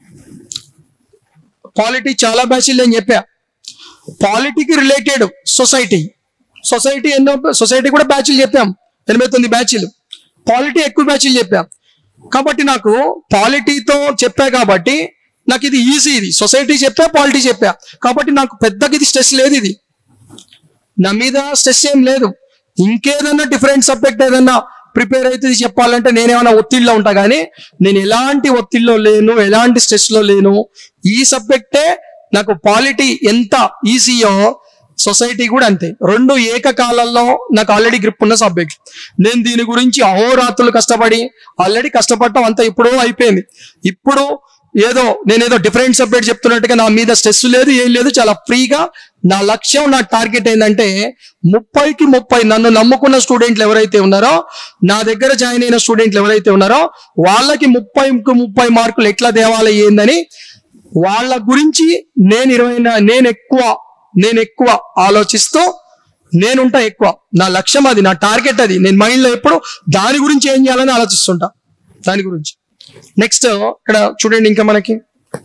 పాలిటీ చాలా బ్యాచ్లు నేను చెప్పా పాలిటీకి రిలేటెడ్ సొసైటీ సొసైటీ ఎన్నో సొసైటీ కూడా బ్యాచ్లు చెప్పాం ఎనభై తొమ్మిది బ్యాచ్లు పాలిటీ ఎక్కువ బ్యాచ్లు చెప్పాం కాబట్టి నాకు పాలిటీతో చెప్పా కాబట్టి నాకు ఇది ఈజీ ఇది సొసైటీ చెప్పా పాలిటీ చెప్పా కాబట్టి నాకు పెద్దగా ఇది స్ట్రెస్ లేదు ఇది నా మీద స్ట్రెస్ ఏం లేదు ఇంకేదన్నా డిఫరెంట్ సబ్జెక్ట్ ఏదన్నా ప్రిపేర్ అయితే ఇది చెప్పాలంటే నేనేమైనా ఒత్తిడిలో ఉంటా కానీ నేను ఎలాంటి ఒత్తిడిలో లేను ఎలాంటి స్ట్రెస్ లో లేను ఈ సబ్జెక్టే నాకు పాలిటీ ఎంత ఈజీయో సొసైటీ కూడా అంతే రెండు ఏకకాలంలో నాకు ఆల్రెడీ గ్రిప్ ఉన్న సబ్జెక్ట్ నేను దీని గురించి అహోరాత్రులు కష్టపడి ఆల్రెడీ కష్టపడటం అంతా ఎప్పుడో అయిపోయింది ఇప్పుడు ఏదో నేనేదో డిఫరెంట్ సబ్జెక్ట్ చెప్తున్నట్టుగా నా మీద స్ట్రెస్ లేదు ఏం లేదు చాలా ఫ్రీగా నా లక్ష్యం నా టార్గెట్ ఏంటంటే ముప్పైకి ముప్పై నన్ను నమ్ముకున్న స్టూడెంట్లు ఎవరైతే ఉన్నారో నా దగ్గర జాయిన్ అయిన స్టూడెంట్లు ఎవరైతే ఉన్నారో వాళ్ళకి ముప్పైకి ముప్పై మార్కులు ఎట్లా తేవాలి ఏందని వాళ్ళ గురించి నేను ఇరవై నా- నేను ఎక్కువ నేను ఎక్కువ ఆలోచిస్తూ నేనుంటా ఎక్కువ నా లక్ష్యం అది నా టార్గెట్ అది నేను మైండ్ లో ఎప్పుడు దాని గురించి ఏం చేయాలని ఆలోచిస్తుంటా దాని గురించి నెక్స్ట్ ఇక్కడ చూడండి ఇంకా మనకి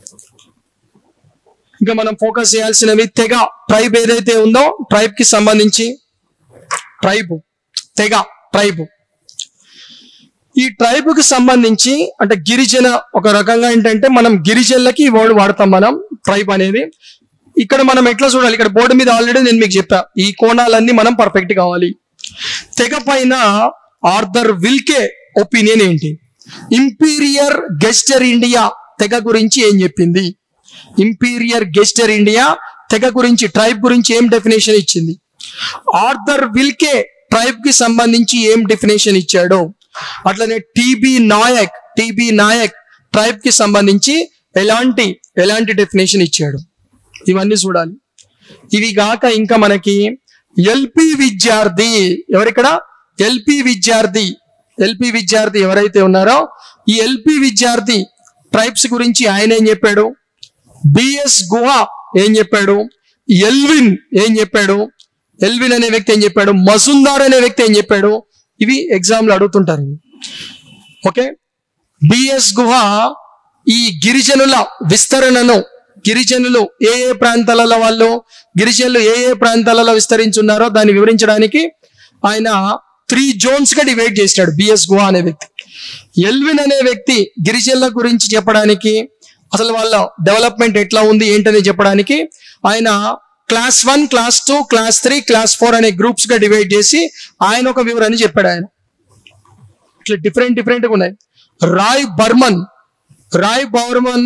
ఇంకా మనం ఫోకస్ చేయాల్సినవి తెగ ట్రైబ్ ఏదైతే ఉందో ట్రైబ్ కి సంబంధించి ట్రైబ్ తెగ ట్రైబ్ ఈ ట్రైబ్ కి సంబంధించి అంటే గిరిజన ఒక రకంగా ఏంటంటే మనం గిరిజనులకి ఈ వర్డ్ వాడతాం మనం ట్రైబ్ అనేది ఇక్కడ మనం ఎట్లా చూడాలి ఇక్కడ బోర్డు మీద ఆల్రెడీ నేను మీకు చెప్పా ఈ కోణాలన్నీ మనం పర్ఫెక్ట్ కావాలి తెగ పైన ఆర్థర్ విల్కే ఒపీనియన్ ఏంటి ఇంపీరియర్ గెస్టర్ ఇండియా తెగ గురించి ఏం చెప్పింది ఇంపీరియర్ గెస్టర్ ఇండియా తెగ గురించి ట్రైబ్ గురించి ఏం డెఫినేషన్ ఇచ్చింది ఆర్థర్ విల్కే ట్రైబ్ కి సంబంధించి ఏం డెఫినేషన్ ఇచ్చాడు అట్లనే T B Naik T B Naik tribe కి సంబంధించి ఎలాంటి ఎలాంటి డెఫినేషన్ ఇచ్చాడు ఇవన్నీ చూడాలి ఇవి గాక ఇంకా మనకి ఎల్పి విద్యార్థి ఎవరిక్కడ ఎల్పి విద్యార్థి ఎల్పి విద్యార్థి ఎవరైతే ఉన్నారో ఈ ఎల్పి విద్యార్థి ట్రైబ్స్ గురించి ఆయన ఏం చెప్పాడు బిఎస్ గుహ ఏం చెప్పాడు ఎల్విన్ ఏం చెప్పాడు ఎల్విన్ అనే వ్యక్తి ఏం చెప్పాడు మజుందార్ అనే వ్యక్తి ఏం చెప్పాడు ఇవి ఎగ్జామ్ లో అడుగుతుంటారు ఇవి. ఓకే బిఎస్ గుహ ఈ గిరిజనుల విస్తరణను గిరిజనులు ఏ ఏ ప్రాంతాలలో వాళ్ళు గిరిజనులు ఏ ఏ ప్రాంతాలలో విస్తరించున్నారో దాన్ని వివరించడానికి ఆయన త్రీ జోన్స్ గా డివైడ్ చేసినాడు బిఎస్ గుహ అనే వ్యక్తి ఎల్విన్ అనే వ్యక్తి గిరిజనుల గురించి చెప్పడానికి అసలు వాళ్ళ డెవలప్మెంట్ ఎట్లా ఉంది ఏంటని చెప్పడానికి ఆయన class one class two class three class four అనే గ్రూప్స్ గా డివైడ్ చేసి ఆయన ఒక వివరణ చెప్పాడు ఆయన ఇట్లా డిఫరెంట్ డిఫరెంట్ గా ఉన్నాయి రాయ్ బర్మన్ రాయ్ బర్మన్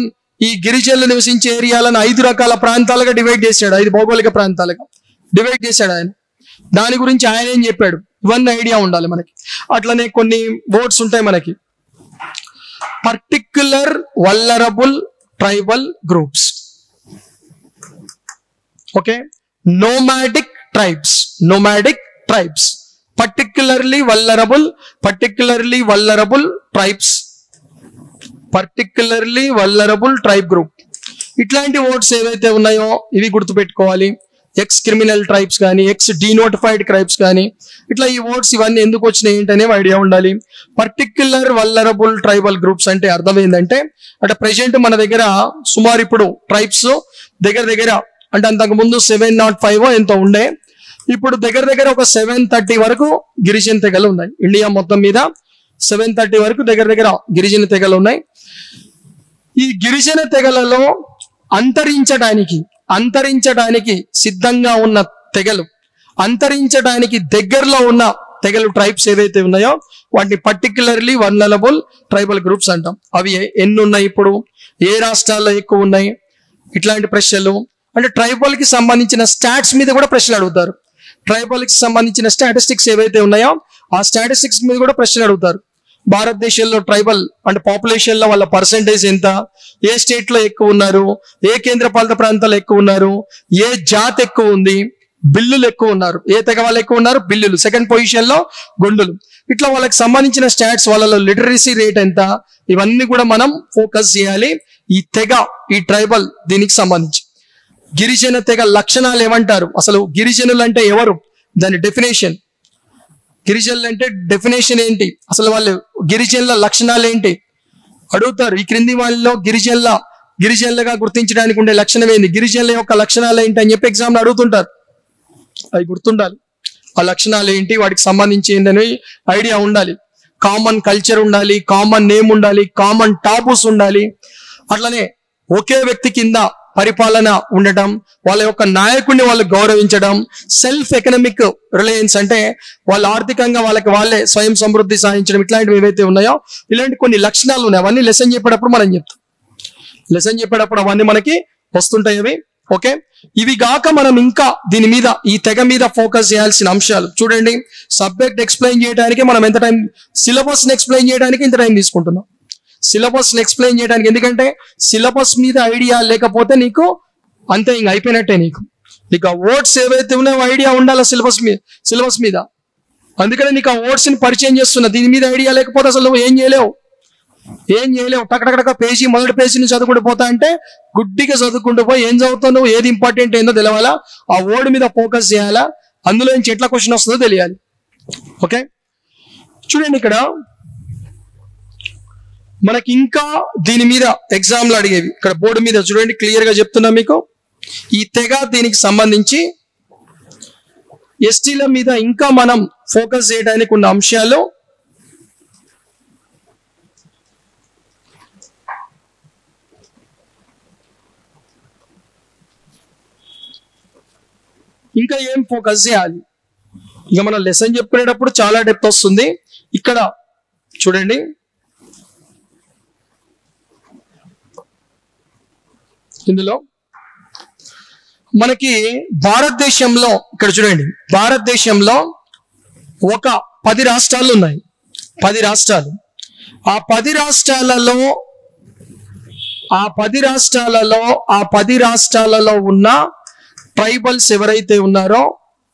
ఈ గిరిజనులు నివసించే ఏరియాలను ఐదు రకాల ప్రాంతాలుగా డివైడ్ చేశాడు ఐదు భౌగోళిక ప్రాంతాలుగా డివైడ్ చేశాడు ఆయన దాని గురించి ఆయన ఏం చెప్పాడు ఇవన్నీ ఐడియా ఉండాలి మనకి అట్లనే కొన్ని వర్డ్స్ ఉంటాయి మనకి particular vulnerable tribal groups okay nomadic tribes nomadic tribes particularly vulnerable particularly vulnerable tribes particularly vulnerable tribe group ఇట్లాంటి వర్డ్స్ ఏవైతే ఉన్నాయో ఇవి గుర్తుపెట్టుకోవాలి ఎక్స్ క్రిమినల్ ట్రైబ్స్ కానీ ఎక్స్ డీనోటిఫైడ్ ట్రైబ్స్ కానీ ఇట్లా ఈ వర్డ్స్ ఇవన్నీ ఎందుకు వచ్చినాయి ఏంటనే ఐడియా ఉండాలి పర్టిక్యులర్ వల్లరబుల్ ట్రైబల్ గ్రూప్స్ అంటే అర్థం ఏంటంటే అంటే ప్రెసెంట్ మన దగ్గర సుమారు ఇప్పుడు ట్రైబ్స్ దగ్గర దగ్గర అంటే అంతకు ముందు సెవెన్ నాట్ ఫైవ్ ఎంతో ఉండే ఇప్పుడు దగ్గర దగ్గర ఒక సెవెన్ థర్టీ వరకు గిరిజన తెగలు ఉన్నాయి ఇండియా మొత్తం మీద సెవెన్ థర్టీ వరకు దగ్గర దగ్గర గిరిజన తెగలు ఉన్నాయి ఈ గిరిజన తెగలలో అంతరించడానికి అంతరించడానికి సిద్ధంగా ఉన్న తెగలు అంతరించడానికి దగ్గరలో ఉన్న తెగలు ట్రైబ్స్ ఏవైతే ఉన్నాయో వాటిని పర్టికులర్లీ వన్నలబుల్ ట్రైబల్ గ్రూప్స్ అంటాం అవి ఏ- ఎన్ని ఉన్నాయి ఇప్పుడు ఏ రాష్ట్రాల్లో ఎక్కువ ఉన్నాయి ఇట్లాంటి ప్రశ్నలు అంటే ట్రైబల్ కి సంబంధించిన స్టాట్స్ మీద కూడా ప్రశ్నలు అడుగుతారు ట్రైబల్ కి సంబంధించిన స్టాటిస్టిక్స్ ఏవైతే ఉన్నాయో ఆ స్టాటిస్టిక్స్ మీద కూడా ప్రశ్నలు అడుగుతారు భారతదేశంలో ట్రైబల్ అంటే పాపులేషన్ లో వాళ్ళ పర్సంటేజ్ ఎంత ఏ స్టేట్ లో ఎక్కువ ఉన్నారు ఏ కేంద్ర పాలిత ప్రాంతాల్లో ఎక్కువ ఉన్నారు ఏ జాతి ఎక్కువ ఉంది బిల్లులు ఎక్కువ ఉన్నారు ఏ తెగ వాళ్ళు ఎక్కువ ఉన్నారు బిల్లులు సెకండ్ పొజిషన్ లో గొండులు ఇట్లా వాళ్ళకి సంబంధించిన స్టాట్స్ వాళ్ళలో లిటరసీ రేట్ ఎంత ఇవన్నీ కూడా మనం ఫోకస్ చేయాలి ఈ తెగ ఈ ట్రైబల్ దీనికి సంబంధించి గిరిజన తెగ లక్షణాలు ఏమంటారు అసలు గిరిజనులు అంటే ఎవరు దాని డెఫినేషన్ గిరిజనులు అంటే డెఫినేషన్ ఏంటి అసలు వాళ్ళు గిరిజనుల లక్షణాలు ఏంటి అడుగుతారు ఈ క్రింది వాళ్ళలో గిరిజనుల గిరిజనులుగా గుర్తించడానికి ఉండే లక్షణం ఏంటి గిరిజనుల యొక్క లక్షణాలు ఏంటి అని చెప్పి ఎగ్జామ్ అడుగుతుంటారు అవి గుర్తుండాలి ఆ లక్షణాలు ఏంటి వాటికి సంబంధించి ఏంటని ఐడియా ఉండాలి కామన్ కల్చర్ ఉండాలి కామన్ నేమ్ ఉండాలి కామన్ టాబూస్ ఉండాలి అట్లనే ఒకే వ్యక్తి కింద పరిపాలన ఉండటం వాళ్ళ యొక్క నాయకుడిని వాళ్ళు గౌరవించడం సెల్ఫ్ ఎకనామిక్ రిలయన్స్ అంటే వాళ్ళ ఆర్థికంగా వాళ్ళకి వాళ్ళే స్వయం సమృద్ధి సాధించడం ఇట్లాంటివి ఏవైతే ఉన్నాయో ఇలాంటి కొన్ని లక్షణాలు ఉన్నాయి అవన్నీ లెసన్ చెప్పేటప్పుడు మనం చెప్తాం లెసన్ చెప్పేటప్పుడు అవన్నీ మనకి వస్తుంటాయి అవి ఓకే ఇవి గాక మనం ఇంకా దీని మీద ఈ తెగ మీద ఫోకస్ చేయాల్సిన అంశాలు చూడండి సబ్జెక్ట్ ఎక్స్ప్లెయిన్ చేయడానికి మనం ఎంత టైం సిలబస్ ని ఎక్స్ప్లెయిన్ చేయడానికి ఇంత టైం తీసుకుంటున్నాం సిలబస్ ని ఎక్స్ప్లెయిన్ చేయడానికి ఎందుకంటే సిలబస్ మీద ఐడియా లేకపోతే నీకు అంతే ఇంక అయిపోయినట్టే నీకు నీకు ఆ వర్డ్స్ ఏవైతే ఉన్నాయో ఐడియా ఉండాలి సిలబస్ మీద సిలబస్ మీద అందుకనే నీకు ఆ వర్డ్స్ ని పరిచయం చేస్తున్నా దీని మీద ఐడియా లేకపోతే అసలు నువ్వు ఏం చేయలేవు ఏం చేయలేవు టకటకటక పేజీ మొదటి పేజీని చదువుకుంటూ పోతా అంటే గుడ్డిగా చదువుకుంటూ పోయి ఏం చదువుతావు నువ్వు ఏది ఇంపార్టెంట్ ఏందో తెలవాలా ఆ వర్డ్ మీద ఫోకస్ చేయాలా అందులో నుంచి ఎట్లా క్వశ్చన్ వస్తుందో తెలియాలి ఓకే చూడండి ఇక్కడ మనకి ఇంకా దీని మీద ఎగ్జామ్లు అడిగేవి ఇక్కడ బోర్డు మీద చూడండి క్లియర్ గా చెప్తున్నా మీకు ఈ తెగ దీనికి సంబంధించి ఎస్టీల మీద ఇంకా మనం ఫోకస్ చేయడానికి ఉన్న అంశాలు ఇంకా ఏం ఫోకస్ చేయాలి ఇక మనం లెసన్ చెప్పుకునేటప్పుడు చాలా డెప్త్ వస్తుంది ఇక్కడ చూడండి ఇందులో మనకి భారతదేశంలో ఇక్కడ చూడండి భారతదేశంలో ఒక పది రాష్ట్రాలు ఉన్నాయి పది రాష్ట్రాలు ఆ పది రాష్ట్రాలలో ఆ పది రాష్ట్రాలలో ఆ పది రాష్ట్రాలలో ఉన్న ట్రైబల్స్ ఎవరైతే ఉన్నారో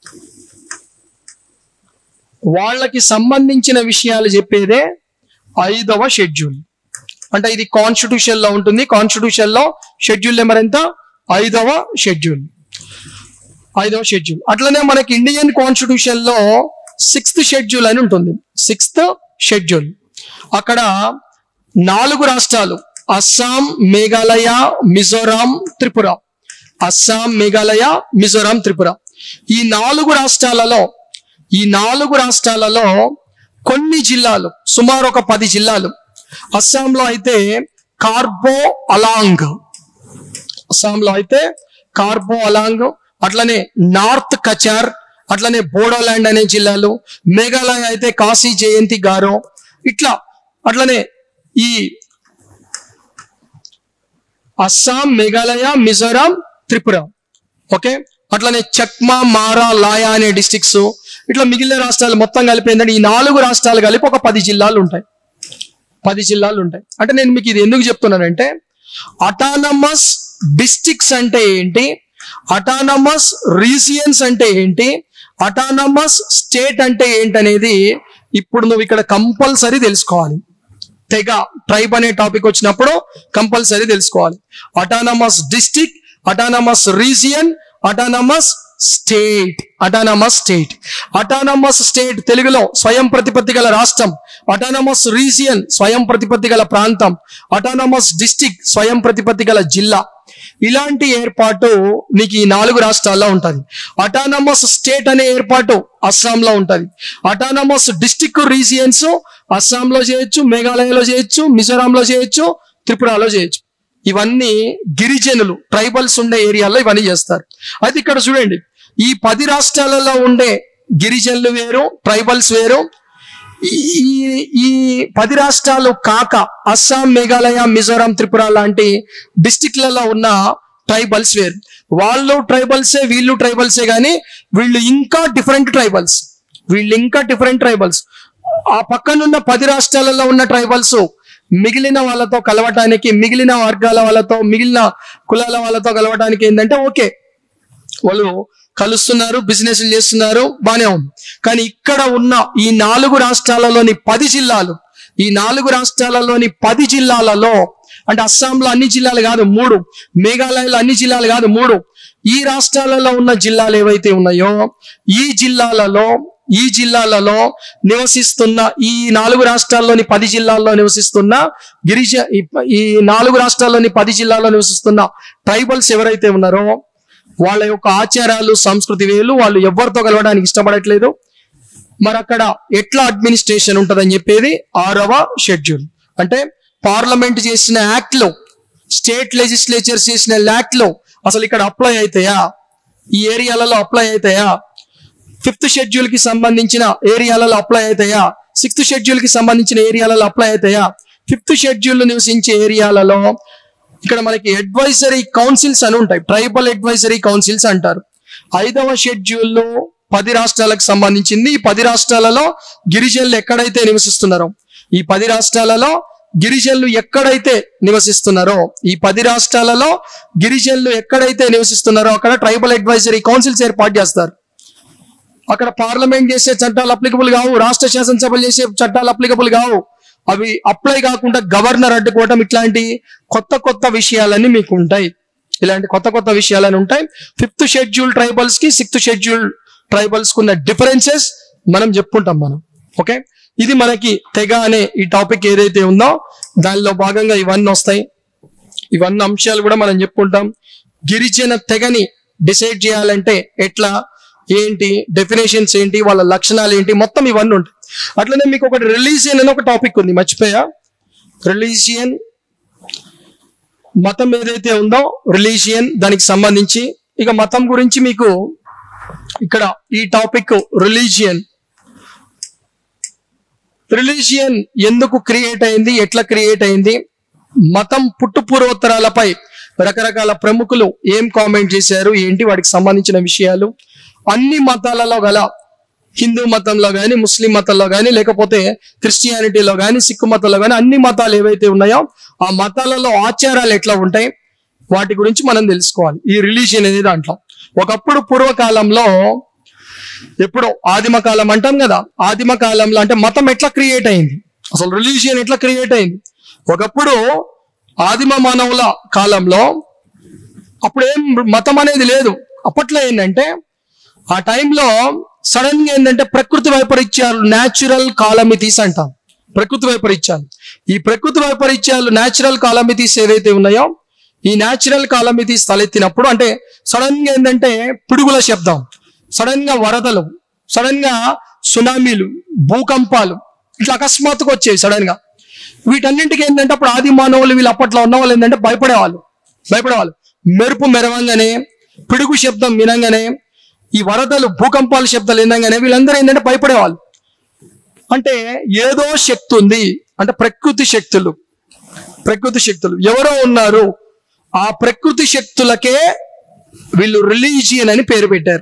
వాళ్ళకి సంబంధించిన విషయాలు చెప్పేదే ఐదవ షెడ్యూల్ అంటే ఇది కాన్స్టిట్యూషన్ లో ఉంటుంది కాన్స్టిట్యూషన్ లో షెడ్యూల్ నెంబర్ ఎంత ఐదవ షెడ్యూల్ ఐదవ షెడ్యూల్ అట్లనే మనకి ఇండియన్ కాన్స్టిట్యూషన్ లో సిక్స్త్ షెడ్యూల్ అని ఉంటుంది సిక్స్త్ షెడ్యూల్ అక్కడ నాలుగు రాష్ట్రాలు అస్సాం మేఘాలయ మిజోరాం త్రిపుర అస్సాం మేఘాలయ మిజోరాం త్రిపుర ఈ నాలుగు రాష్ట్రాలలో ఈ నాలుగు రాష్ట్రాలలో కొన్ని జిల్లాలు సుమారు ఒక పది జిల్లాలు అస్సాంలో అయితే కార్బో అలాంగ్ అస్సాంలో అయితే కార్బో అలాంగ్ అట్లనే నార్త్ కచార్ అట్లనే బోడోలాండ్ అనే జిల్లాలు మేఘాలయ అయితే కాశీ జయంతి గారో ఇట్లా అట్లనే ఈ అస్సాం మేఘాలయ మిజోరాం త్రిపుర ఓకే అట్లనే చక్మా మారా లాయా అనే డిస్ట్రిక్ట్స్ ఇట్లా మిగిలిన రాష్ట్రాలు మొత్తం కలిపి ఏంటంటే ఈ నాలుగు రాష్ట్రాలు కలిపి ఒక పది జిల్లాలు ఉంటాయి పది జిల్లాలు ఉంటాయి అంటే నేను మీకు ఇది ఎందుకు చెప్తున్నానంటే అటానమస్ డిస్ట్రిక్ట్స్ అంటే ఏంటి అటానమస్ రీజియన్స్ అంటే ఏంటి అటానమస్ స్టేట్ అంటే ఏంటనేది ఇప్పుడు నువ్వు ఇక్కడ కంపల్సరీ తెలుసుకోవాలి తెగ ట్రైబ్ అనే టాపిక్ వచ్చినప్పుడు కంపల్సరీ తెలుసుకోవాలి autonomous district autonomous region autonomous state autonomous state autonomous state తెలుగులో స్వయం ప్రతిపత్తి గల రాష్ట్రం అటానమస్ రీజియన్ స్వయం ప్రతిపత్తి గల ప్రాంతం అటానమస్ డిస్టిక్ స్వయం ప్రతిపత్తి గల జిల్లా ఇలాంటి ఏర్పాటు నీకు ఈ నాలుగు రాష్ట్రాల్లో ఉంటది అటానమస్ స్టేట్ అనే ఏర్పాటు అస్సాంలో ఉంటది అటానమస్ డిస్టిక్ రీజియన్స్ అస్సాంలో చేయొచ్చు మేఘాలయలో చేయొచ్చు మిజోరాంలో చేయొచ్చు త్రిపురలో చేయొచ్చు ఇవన్నీ గిరిజనులు ట్రైబల్స్ ఉండే ఏరియాలో ఇవన్నీ చేస్తారు అయితే ఇక్కడ చూడండి ఈ పది రాష్ట్రాలలో ఉండే గిరిజనులు వేరు ట్రైబల్స్ వేరు ఈ ఈ పది రాష్ట్రాలు కాక అస్సాం మేఘాలయ మిజోరాం త్రిపుర లాంటి డిస్టిక్లలో ఉన్న ట్రైబల్స్ వేరు వాళ్ళు ట్రైబల్సే వీళ్ళు ట్రైబల్సే కానీ వీళ్ళు ఇంకా డిఫరెంట్ ట్రైబల్స్ వీళ్ళు ఇంకా డిఫరెంట్ ట్రైబల్స్ ఆ పక్కనున్న పది రాష్ట్రాలలో ఉన్న ట్రైబల్స్ మిగిలిన వాళ్ళతో కలవటానికి మిగిలిన వర్గాల వాళ్ళతో మిగిలిన కులాల వాళ్ళతో కలవటానికి ఏంటంటే ఓకే వాళ్ళు కలుస్తున్నారు బిజినెస్ చేస్తున్నారు బానే ఉంది కానీ ఇక్కడ ఉన్న ఈ నాలుగు రాష్ట్రాలలోని పది జిల్లాలు ఈ నాలుగు రాష్ట్రాలలోని పది జిల్లాలలో అంటే అస్సాంలో అన్ని జిల్లాలు కాదు మూడు మేఘాలయలో అన్ని జిల్లాలు కాదు మూడు ఈ రాష్ట్రాలలో ఉన్న జిల్లాలు ఏవైతే ఉన్నాయో ఈ జిల్లాలలో ఈ జిల్లాలలో నివసిస్తున్న ఈ నాలుగు రాష్ట్రాల్లోని పది జిల్లాల్లో నివసిస్తున్న గిరిజ ఈ- ఈ నాలుగు రాష్ట్రాల్లోని పది జిల్లాల్లో నివసిస్తున్న ట్రైబల్స్ ఎవరైతే ఉన్నారో వాళ్ళ యొక్క ఆచారాలు సంస్కృతి వేలు వాళ్ళు ఎవరితో కలవడానికి ఇష్టపడట్లేదు మరి అక్కడ ఎట్లా అడ్మినిస్ట్రేషన్ ఉంటుందని చెప్పేది ఆరవ షెడ్యూల్ అంటే పార్లమెంట్ చేసిన యాక్ట్ లో స్టేట్ లెజిస్లేచర్ చేసిన యాక్ట్ లో అసలు ఇక్కడ అప్లై అవుతాయా ఈ ఏరియాలలో అప్లై అవుతాయా ఫిఫ్త్ షెడ్యూల్ కి సంబంధించిన ఏరియాలలో అప్లై అవుతాయా సిక్స్త్ షెడ్యూల్ కి సంబంధించిన ఏరియాలలో అప్లై అవుతాయా ఫిఫ్త్ షెడ్యూల్ నివసించే ఏరియాలలో ఇక్కడ మనకి అడ్వైజరీ కౌన్సిల్స్ అని ఉంటాయి ట్రైబల్ అడ్వైజరీ కౌన్సిల్స్ అంటారు ఐదవ షెడ్యూల్లో పది రాష్ట్రాలకు సంబంధించింది ఈ పది రాష్ట్రాలలో గిరిజనులు ఎక్కడైతే నివసిస్తున్నారో ఈ పది రాష్ట్రాలలో గిరిజనులు ఎక్కడైతే నివసిస్తున్నారో ఈ పది రాష్ట్రాలలో గిరిజనులు ఎక్కడైతే నివసిస్తున్నారో అక్కడ ట్రైబల్ అడ్వైజరీ కౌన్సిల్స్ ఏర్పాటు చేస్తారు అక్కడ పార్లమెంట్ చేసే చట్టాలు అప్లికబుల్ కావు రాష్ట్ర శాసనసభలు చేసే చట్టాలు అప్లికబుల్ కావు అవి అప్లై కాకుండా గవర్నర్ అడ్డుకోవటం ఇట్లాంటి కొత్త కొత్త విషయాలన్నీ మీకు ఉంటాయి ఇలాంటి కొత్త కొత్త విషయాలని ఉంటాయి ఫిఫ్త్ షెడ్యూల్ ట్రైబల్స్ కి సిక్స్త్ షెడ్యూల్ ట్రైబల్స్ కు ఉన్న డిఫరెన్సెస్ మనం చెప్పుకుంటాం మనం ఓకే ఇది మనకి తెగ అనే ఈ టాపిక్ ఏదైతే ఉందో దానిలో భాగంగా ఇవన్నీ వస్తాయి ఇవన్నీ అంశాలు కూడా మనం చెప్పుకుంటాం గిరిజన తెగని డిసైడ్ చేయాలంటే ఎట్లా ఏంటి డెఫినేషన్స్ ఏంటి వాళ్ళ లక్షణాలు ఏంటి మొత్తం ఇవన్నీ ఉంటాయి అట్లనే మీకు ఒకటి రిలీజియన్ అని ఒక టాపిక్ ఉంది మర్చిపోయా రిలీజియన్ మతం ఏదైతే ఉందో రిలీజియన్ దానికి సంబంధించి ఇక మతం గురించి మీకు ఇక్కడ ఈ టాపిక్ రిలీజియన్ రిలీజియన్ ఎందుకు క్రియేట్ అయింది ఎట్లా క్రియేట్ అయింది మతం పుట్టు పూర్వోత్తరాలపై రకరకాల ప్రముఖులు ఏం కామెంట్ చేశారు ఏంటి వాటికి సంబంధించిన విషయాలు అన్ని మతాలలో గల హిందూ మతంలో కానీ ముస్లిం మతంలో కానీ లేకపోతే క్రిస్టియానిటీలో కానీ సిక్కు మతంలో కానీ అన్ని మతాలు ఏవైతే ఉన్నాయో ఆ మతాలలో ఆచారాలు ఎట్లా ఉంటాయి వాటి గురించి మనం తెలుసుకోవాలి ఈ రిలీజియన్ అనేది దాంట్లో ఒకప్పుడు పూర్వకాలంలో ఎప్పుడో ఆదిమ కాలం అంటాం కదా ఆదిమ కాలంలో అంటే మతం ఎట్లా క్రియేట్ అయింది అసలు రిలీజియన్ ఎట్లా క్రియేట్ అయింది ఒకప్పుడు ఆదిమ మానవుల కాలంలో అప్పుడు ఏం మతం అనేది లేదు అప్పట్లో ఏంటంటే ఆ టైంలో సడన్ గా ఏంటంటే ప్రకృతి వైపరీత్యాలు న్యాచురల్ కాలమితీస్ అంటాం ప్రకృతి వైపరీత్యాలు ఈ ప్రకృతి వైపరీత్యాలు న్యాచురల్ కాలమితీస్ ఏవైతే ఉన్నాయో ఈ న్యాచురల్ కాలమితీస్ తలెత్తినప్పుడు అంటే సడన్ గా ఏంటంటే పిడుగుల శబ్దం సడన్ గా వరదలు సడన్ గా సునామీలు భూకంపాలు ఇట్లా అకస్మాత్తుగా వచ్చాయి సడన్ గా వీటన్నింటికి ఏంటంటే అప్పుడు ఆది మానవులు వీళ్ళు అప్పట్లో ఉన్న వాళ్ళు ఏంటంటే భయపడేవాళ్ళు భయపడేవాళ్ళు మెరుపు మెరవంగానే పిడుగు శబ్దం వినంగానే ఈ వరదలు భూకంపాల శబ్దాలు వినంగానే వీళ్ళందరూ ఏంటంటే భయపడేవాళ్ళు అంటే ఏదో శక్తి ఉంది అంటే ప్రకృతి శక్తులు ప్రకృతి శక్తులు ఎవరో ఉన్నారు ఆ ప్రకృతి శక్తులకే వీళ్ళు రిలీజియన్ అని పేరు పెట్టారు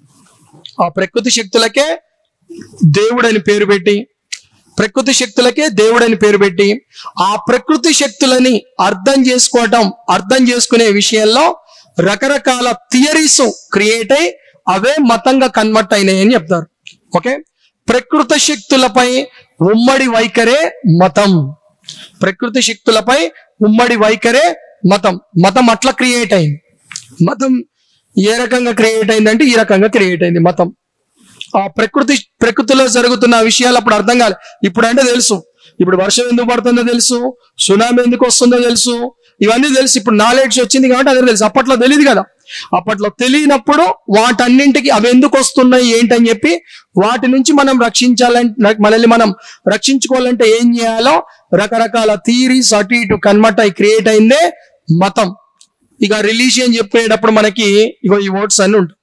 ఆ ప్రకృతి శక్తులకే దేవుడని పేరు పెట్టి ప్రకృతి శక్తులకే దేవుడని పేరు పెట్టి ఆ ప్రకృతి శక్తులని అర్థం చేసుకోవటం అర్థం చేసుకునే విషయంలో రకరకాల థియరీస్ క్రియేట్ అయి అవే మతంగా కన్వర్ట్ అయినాయని చెప్తారు ఓకే ప్రకృతి శక్తులపై ఉమ్మడి వైఖరే మతం ప్రకృతి శక్తులపై ఉమ్మడి వైఖరే మతం మతం అట్లా క్రియేట్ అయింది మతం ఏ రకంగా క్రియేట్ అయిందంటే ఈ రకంగా క్రియేట్ అయింది మతం ఆ ప్రకృతి ప్రకృతిలో జరుగుతున్న విషయాలు అప్పుడు అర్థం కాలే ఇప్పుడు అంటే తెలుసు ఇప్పుడు వర్షం ఎందుకు పడుతుందో తెలుసు సునామీ ఎందుకు వస్తుందో తెలుసు ఇవన్నీ తెలుసు ఇప్పుడు నాలెడ్జ్ వచ్చింది కాబట్టి అదే తెలుసు అప్పట్లో తెలియదు కదా అప్పట్లో తెలియనప్పుడు వాటన్నింటికి అవి ఎందుకు వస్తున్నాయి ఏంటని చెప్పి వాటి నుంచి మనం రక్షించాలంటే మనల్ని మనం రక్షించుకోవాలంటే ఏం చేయాలో రకరకాల థీరీస్ అటు ఇటు కన్వర్ట్ అయి క్రియేట్ అయిందే మతం ఇక రిలీజియన్ చెప్పేటప్పుడు మనకి ఇగో ఈ వర్డ్స్ అన్ని ఉంటాయి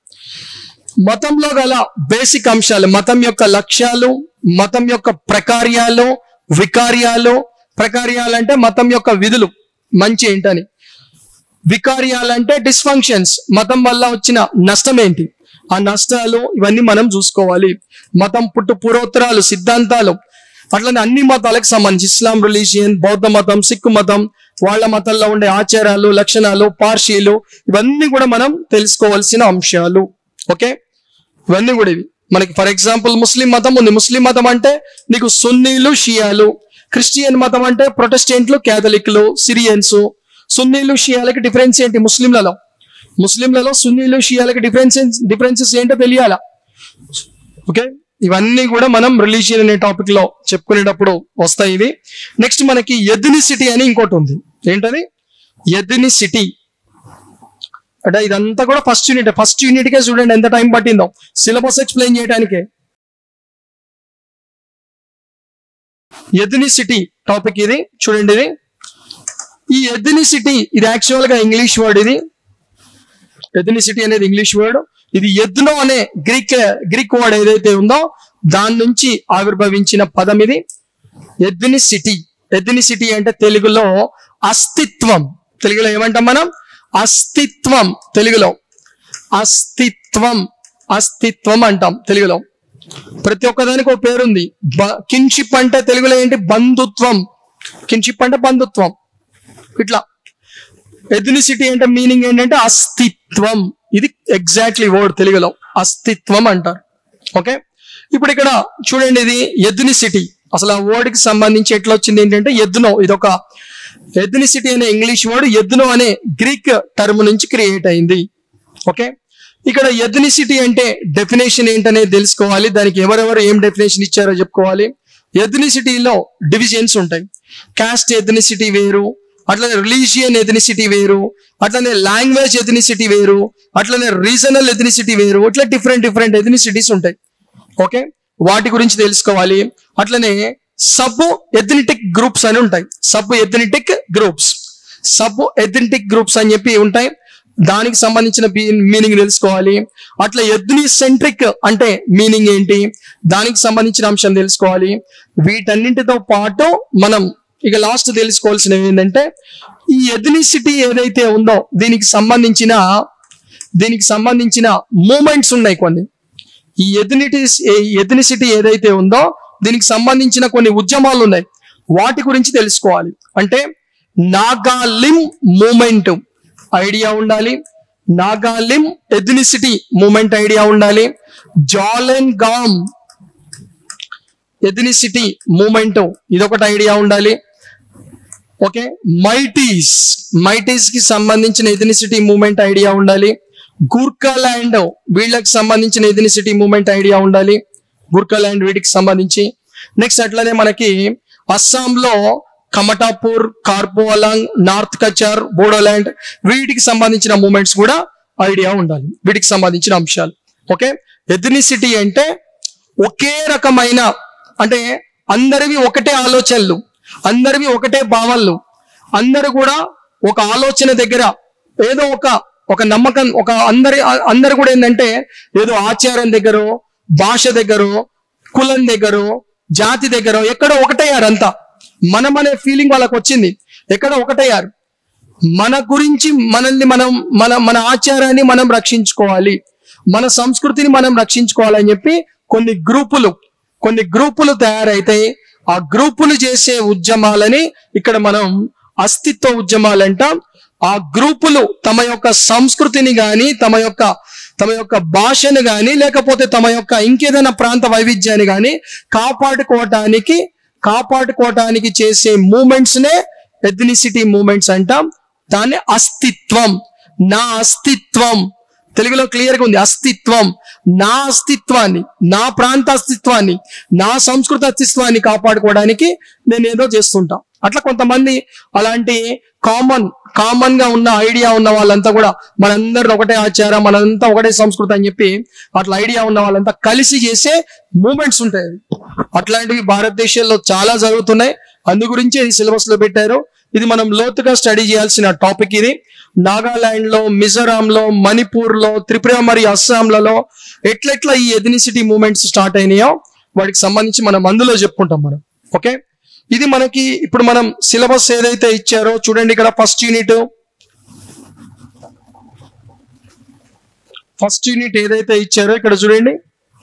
మతంలో గల బేసిక్ అంశాలు మతం యొక్క లక్ష్యాలు మతం యొక్క ప్రకార్యాలు వికార్యాలు ప్రకార్యాలు అంటే మతం యొక్క విధులు మంచి ఏంటని వికార్యాలు అంటే డిస్ఫంక్షన్స్ మతం వల్ల వచ్చిన నష్టం ఏంటి ఆ నష్టాలు ఇవన్నీ మనం చూసుకోవాలి మతం పుట్టు పూర్వోత్తరాలు సిద్ధాంతాలు అట్లనే అన్ని మతాలకు సంబంధించి ఇస్లాం రిలీజియన్ బౌద్ధ మతం సిక్కు మతం వాళ్ళ మతంలో ఉండే ఆచారాలు లక్షణాలు పార్షీలు ఇవన్నీ కూడా మనం తెలుసుకోవాల్సిన అంశాలు ఓకే ఇవన్నీ కూడా ఇవి మనకి ఫర్ ఎగ్జాంపుల్ ముస్లిం మతం ఉంది ముస్లిం మతం అంటే నీకు సున్నీలు షియాలు క్రిస్టియన్ మతం అంటే ప్రొటెస్టెంట్లు క్యాథలిక్లు సిరియన్స్ సున్నీలు షియాలకి డిఫరెన్స్ ఏంటి ముస్లింలలో ముస్లింలలో సున్నీలు షియాలకి డిఫరెన్సెస్ డిఫరెన్సెస్ ఏంటో తెలియాలా ఓకే ఇవన్నీ కూడా మనం రిలీజియన్ అనే టాపిక్ లో చెప్పుకునేటప్పుడు వస్తాయి ఇవి నెక్స్ట్ మనకి ఎథనిసిటీ అని ఇంకోటి ఉంది ఏంటది ఎథనిసిటీ అంటే ఇదంతా కూడా ఫస్ట్ యూనిట్ ఫస్ట్ యూనిట్ కే చూడండి ఎంత టైం పట్టిందో సిలబస్ ఎక్స్ప్లెయిన్ చేయడానికే ఎథనిసిటీ టాపిక్ ఇది చూడండి ఇది ఈ ఎథనిసిటీ ఇది యాక్చువల్ గా ఇంగ్లీష్ వర్డ్ ఇది ఎథనిసిటీ అనేది ఇంగ్లీష్ వర్డ్ ఇది ఎద్నో అనే గ్రీక్ గ్రీక్ వర్డ్ ఏదైతే ఉందో దాని నుంచి ఆవిర్భవించిన పదం ఇది ఎథనిసిటీ ఎథనిసిటీ అంటే తెలుగులో అస్తిత్వం తెలుగులో ఏమంటాం మనం అస్తిత్వం తెలుగులో అస్తిత్వం అస్తిత్వం అంటాం తెలుగులో ప్రతి ఒక్కదానికి ఒక పేరుంది కిన్షిప్ అంటే తెలుగులో ఏంటి బంధుత్వం కిన్షిప్ అంటే బంధుత్వం ఇట్లా ఎథనిసిటీ అంటే మీనింగ్ ఏంటంటే అస్తిత్వం ఇది ఎగ్జాక్ట్లీ వర్డ్ తెలుగులో అస్తిత్వం అంటారు ఓకే ఇప్పుడు ఇక్కడ చూడండి ఇది ఎథనిసిటీ అసలు ఆ వర్డ్ కి సంబంధించి ఎట్లా వచ్చింది ఏంటంటే ఎద్దునో ఇది ఒక ఎథనిసిటీ అనే ఇంగ్లీష్ వర్డ్ ఎద్దునో అనే గ్రీక్ టర్మ్ నుంచి క్రియేట్ అయింది ఓకే ఇక్కడ ఎథనిసిటీ అంటే డెఫినేషన్ ఏంటనేది తెలుసుకోవాలి దానికి ఎవరెవరు ఏం డెఫినేషన్ ఇచ్చారో చెప్పుకోవాలి ఎథనిసిటీలో డివిజన్స్ ఉంటాయి కాస్ట్ ఎథనిసిటీ వేరు అట్లనే రిలీజియన్ ఎథనిసిటీ వేరు అట్లనే లాంగ్వేజ్ ఎథనిసిటీ వేరు అట్లనే రీజనల్ ఎథనిసిటీ వేరు ఇట్లా డిఫరెంట్ డిఫరెంట్ ఎథనిసిటీస్ ఉంటాయి ఓకే వాటి గురించి తెలుసుకోవాలి అట్లనే సబ్ ఎథనిటిక్ గ్రూప్స్ అని ఉంటాయి sub ethnic groups sub ethnic groups అని చెప్పి ఉంటాయి దానికి సంబంధించిన మీనింగ్ తెలుసుకోవాలి అట్లా ఎథ్ని సెంట్రిక్ అంటే మీనింగ్ ఏంటి దానికి సంబంధించిన అంశం తెలుసుకోవాలి వీటన్నింటితో పాటు మనం ఇక లాస్ట్ తెలుసుకోవాల్సినవి ఏంటంటే ఈ ఎథనిసిటీ ఏదైతే ఉందో దీనికి సంబంధించిన దీనికి సంబంధించిన మూమెంట్స్ ఉన్నాయి కొన్ని ఈ ఎథనిటీస్ ఎథనిసిటీ ఏదైతే ఉందో దీనికి సంబంధించిన కొన్ని ఉద్యమాలు ఉన్నాయి వాటి గురించి తెలుసుకోవాలి అంటే నాగాలిం మూమెంట్ ఐడియా ఉండాలి నాగాలిం ఎథనిసిటీ మూమెంట్ ఐడియా ఉండాలి జాలెన్ గామ్ ఎథనిసిటీ మూమెంట్ ఇదొకటి ఐడియా ఉండాలి ఓకే మైటీస్ మైటీస్ కి సంబంధించిన ఎథనిసిటీ మూమెంట్ ఐడియా ఉండాలి గుర్కా ల్యాండ్ వీళ్ళకి సంబంధించిన ఎథనిసిటీ మూమెంట్ ఐడియా ఉండాలి గుర్కా ల్యాండ్ వీటికి సంబంధించి నెక్స్ట్ అట్లనే మనకి అస్సాంలో కమటాపూర్ కార్పోలాంగ్ నార్త్ కచర్ బోడోల్యాండ్ వీటికి సంబంధించిన మూమెంట్స్ కూడా ఐడియా ఉండాలి వీటికి సంబంధించిన అంశాలు ఓకే ఎథనిసిటీ అంటే ఒకే రకమైన అంటే అందరివి ఒకటే ఆలోచనలు అందరివి ఒకటే భావనలు అందరూ కూడా ఒక ఆలోచన దగ్గర ఏదో ఒక ఒక నమ్మకం ఒక అందరి అందరు కూడా ఏంటంటే ఏదో ఆచారం దగ్గర భాష దగ్గర కులం దగ్గర జాతి దగ్గర ఎక్కడో ఒకటయ్యారు అంతా మనం అనే ఫీలింగ్ వాళ్ళకి వచ్చింది ఎక్కడ ఒకటయ్యారు మన గురించి మనల్ని మనం మన మన ఆచారాన్ని మనం రక్షించుకోవాలి మన సంస్కృతిని మనం రక్షించుకోవాలని చెప్పి కొన్ని గ్రూపులు కొన్ని గ్రూపులు తయారైతే ఆ గ్రూపులు చేసే ఉద్యమాలని ఇక్కడ మనం అస్తిత్వ ఉద్యమాలు అంటాం ఆ గ్రూపులు తమ యొక్క సంస్కృతిని గాని తమ యొక్క తమ యొక్క భాషను గాని లేకపోతే తమ యొక్క ఇంకేదైనా ప్రాంత వైవిధ్యాన్ని గాని కాపాడుకోవటానికి కాపాడుకోవటానికి చేసే మూమెంట్స్ నే ఎథ్నిసిటీ మూమెంట్స్ అంటాం దాన్ని అస్తిత్వం నా అస్తిత్వం తెలుగులో క్లియర్ గా ఉంది అస్తిత్వం నా అస్తిత్వాన్ని నా ప్రాంత అస్తిత్వాన్ని నా సంస్కృత అస్తిత్వాన్ని కాపాడుకోవడానికి నేను ఏదో చేస్తుంటా అట్లా కొంతమంది అలాంటి కామన్ కామన్ గా ఉన్న ఐడియా ఉన్న వాళ్ళంతా కూడా మనందరిది ఒకటే ఆచారం మనంతా ఒకటే సంస్కృతి అని చెప్పి అట్లా ఐడియా ఉన్న వాళ్ళంతా కలిసి చేసే మూమెంట్స్ ఉంటాయి అట్లాంటివి భారతదేశంలో చాలా జరుగుతున్నాయి అందు గురించి ఇది సిలబస్ లో పెట్టారు ఇది మనం లోతుగా స్టడీ చేయాల్సిన టాపిక్ ఇది నాగాలాండ్ లో మిజోరాం లో మణిపూర్ లో త్రిపుర మరియు అస్సాంలలో ఎట్లెట్లా ఈ ఎథనిసిటీ మూమెంట్స్ స్టార్ట్ అయినాయో వాటికి సంబంధించి మనం అందులో చెప్పుకుంటాం మనం ఓకే ఇది మనకి ఇప్పుడు మనం సిలబస్ ఏదైతే ఇచ్చారో చూడండి ఇక్కడ ఫస్ట్ యూనిట్ ఫస్ట్ యూనిట్ ఏదైతే ఇచ్చారో ఇక్కడ చూడండి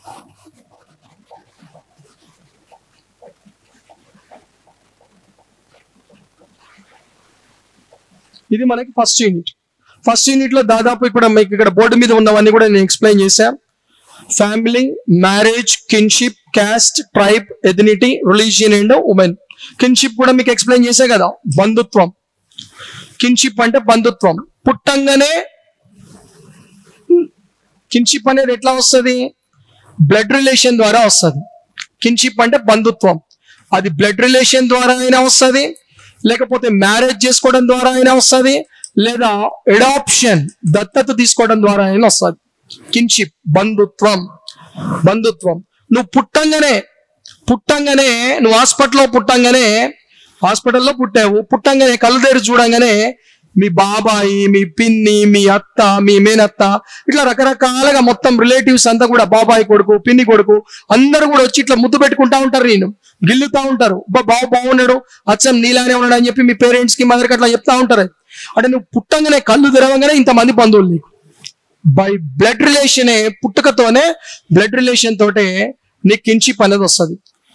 ఇది మనకి ఫస్ట్ యూనిట్ ఫస్ట్ యూనిట్ లో దాదాపు ఇప్పుడు మీకు ఇక్కడ బోర్డు మీద ఉన్నవన్నీ కూడా నేను ఎక్స్ప్లెయిన్ చేశాను family marriage kinship caste tribe ethnicity religion and women kinship కూడా మీకు ఎక్స్ప్లెయిన్ చేసే కదా బంధుత్వం కిన్షిప్ అంటే బంధుత్వం పుట్టంగానే కిన్షిప్ అనేది ఎట్లా వస్తుంది బ్లడ్ రిలేషన్ ద్వారా వస్తుంది కిన్షిప్ అంటే బంధుత్వం అది బ్లడ్ రిలేషన్ ద్వారా అయినా వస్తుంది లేకపోతే మ్యారేజ్ చేసుకోవడం ద్వారా అయినా వస్తుంది లేదా ఎడాప్షన్ దత్తత తీసుకోవడం ద్వారా అయినా వస్తుంది కిన్షిప్ బంధుత్వం బంధుత్వం నువ్వు పుట్టంగానే పుట్టంగానే నువ్వు హాస్పిటల్లో పుట్టంగానే హాస్పిటల్లో పుట్టావు పుట్టంగానే కళ్ళు తెరిచి చూడంగానే మీ బాబాయి మీ పిన్ని మీ అత్త మీ మేనత్త ఇట్లా రకరకాలుగా మొత్తం రిలేటివ్స్ అంతా కూడా బాబాయ్ కొడుకు పిన్ని కొడుకు అందరూ కూడా వచ్చి ఇట్లా ముద్దు పెట్టుకుంటా ఉంటారు నేను గిల్లుతా ఉంటారు "అబ్బా, బావ బాగున్నాడు అచ్చం నీలానే ఉన్నాడు అని చెప్పి మీ పేరెంట్స్ కి మదర్కి అట్లా చెప్తా ఉంటారు అంటే నువ్వు పుట్టంగానే కళ్ళు తెరవగానే ఇంతమంది బంధువులు నీకు బై బ్లడ్ రిలేషనే పుట్టుకతోనే బ్లడ్ రిలేషన్ తోటే నీకు కిన్షిప్ అనేది వస్తుంది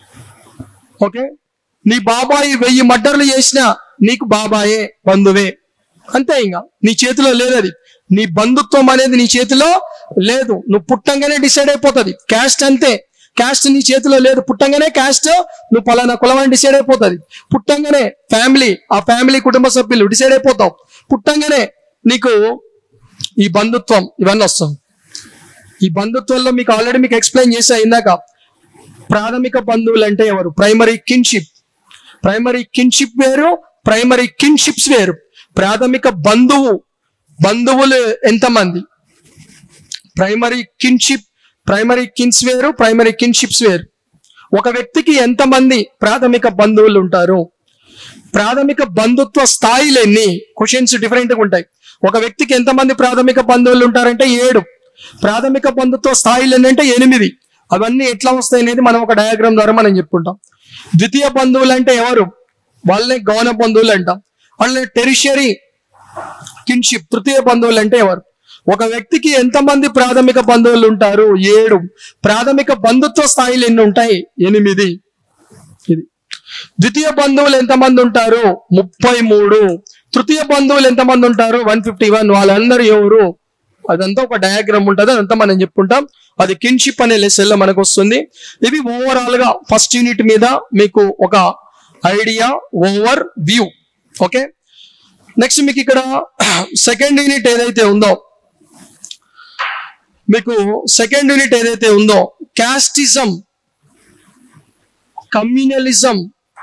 ఓకే నీ బాబాయి వెయ్యి మర్డర్లు చేసినా నీకు బాబాయే బంధువే అంతే ఇంకా నీ చేతిలో లేదు అది నీ బంధుత్వం అనేది నీ చేతిలో లేదు నువ్వు పుట్టంగానే డిసైడ్ అయిపోతుంది క్యాస్ట్ అంతే క్యాస్ట్ నీ చేతిలో లేదు పుట్టంగానే క్యాస్ట్ నువ్వు పలానా కులం అని డిసైడ్ అయిపోతుంది పుట్టంగానే ఫ్యామిలీ ఆ ఫ్యామిలీ కుటుంబ సభ్యులు డిసైడ్ అయిపోతావు పుట్టంగానే నీకు ఈ బంధుత్వం ఇవన్నీ వస్తాయి ఈ బంధుత్వంలో మీకు ఆల్రెడీ మీకు ఎక్స్ప్లెయిన్ చేసా ఇందాక ప్రాథమిక బంధువులు అంటే ఎవరు ప్రైమరీ కిన్షిప్ ప్రైమరీ కిన్షిప్ వేరు ప్రైమరీ కిన్షిప్స్ వేరు ప్రాథమిక బంధువు బంధువులు ఎంతమంది ప్రైమరీ కిన్షిప్ ప్రైమరీ కిన్స్ వేరు ప్రైమరీ కిన్షిప్స్ వేరు ఒక వ్యక్తికి ఎంతమంది ప్రాథమిక బంధువులు ఉంటారు ప్రాథమిక బంధుత్వ స్థాయిలు ఎన్ని క్వశ్చన్స్ డిఫరెంట్గా ఉంటాయి ఒక వ్యక్తికి ఎంతమంది ప్రాథమిక బంధువులు ఉంటారంటే ఏడు ప్రాథమిక బంధుత్వ స్థాయిలు ఎన్ని అంటే ఎనిమిది అవన్నీ ఎట్లా వస్తాయి అనేది మనం ఒక డయాగ్రామ్ ద్వారా మనం చెప్పుకుంటాం ద్వితీయ బంధువులు అంటే ఎవరు వాళ్ళని గౌన బంధువులు అంటాం వాళ్ళని టెరిషరీ కిన్షిప్ తృతీయ బంధువులు అంటే ఎవరు ఒక వ్యక్తికి ఎంతమంది ప్రాథమిక బంధువులు ఉంటారు ఏడు ప్రాథమిక బంధుత్వ స్థాయిలు ఎన్ని ఉంటాయి ఎనిమిది ఇది ద్వితీయ బంధువులు ఎంతమంది ఉంటారు ముప్పై మూడు తృతీయ బంధువులు ఎంతమంది ఉంటారు వన్ ఫిఫ్టీ వన్ వాళ్ళందరూ ఎవరు అదంతా ఒక డయాగ్రామ్ ఉంటుంది అదంతా మనం చెప్పుకుంటాం అది కిన్షిప్ అనే లెసన్లో మనకు వస్తుంది ఇవి ఓవరాల్ గా ఫస్ట్ యూనిట్ మీద మీకు ఒక idea overview okay next మీకు ఇక్కడ సెకండ్ యూనిట్ ఏదైతే ఉందో మీకు సెకండ్ యూనిట్ ఏదైతే ఉందో క్యాస్టిజం కమ్యూనలిజం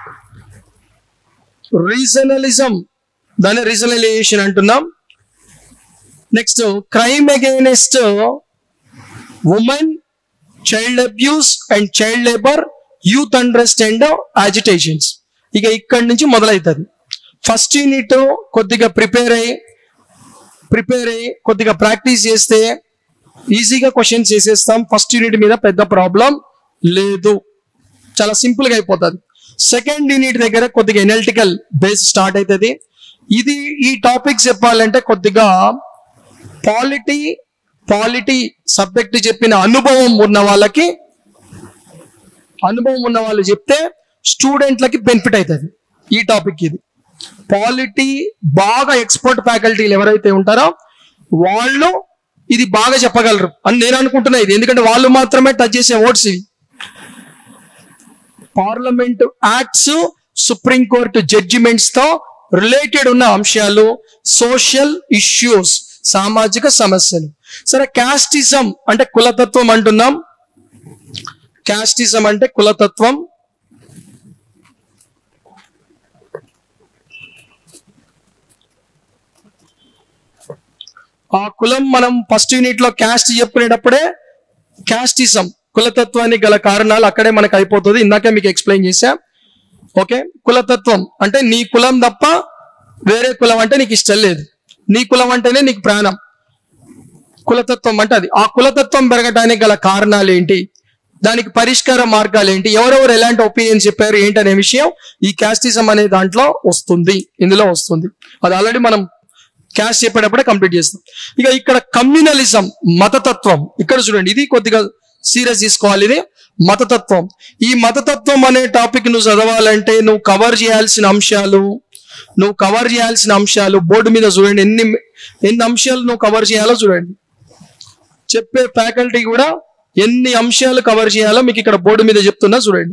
రీజనలిజం దాన్ని రీజనలైజేషన్ అంటున్నాం next crime against women child abuse and child labour youth unrest and agitations ఇక ఇక్కడి నుంచి మొదలవుతుంది ఫస్ట్ యూనిట్ కొద్దిగా ప్రిపేర్ అయ్యి ప్రిపేర్ అయ్యి కొద్దిగా ప్రాక్టీస్ చేస్తే ఈజీగా క్వశ్చన్స్ చేసేస్తాం ఫస్ట్ యూనిట్ మీద పెద్ద ప్రాబ్లం లేదు చాలా సింపుల్ గా అయిపోతుంది సెకండ్ యూనిట్ దగ్గర కొద్దిగా ఎనలిటికల్ బేస్ స్టార్ట్ అవుతుంది ఇది ఈ టాపిక్ చెప్పాలంటే కొద్దిగా పాలిటీ పాలిటీ సబ్జెక్ట్ చెప్పిన అనుభవం ఉన్న వాళ్ళకి అనుభవం ఉన్న వాళ్ళు చెప్తే స్టూడెంట్లకి బెనిఫిట్ అవుతుంది ఈ టాపిక్ ఇది పాలిటీ బాగా ఎక్స్పర్ట్ ఫ్యాకల్టీలు ఎవరైతే ఉంటారో వాళ్ళు ఇది బాగా చెప్పగలరు అని నేను అనుకుంటున్నా ఇది ఎందుకంటే వాళ్ళు మాత్రమే టచ్ చేసే ఓట్స్ ఇవి పార్లమెంట్ యాక్ట్స్ సుప్రీంకోర్టు జడ్జిమెంట్స్ తో రిలేటెడ్ ఉన్న అంశాలు సోషల్ ఇష్యూస్ సామాజిక సమస్యలు సరే క్యాస్టిజం అంటే కులతత్వం అంటున్నాం క్యాస్టిజం అంటే కులతత్వం ఆ కులం మనం ఫస్ట్ యూనిట్ లో క్యాస్ట్ చెప్పుకునేటప్పుడే క్యాస్టిజం కులతత్వానికి గల కారణాలు అక్కడే మనకు అయిపోతుంది ఇందాకే మీకు ఎక్స్ప్లెయిన్ చేశా ఓకే కులతత్వం అంటే నీ కులం తప్ప వేరే కులం అంటే నీకు ఇష్టం లేదు నీ కులం అంటేనే నీకు ప్రాణం కులతత్వం అంటే అది ఆ కులతత్వం పెరగడానికి గల కారణాలు ఏంటి దానికి పరిష్కార మార్గాలు ఏంటి ఎవరెవరు ఎలాంటి ఒపీనియన్ చెప్పారు ఏంటి అనే విషయం ఈ క్యాస్టిజం అనే దాంట్లో వస్తుంది ఇందులో వస్తుంది అది ఆల్రెడీ మనం క్యాస్ట్ చెప్పేటప్పుడే కంప్లీట్ చేస్తాం ఇక ఇక్కడ కమ్యూనలిజం మతతత్వం ఇక్కడ చూడండి ఇది కొద్దిగా సీరియస్ తీసుకోవాలి ఇది మతతత్వం ఈ మతతత్వం అనే టాపిక్ నువ్వు చదవాలంటే నువ్వు కవర్ చేయాల్సిన అంశాలు నువ్వు కవర్ చేయాల్సిన అంశాలు బోర్డు మీద చూడండి ఎన్ని ఎన్ని అంశాలు నువ్వు కవర్ చేయాలో చూడండి చెప్పే ఫ్యాకల్టీ కూడా ఎన్ని అంశాలు కవర్ చేయాలో మీకు ఇక్కడ బోర్డు మీద చెప్తున్నా చూడండి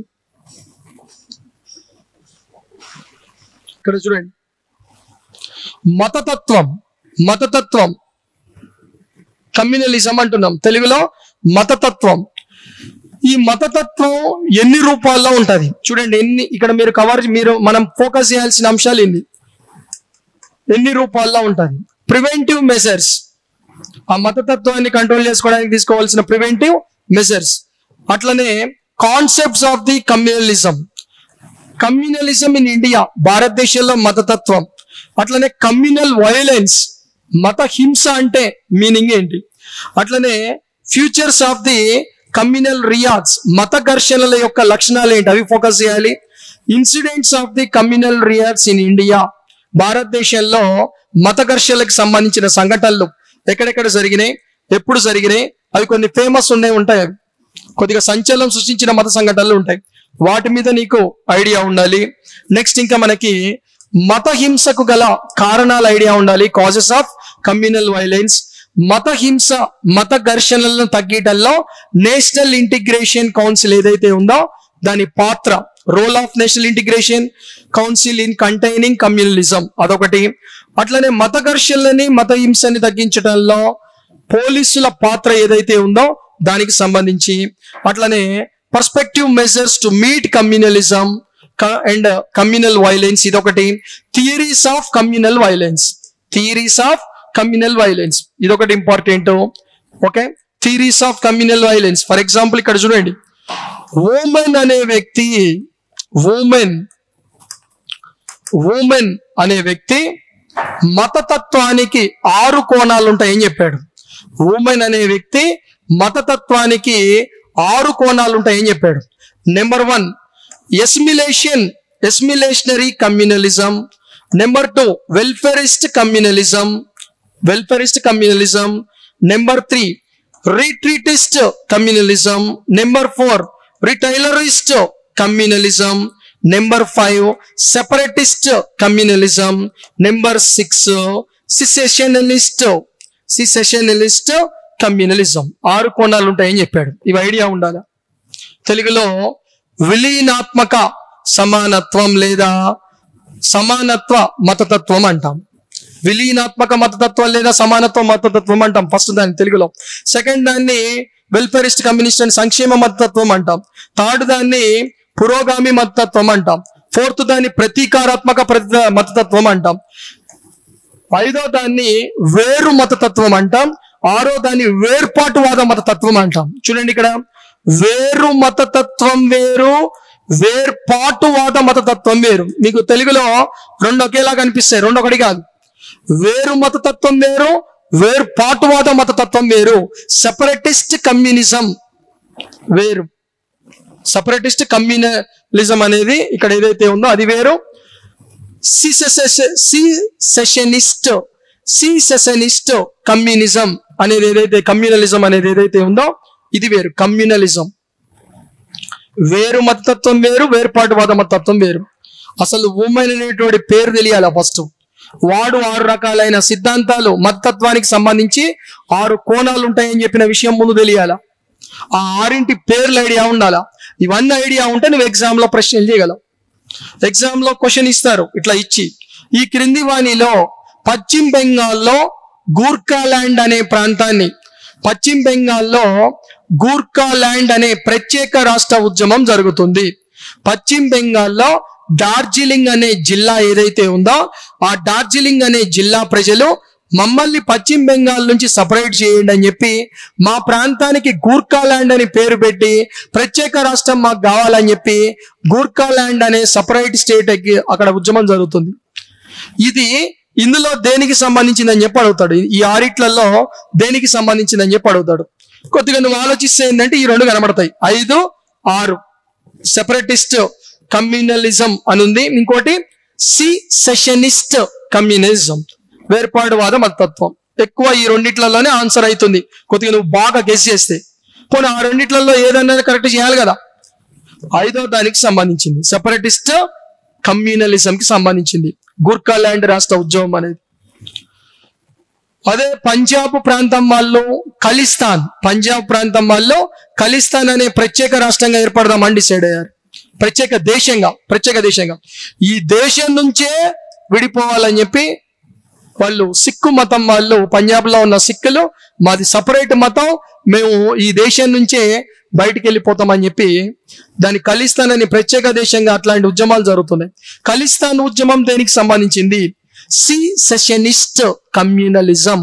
ఇక్కడ చూడండి మతతత్వం మతతత్వం కమ్యూనలిజం అంటున్నాం తెలుగులో మతతత్వం ఈ మతతత్వం ఎన్ని రూపాల్లో ఉంటది చూడండి ఎన్ని ఇక్కడ మీరు కవర్ మీరు మనం ఫోకస్ చేయాల్సిన అంశాలు ఎన్ని ఎన్ని రూపాల్లో ఉంటది ప్రివెంటివ్ మెజర్స్ ఆ మతతత్వాన్ని కంట్రోల్ చేసుకోవడానికి తీసుకోవాల్సిన ప్రివెంటివ్ మెజర్స్ అట్లనే concepts of the communalism communalism in India భారతదేశంలో మతతత్వం అట్లనే కమ్యూనల్ వైలెన్స్ మత హింస అంటే మీనింగ్ ఏంటి అట్లనే features of the communal riots మత ఘర్షణల యొక్క లక్షణాలు ఏంటి అవి ఫోకస్ చేయాలి incidents of the communal riots in India భారతదేశంలో మత ఘర్షణలకు సంబంధించిన సంఘటనలు ఎక్కడెక్కడ జరిగినాయి ఎప్పుడు జరిగినాయి అవి కొన్ని ఫేమస్ ఉన్నాయి ఉంటాయి అవి కొద్దిగా సంచలనం సృష్టించిన మత సంఘటనలు ఉంటాయి వాటి మీద నీకు ఐడియా ఉండాలి నెక్స్ట్ ఇంకా మనకి మత హింసకు గల కారణాల ఐడియా ఉండాలి కాజెస్ ఆఫ్ కమ్యూనల్ వైలెన్స్ మత హింస మత ఘర్షణలను తగ్గటంలో నేషనల్ ఇంటిగ్రేషన్ కౌన్సిల్ ఏదైతే ఉందో దాని పాత్ర role of national integration council in containing communalism అదొకటి అట్లనే మత ఘర్షణలని మత హింసని తగ్గించడంలో పోలీసుల పాత్ర ఏదైతే ఉందో దానికి సంబంధించి అట్లనే perspective measures to meet communalism and communal violence ఇదొకటి theories of communal violence theories of communal violence ఇదొకటి important okay theories of communal violence for example ఇక్కడ చూడండి ఉమెన్ అనే వ్యక్తి ఉమెన్ ఉమెన్ అనే వ్యక్తి మతతత్వానికి ఆరు కోణాలు ఉంటాయని చెప్పాడు ఉమెన్ అనే వ్యక్తి మతతత్వానికి ఆరు కోణాలు ఉంటాయని చెప్పాడు number one assimilation assimilationary communalism number two welfarist communalism welfarist communalism number three retreatist communalism number four retaliatory communalism number five separatist communalism number six secessionist secessionist communalism ఆరు కోణాలు ఉంటాయని చెప్పాడు ఇవి ఐడియా ఉండాలా తెలుగులో విలీనాత్మక సమానత్వం లేదా సమానత్వ మతతత్వం అంటాం విలీనాత్మక మతతత్వం లేదా సమానత్వ మతతత్వం అంటాం ఫస్ట్ దాన్ని తెలుగులో సెకండ్ దాన్ని వెల్ఫేరిస్ట్ కమ్యూనిస్ట్ అండ్ సంక్షేమ మతతత్వం అంటాం థర్డ్ దాన్ని పురోగామి మతతత్వం అంటాం ఫోర్త్ దాన్ని ప్రతీకారాత్మక ప్రతి మతతత్వం అంటాం ఐదో దాన్ని వేరు మతతత్వం అంటాం ఆరో దాన్ని వేర్పాటువాద మతతత్వం అంటాం చూడండి ఇక్కడ వేరు మతతత్వం వేరు వేర్పాటువాద మతతత్వం వేరు మీకు తెలుగులో రెండు ఒకేలా కనిపిస్తాయి రెండు ఒకటి కాదు వేరు మతతత్వం వేరు వేర్పాటువాద మతతత్వం వేరు సెపరేటిస్ట్ కమ్యూనిజం వేరు సపరేటిస్ట్ కమ్యూనలిజం అనేది ఇక్కడ ఏదైతే ఉందో అది వేరు సెషనిస్ట్ సెషనిస్ట్ కమ్యూనిజం అనేది ఏదైతే కమ్యూనలిజం అనేది ఏదైతే ఉందో ఇది వేరు కమ్యూనలిజం వేరు మతతత్వం వేరు వేరుపాటువాద మతతత్వం వేరు అసలు ఉమెన్ అనేటువంటి పేరు తెలియాలి ఫస్ట్ వాడు ఆరు రకాలైన సిద్ధాంతాలు మతతత్వానికి సంబంధించి ఆరు కోణాలు ఉంటాయని చెప్పిన విషయం ముందు తెలియాల ఆ ఆరింటి పేర్లు ఐడియా ఉండాలా ఇవన్నీ ఐడియా ఉంటే నువ్వు ఎగ్జామ్ లో ప్రశ్నలు చేయగలవు ఎగ్జామ్ లో క్వశ్చన్ ఇస్తారు ఇట్లా ఇచ్చి ఈ క్రింది వాణిలో పశ్చిమ బెంగాల్లో గూర్ఖాలాండ్ అనే ప్రాంతాన్ని పశ్చిమ బెంగాల్లో గూర్ఖాలాండ్ అనే ప్రత్యేక రాష్ట్ర ఉద్యమం జరుగుతుంది పశ్చిమ బెంగాల్లో డార్జిలింగ్ అనే జిల్లా ఏదైతే ఉందో ఆ డార్జిలింగ్ అనే జిల్లా ప్రజలు మమ్మల్ని పశ్చిమ బెంగాల్ నుంచి సపరేట్ చేయండి అని చెప్పి మా ప్రాంతానికి గూర్ఖాలాండ్ అని పేరు పెట్టి ప్రత్యేక రాష్ట్రం మాకు కావాలని చెప్పి గూర్ఖాలాండ్ అనే సపరేట్ స్టేట్ అక్కడ ఉద్యమం జరుగుతుంది ఇది ఇందులో దేనికి సంబంధించిందని చెప్పి అడుగుతాడు ఈ ఆరిట్లలో దేనికి సంబంధించిందని చెప్పి అడుగుతాడు కొద్దిగా నువ్వు ఆలోచిస్తే ఏంటంటే ఈ రెండు కనబడతాయి ఐదు ఆరు సెపరేటిస్ట్ కమ్యూనలిజం అని ఉంది ఇంకోటి సి సెషనిస్ట్ కమ్యూనిజం వేర్పాటువాద మతత్వం ఎక్కువ ఈ రెండిట్లలోనే ఆన్సర్ అవుతుంది కొద్దిగా నువ్వు బాగా గెస్ చేస్తే పోనీ ఆ రెండిట్లలో ఏదన్నా కరెక్ట్ చేయాలి కదా ఐదో దానికి సంబంధించింది సెపరేటిస్ట్ కమ్యూనలిజం కి సంబంధించింది గుర్ఖాలాండ్ రాష్ట్ర ఉద్యమం అనేది అదే పంజాబ్ ప్రాంతం వాళ్ళు ఖలిస్తాన్ పంజాబ్ ప్రాంతం వాళ్ళు ఖలిస్తాన్ అనే ప్రత్యేక రాష్ట్రంగా ఏర్పడదామని డిసైడ్ అయ్యారు ప్రత్యేక దేశంగా ప్రత్యేక దేశంగా ఈ దేశం నుంచే విడిపోవాలని చెప్పి వాళ్ళు సిక్కు మతం వాళ్ళు పంజాబ్ లో ఉన్న సిక్కులు మాది సపరేట్ మతం మేము ఈ దేశం నుంచే బయటికి వెళ్ళిపోతామని చెప్పి దాని ఖలిస్తాన్ అని ప్రత్యేక దేశంగా అట్లాంటి ఉద్యమాలు జరుగుతున్నాయి ఖలిస్తాన్ ఉద్యమం దేనికి సంబంధించింది సి సెషనిస్ట్ కమ్యూనలిజం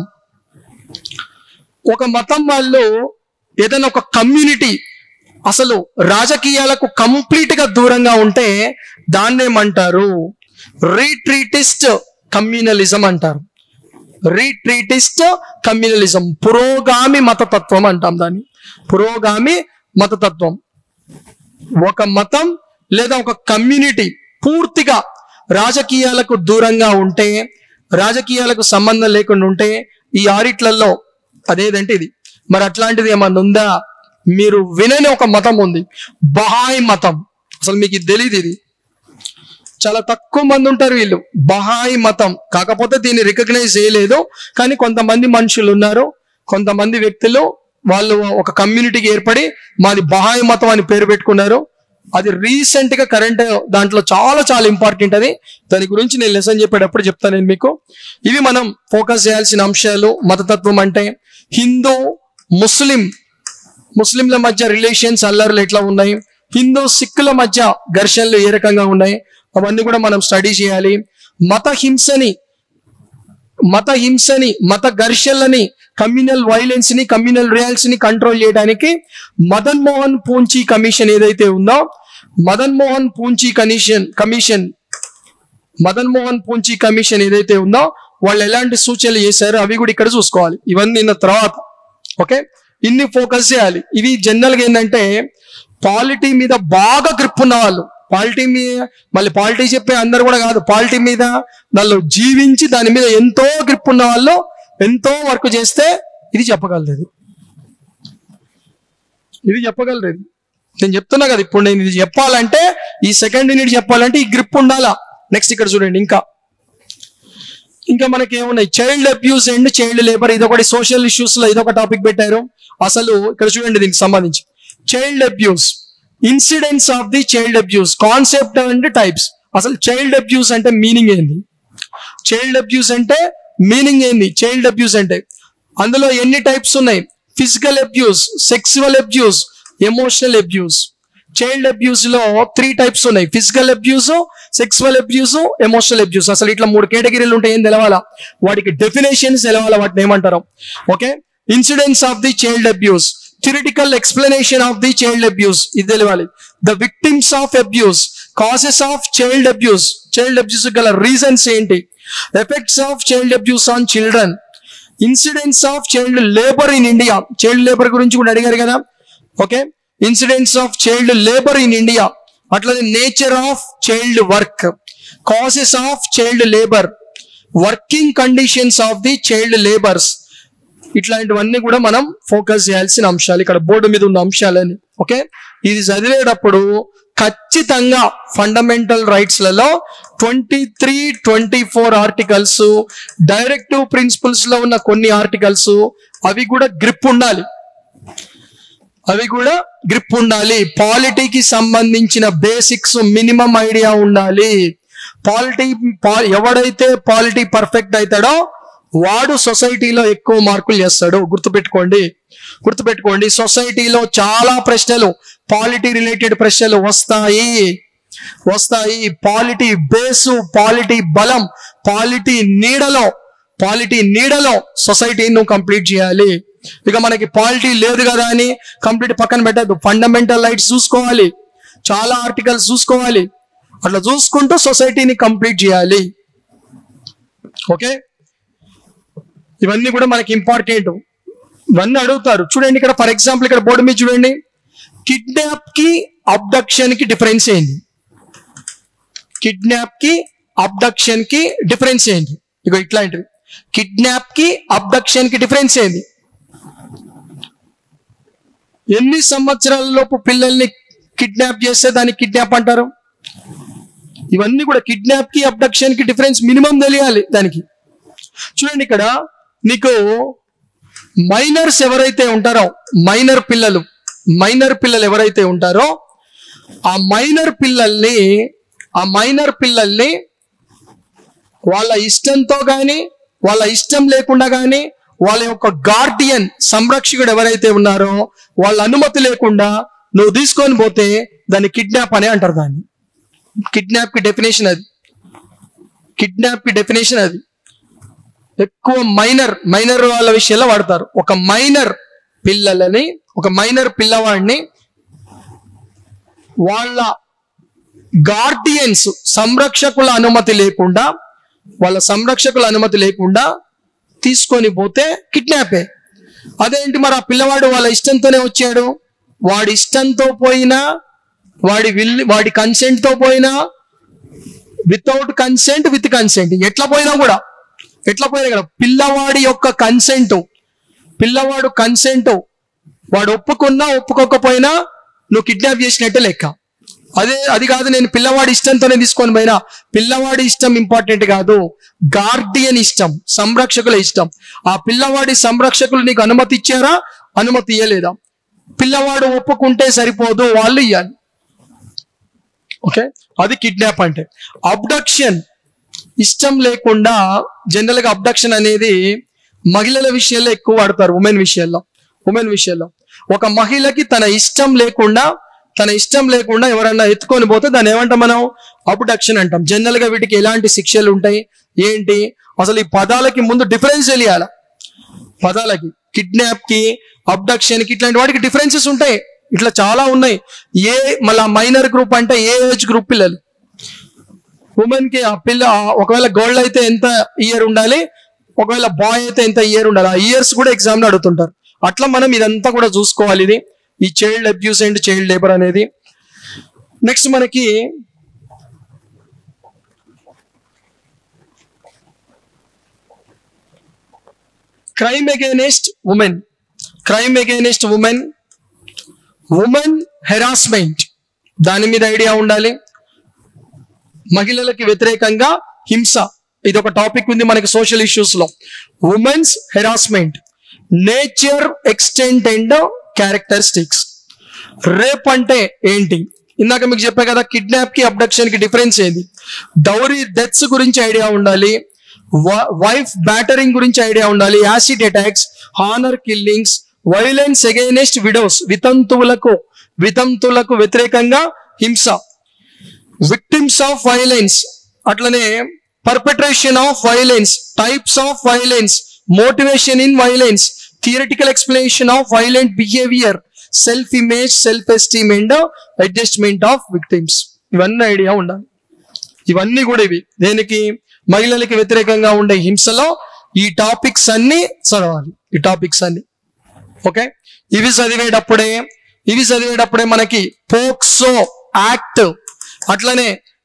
ఒక మతం వాళ్ళు ఏదైనా ఒక కమ్యూనిటీ అసలు రాజకీయాలకు కంప్లీట్ గా దూరంగా ఉంటే దాన్నేమంటారు రీట్రీటిస్ట్ కమ్యూనలిజం అంటారు రీట్రీటిస్ట్ కమ్యూనలిజం పురోగామి మతతత్వం అంటాం దాన్ని పురోగామి మతతత్వం ఒక మతం లేదా ఒక కమ్యూనిటీ పూర్తిగా రాజకీయాలకు దూరంగా ఉంటే రాజకీయాలకు సంబంధం లేకుండా ఉంటే ఈ ఆరిట్లలో అదేదంటే ఇది మరి అట్లాంటిది ఏమన్నా ఉందా మీరు వినని ఒక మతం ఉంది బహాయ్ మతం అసలు మీకు ఇది తెలియదు ఇది చాలా తక్కువ మంది ఉంటారు వీళ్ళు బహాయి మతం కాకపోతే దీన్ని రికగ్నైజ్ చేయలేదు కానీ కొంతమంది మనుషులు ఉన్నారు కొంతమంది వ్యక్తులు వాళ్ళు ఒక కమ్యూనిటీకి ఏర్పడి మాది బహాయి మతం అని పేరు పెట్టుకున్నారు అది రీసెంట్ గా కరెంట్ దాంట్లో చాలా చాలా ఇంపార్టెంట్ అది దాని గురించి నేను లెసన్ చెప్పేటప్పుడు చెప్తాను నేను మీకు ఇవి మనం ఫోకస్ చేయాల్సిన అంశాలు మతతత్వం అంటే హిందూ ముస్లిం ముస్లింల మధ్య రిలేషన్స్ అల్లర్లు ఎట్లా ఉన్నాయి హిందూ సిక్కుల మధ్య ఘర్షణలు ఏ రకంగా ఉన్నాయి అవన్నీ కూడా మనం స్టడీ చేయాలి మత హింసని మత హింసని మత ఘర్షణలని కమ్యూనల్ వైలెన్స్ ని కమ్యూనల్ రియాల్స్ ని కంట్రోల్ చేయడానికి మదన్ మోహన్ పూంచి కమిషన్ ఏదైతే ఉందో Madan Mohan Punchhi commission commission Madan Mohan Punchhi commission ఏదైతే ఉందో వాళ్ళు ఎలాంటి సూచనలు చేశారో అవి కూడా ఇక్కడ చూసుకోవాలి ఇవన్నీ నిన్న తర్వాత ఓకే ఇన్ని ఫోకస్ చేయాలి ఇవి జనరల్ గా ఏంటంటే పాలిటీ మీద బాగా గ్రిప్ ఉన్న వాళ్ళు పాలిటీ మీద మళ్ళీ పాలిటీ చెప్పే అందరు కూడా కాదు పాలిటీ మీద దానిలో జీవించి దాని మీద ఎంతో గ్రిప్ ఉన్న వాళ్ళు ఎంతో వర్క్ చేస్తే ఇది చెప్పగలదు ఇది ఇది చెప్పగలరు ఇది నేను చెప్తున్నా కదా ఇప్పుడు నేను ఇది చెప్పాలంటే ఈ సెకండ్ యూనిట్ చెప్పాలంటే ఈ గ్రిప్ ఉండాలా నెక్స్ట్ ఇక్కడ చూడండి ఇంకా ఇంకా మనకి ఏమున్నాయి child abuse and child labour ఇదొకటి సోషల్ ఇష్యూస్ లో ఇదొక టాపిక్ పెట్టారు అసలు ఇక్కడ చూడండి దీనికి సంబంధించి child abuse incidents of the child abuse concept and types అసలు చైల్డ్ అబ్యూస్ అంటే మీనింగ్ ఏంది చైల్డ్ అబ్యూస్ అంటే మీనింగ్ ఏంది చైల్డ్ అబ్యూస్ అంటే అందులో ఎన్ని టైప్స్ ఉన్నాయి physical abuse sexual abuse emotional abuse child abuse లో త్రీ టైప్స్ ఉన్నాయి physical abuse sexual abuse emotional abuse అసలు ఇట్లా మూడు కేటగిరీలు ఉంటాయి ఏం తెలవాలా వాటికి డెఫినేషన్స్ తెలవాలా వాటిని ఏమంటారు okay incidents of the child abuse theoretical explanation of the child abuse ఇది తెలియాలి the victims of abuse causes of child abuse child abuse గల రీజన్స్ ఏంటి effects of child abuse on children incidents of child labour in India child labour గురించి కూడా అడిగారు కదా okay incidents of child labour in India అట్లనే nature of child work causes of child labour working conditions of the child labours ఇట్లాంటివన్నీ కూడా మనం focus చేయాల్సిన అంశాలు ఇక్కడ బోర్డు మీద ఉన్న అంశాలని ఓకే ఇది చదివేటప్పుడు ఖచ్చితంగా ఫండమెంటల్ రైట్స్ లలో twenty three twenty four articles directive principles లో ఉన్న కొన్ని ఆర్టికల్స్ అవి కూడా గ్రిప్ ఉండాలి అవి కూడా గ్రిప్ ఉండాలి పాలిటీకి సంబంధించిన బేసిక్స్ మినిమం ఐడియా ఉండాలి పాలిటీ పా- ఎవడైతే పాలిటీ పర్ఫెక్ట్ అవుతాడో వాడు సొసైటీలో ఎక్కువ మార్కులు చేస్తాడు గుర్తుపెట్టుకోండి గుర్తుపెట్టుకోండి సొసైటీలో చాలా ప్రశ్నలు పాలిటీ రిలేటెడ్ ప్రశ్నలు వస్తాయి వస్తాయి పాలిటీ బేసు పాలిటీ బలం పాలిటీ నీడలో పాలిటీ నీడలో సొసైటీ నువ్వు కంప్లీట్ చేయాలి ఇక మనకి పాలిటీ లేదు కదా అని కంప్లీట్ పక్కన పెట్టద్దు ఫండమెంటల్ రైట్స్ చూసుకోవాలి చాలా ఆర్టికల్స్ చూసుకోవాలి అట్లా చూసుకుంటూ సొసైటీని కంప్లీట్ చేయాలి ఓకే ఇవన్నీ కూడా మనకి ఇంపార్టెంట్ ఇవన్నీ అడుగుతారు చూడండి ఇక్కడ ఫర్ ఎగ్జాంపుల్ ఇక్కడ బోర్డు మీద చూడండి కిడ్నాప్ కి అబ్డక్షన్ కి డిఫరెన్స్ ఏంటి కిడ్నాప్ కి అబ్డక్షన్ కి డిఫరెన్స్ ఏంటి ఇగో ఇట్లాంటివి కిడ్నాప్ కి అబ్డక్షన్ కి డిఫరెన్స్ ఏంటి ఎన్ని సంవత్సరాల లోపు పిల్లల్ని కిడ్నాప్ చేస్తే దాన్ని కిడ్నాప్ అంటారు ఇవన్నీ కూడా కిడ్నాప్ కి అబ్డక్షన్ కి డిఫరెన్స్ మినిమం తెలియాలి దానికి చూడండి ఇక్కడ నీకు మైనర్స్ ఎవరైతే ఉంటారో మైనర్ పిల్లలు మైనర్ పిల్లలు ఎవరైతే ఉంటారో ఆ మైనర్ పిల్లల్ని ఆ మైనర్ పిల్లల్ని వాళ్ళ ఇష్టంతో గాని వాళ్ళ ఇష్టం లేకుండా గాని వాళ్ళ యొక్క గార్డియన్ సంరక్షకుడు ఎవరైతే ఉన్నారో వాళ్ళ అనుమతి లేకుండా నువ్వు తీసుకొని పోతే దాన్ని కిడ్నాప్ అనే అంటారు దాన్ని కిడ్నాప్ కి డెఫినేషన్ అది కిడ్నాప్ కి డెఫినేషన్ అది ఎక్కువ మైనర్ మైనర్ వాళ్ళ విషయంలో వాడతారు ఒక మైనర్ పిల్లలని ఒక మైనర్ పిల్లవాడిని వాళ్ళ గార్డియన్స్ సంరక్షకుల అనుమతి లేకుండా వాళ్ళ సంరక్షకుల అనుమతి లేకుండా తీసుకొని పోతే కిడ్నాపే అదేంటి మరి ఆ పిల్లవాడు వాళ్ళ ఇష్టంతోనే వచ్చాడు వాడి ఇష్టంతో పోయినా వాడి విల్ వాడి consent తో పోయినా వితౌట్ కన్సెంట్ విత్ కన్సెంట్ ఎట్లా పోయినా కూడా ఎట్లా పోయినా కూడా పిల్లవాడి యొక్క కన్సెంట్ పిల్లవాడు కన్సెంట్ వాడు ఒప్పుకున్నా ఒప్పుకోకపోయినా నువ్వు కిడ్నాప్ చేసినట్టే లెక్క అదే అది కాదు నేను పిల్లవాడి ఇష్టంతోనే తీసుకొని పోయినా పిల్లవాడి ఇష్టం ఇంపార్టెంట్ కాదు గార్డియన్ ఇష్టం సంరక్షకుల ఇష్టం ఆ పిల్లవాడి సంరక్షకులు నీకు అనుమతి ఇచ్చారా అనుమతి ఇయ్యలేదా పిల్లవాడు ఒప్పుకుంటే సరిపోదు వాళ్ళు ఇవ్వాలి ఓకే అది కిడ్నాప్ అంటే అబ్డక్షన్ ఇష్టం లేకుండా జనరల్ గా అబ్డక్షన్ అనేది మహిళల విషయంలో ఎక్కువ వాడతారు ఉమెన్ విషయంలో ఉమెన్ విషయంలో ఒక మహిళకి తన ఇష్టం లేకుండా తన ఇష్టం లేకుండా ఎవరన్నా ఎత్తుకొని పోతే దాన్ని ఏమంటాం మనం అబ్డక్షన్ అంటాం జనరల్ గా వీటికి ఎలాంటి శిక్షలు ఉంటాయి ఏంటి అసలు ఈ పదాలకి ముందు డిఫరెన్స్ తెలియాల పదాలకి కిడ్నాప్ కి అబ్డక్షన్ కి ఇట్లాంటి వాటికి డిఫరెన్సెస్ ఉంటాయి ఇట్లా చాలా ఉన్నాయి ఏ మళ్ళా మైనర్ గ్రూప్ అంటే ఏ ఏజ్ గ్రూప్ పిల్లలు ఉమెన్ కి ఆ పిల్ల ఆ ఒకవేళ గర్ల్ అయితే ఎంత ఇయర్ ఉండాలి ఒకవేళ బాయ్ అయితే ఎంత ఇయర్ ఉండాలి ఆ ఇయర్స్ కూడా ఎగ్జామ్ లో అడుగుతుంటారు అట్లా మనం ఇదంతా కూడా చూసుకోవాలి ఇది ఈ child abuse and child labour అనేది నెక్స్ట్ మనకి crime against women crime against women women harassment దాని మీద ఐడియా ఉండాలి మహిళలకి వ్యతిరేకంగా హింస ఇది ఒక టాపిక్ ఉంది మనకి సోషల్ ఇష్యూస్ లో women's harassment nature extent and characteristics rape అంటే ఏంటి ఇందాక మీకు చెప్పా కదా కిడ్నాప్ కి అబ్డక్షన్ కి డిఫరెన్స్ ఏంది డౌరీ డెత్స్ గురించి ఐడియా ఉండాలి వైఫ్ బ్యాటరింగ్ గురించి ఐడియా ఉండాలి acid attacks honour killings violence against widows వితంతువులకు వితంతువులకు వ్యతిరేకంగా హింస విక్టిమ్స్ ఆఫ్ వైలెన్స్ అట్లనే perpetration of violence types of violence motivation in violence theoretical explanation of violent behaviour self image self esteem and adjustment of victims ఇవన్నీ idea ఉండాలి ఇవన్నీ కూడా ఇవి దేనికి మహిళలకి వ్యతిరేకంగా ఉండే హింసలో ఈ టాపిక్స్ అన్ని చదవాలి ఈ టాపిక్స్ అన్ని ఓకే ఇవి చదివేటప్పుడే ఇవి చదివేటప్పుడే మనకి పోక్సో యాక్ట్ అట్లనే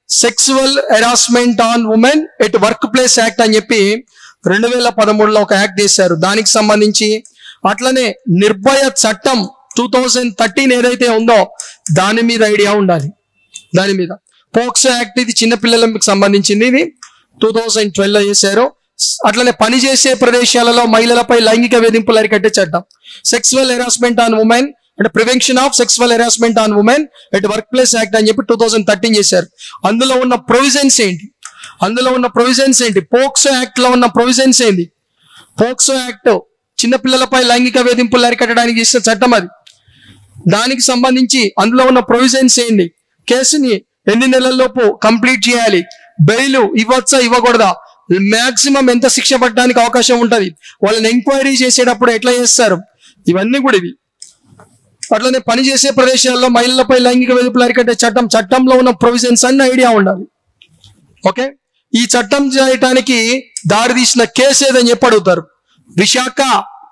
sexual harassment on women at workplace act అని చెప్పి రెండు వేల పదమూడులో ఒక యాక్ట్ చేశారు దానికి సంబంధించి అట్లనే నిర్భయ చట్టం టూ థౌజండ్ థర్టీన్ ఏదైతే ఉందో దాని మీద ఐడియా ఉండాలి దాని మీద పోక్సో యాక్ట్ ఇది చిన్న పిల్లలకు సంబంధించింది ఇది టూ థౌజండ్ ట్వెల్వ్ లో చేశారు అట్లనే పనిచేసే ప్రదేశాలలో మహిళలపై లైంగిక వేధింపులు అరికట్టే చట్టం సెక్సువల్ హెరాస్మెంట్ ఆన్ ఉమెన్ అంటే prevention of sexual harassment on women at workplace act అని చెప్పి టూ థౌజండ్ థర్టీన్ చేశారు అందులో ఉన్న ప్రొవిజన్స్ ఏంటి అందులో ఉన్న ప్రొవిజన్స్ ఏంటి పోక్సో యాక్ట్ లో ఉన్న ప్రొవిజన్స్ ఏంటి పోక్సో యాక్ట్ చిన్నపిల్లలపై లైంగిక వేధింపులు అరికట్టడానికి చేసిన చట్టం అది దానికి సంబంధించి అందులో ఉన్న ప్రొవిజన్స్ ఏంటి కేసుని ఎన్ని నెలల్లోపు కంప్లీట్ చేయాలి బెయిల్ ఇవ్వచ్చా ఇవ్వకూడదా మాక్సిమం ఎంత శిక్ష పడడానికి అవకాశం ఉంటది వాళ్ళని ఎంక్వైరీ చేసేటప్పుడు ఎట్లా చేస్తారు ఇవన్నీ కూడా ఇవి అట్లనే పని చేసే ప్రదేశాల్లో మహిళలపై లైంగిక వేధింపులు అరికట్టే చట్టం చట్టంలో ఉన్న ప్రొవిజన్స్ అన్ని ఐడియా ఉండాలి ఓకే ఈ చట్టం చేయటానికి దారి తీసిన కేసు ఏదని చెప్పి అడుగుతారు విశాఖ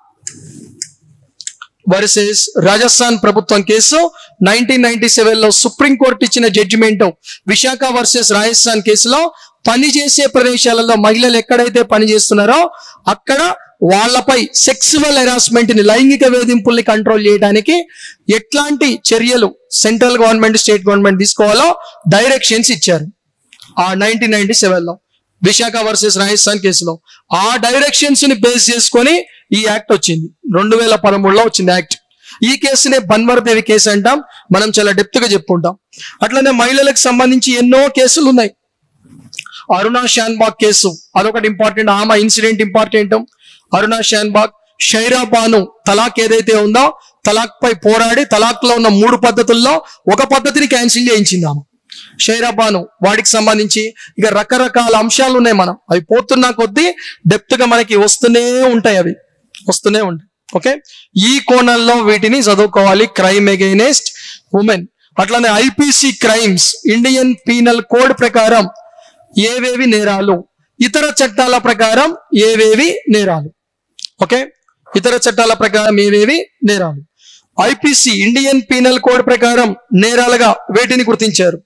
వర్సెస్ రాజస్థాన్ ప్రభుత్వం కేసు నైన్టీన్ నైన్టీ సెవెన్ లో సుప్రీంకోర్టు ఇచ్చిన జడ్జిమెంట్ విశాఖ వర్సెస్ రాజస్థాన్ కేసులో పని చేసే ప్రదేశాలలో మహిళలు ఎక్కడైతే పని చేస్తున్నారో అక్కడ వాళ్ళపై సెక్సువల్ హెరాస్మెంట్ ని లైంగిక వేధింపుల్ని కంట్రోల్ చేయడానికి ఎట్లాంటి చర్యలు సెంట్రల్ గవర్నమెంట్ స్టేట్ గవర్నమెంట్ తీసుకోవాలో డైరెక్షన్స్ ఇచ్చారు ఆ నైన్టీన్ నైన్టీ సెవెన్ లో విశాఖ వర్సెస్ రాజస్థాన్ కేసులో ఆ డైరెక్షన్స్ ని బేస్ చేసుకొని ఈ యాక్ట్ వచ్చింది రెండు వేల పదమూడులో వచ్చింది యాక్ట్ ఈ కేసునే బన్వర్ దేవి కేసు అంటాం మనం చాలా డెప్త్ గా చెప్పుకుంటాం అట్లనే మహిళలకు సంబంధించి ఎన్నో కేసులు ఉన్నాయి అరుణా షాన్బాగ్ కేసు అదొకటి ఇంపార్టెంట్ ఆమె ఇన్సిడెంట్ ఇంపార్టెంట్ అరుణా షాన్బాగ్ షైరా బాను తలాక్ ఏదైతే ఉందో తలాక్ పై పోరాడి తలాక్ లో ఉన్న మూడు పద్ధతుల్లో ఒక పద్ధతిని క్యాన్సిల్ చేయించింది ఆమె షైరా బాను వాటికి సంబంధించి ఇక రకరకాల అంశాలు ఉన్నాయి మనం అవి పోతున్నా కొద్దీ డెప్త్ గా మనకి వస్తూనే ఉంటాయి అవి వస్తూనే ఉంటాయి ఓకే ఈ కోణంలో వీటిని చదువుకోవాలి క్రైమ్ అగైనెస్ట్ ఉమెన్ అట్లానే IPC crimes Indian penal code ప్రకారం ఏవేవి నేరాలు ఇతర చట్టాల ప్రకారం ఏవేవి నేరాలు ఓకే ఇతర చట్టాల ప్రకారం ఏవేవి నేరాలు ఐపీసీ ఇండియన్ పీనల్ కోడ్ ప్రకారం నేరాలుగా వేటిని గుర్తించారు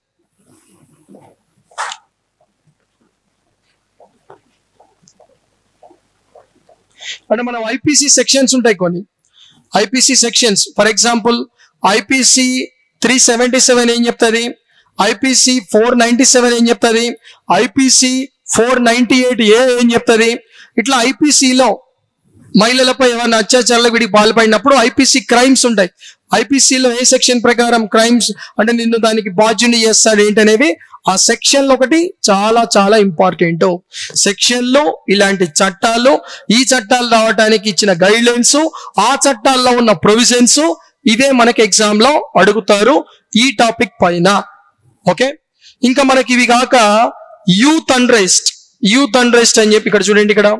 అంటే మనం ఐపీసీ సెక్షన్స్ ఉంటాయి కొన్ని IPC sections for example IPC three seventy seven ఏం చెప్తుంది ఐపీసీ ఫోర్ నైన్టీ సెవెన్ ఏం చెప్తుంది IPC four ninety eight A ఏం చెప్తుంది ఇట్లా ఐపీసీలో మహిళలపై ఏమైనా అత్యాచారాలకు వీడికి పాల్పడినప్పుడు ఐపీసీ క్రైమ్స్ ఉంటాయి ఐపీసీలో ఏ సెక్షన్ ప్రకారం క్రైమ్స్ అంటే నిన్ను దానికి బాధ్యుని చేస్తాడు ఏంటనేవి ఆ సెక్షన్ లో ఒకటి చాలా చాలా ఇంపార్టెంట్ సెక్షన్ లో ఇలాంటి చట్టాలు ఈ చట్టాలు రావడానికి ఇచ్చిన గైడ్ లైన్స్ ఆ చట్టాల్లో ఉన్న ప్రొవిజన్స్ ఇవే మనకి ఎగ్జామ్ లో అడుగుతారు ఈ టాపిక్ పైన ఓకే ఇంకా మనకి ఇవి కాక యూత్ అండ్రెస్ట్ యూత్ అండ్రెస్ట్ అని చెప్పి ఇక్కడ చూడండి ఇక్కడ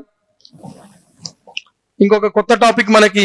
ఇంకొక కొత్త టాపిక్ మనకి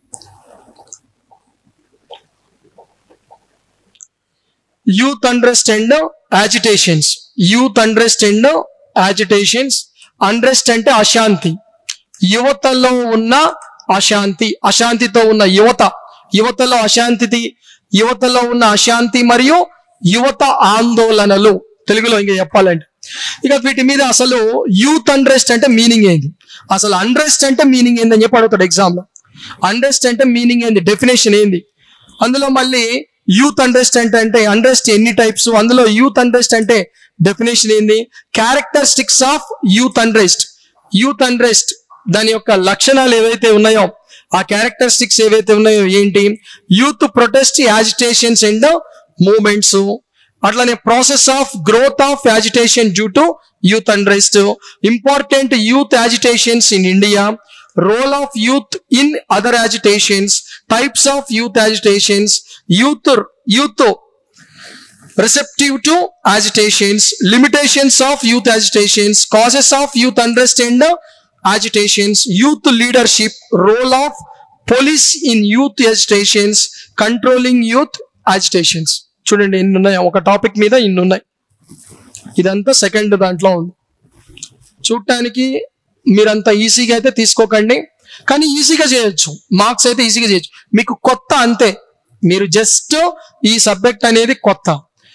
youth unrest and agitations youth unrest and agitations unrest అంటే అశాంతి యువతలో ఉన్న అశాంతి అశాంతితో ఉన్న యువత యువతలో అశాంతి యువతలో ఉన్న అశాంతి మరియు యువత ఆందోళనలు తెలుగులో ఇంకా చెప్పాలంటే ఇక వీటి మీద అసలు యూత్ అండ్రెస్ట్ అంటే మీనింగ్ ఏంది అసలు అండ్రెస్ట్ అంటే మీనింగ్ ఏంది అని చెప్పి అడుగుతాడు ఎగ్జామ్ లో అండ్రెస్ట్ అంటే మీనింగ్ ఏంది డెఫినేషన్ ఏంది అందులో మళ్ళీ యూత్ అండ్రెస్ట్ అంటే అంటే అండ్రెస్ట్ ఎన్ని టైప్స్ అందులో యూత్ అండ్రెస్ట్ అంటే డెఫినేషన్ ఏంది characteristics of youth unrest youth unrest దాని యొక్క లక్షణాలు ఏవైతే ఉన్నాయో ఆ క్యారెక్టరిస్టిక్స్ ఏవైతే ఉన్నాయో ఏంటి youth protest agitations and movements అట్లానే process of growth of agitation due to youth unrest important youth agitations in India role of youth in other agitations types of youth agitations youth youth receptive to agitations, limitations of youth agitations, causes of youth unrest and uh, agitations, youth leadership, role of police in youth agitations, controlling youth agitations. చూడండి ఎన్ని ఉన్నాయి ఒక topic మీద ఇన్ని ఉన్నాయి ఇదంతా second దాంట్లో ఉంది చూడటానికి మీరంత ఈజీగా అయితే తీసుకోకండి కానీ ఈజీగా చేయొచ్చు మార్క్స్ అయితే ఈజీగా చేయొచ్చు మీకు కొత్త అంతే మీరు జస్ట్ ఈ సబ్జెక్ట్ అనేది కొత్త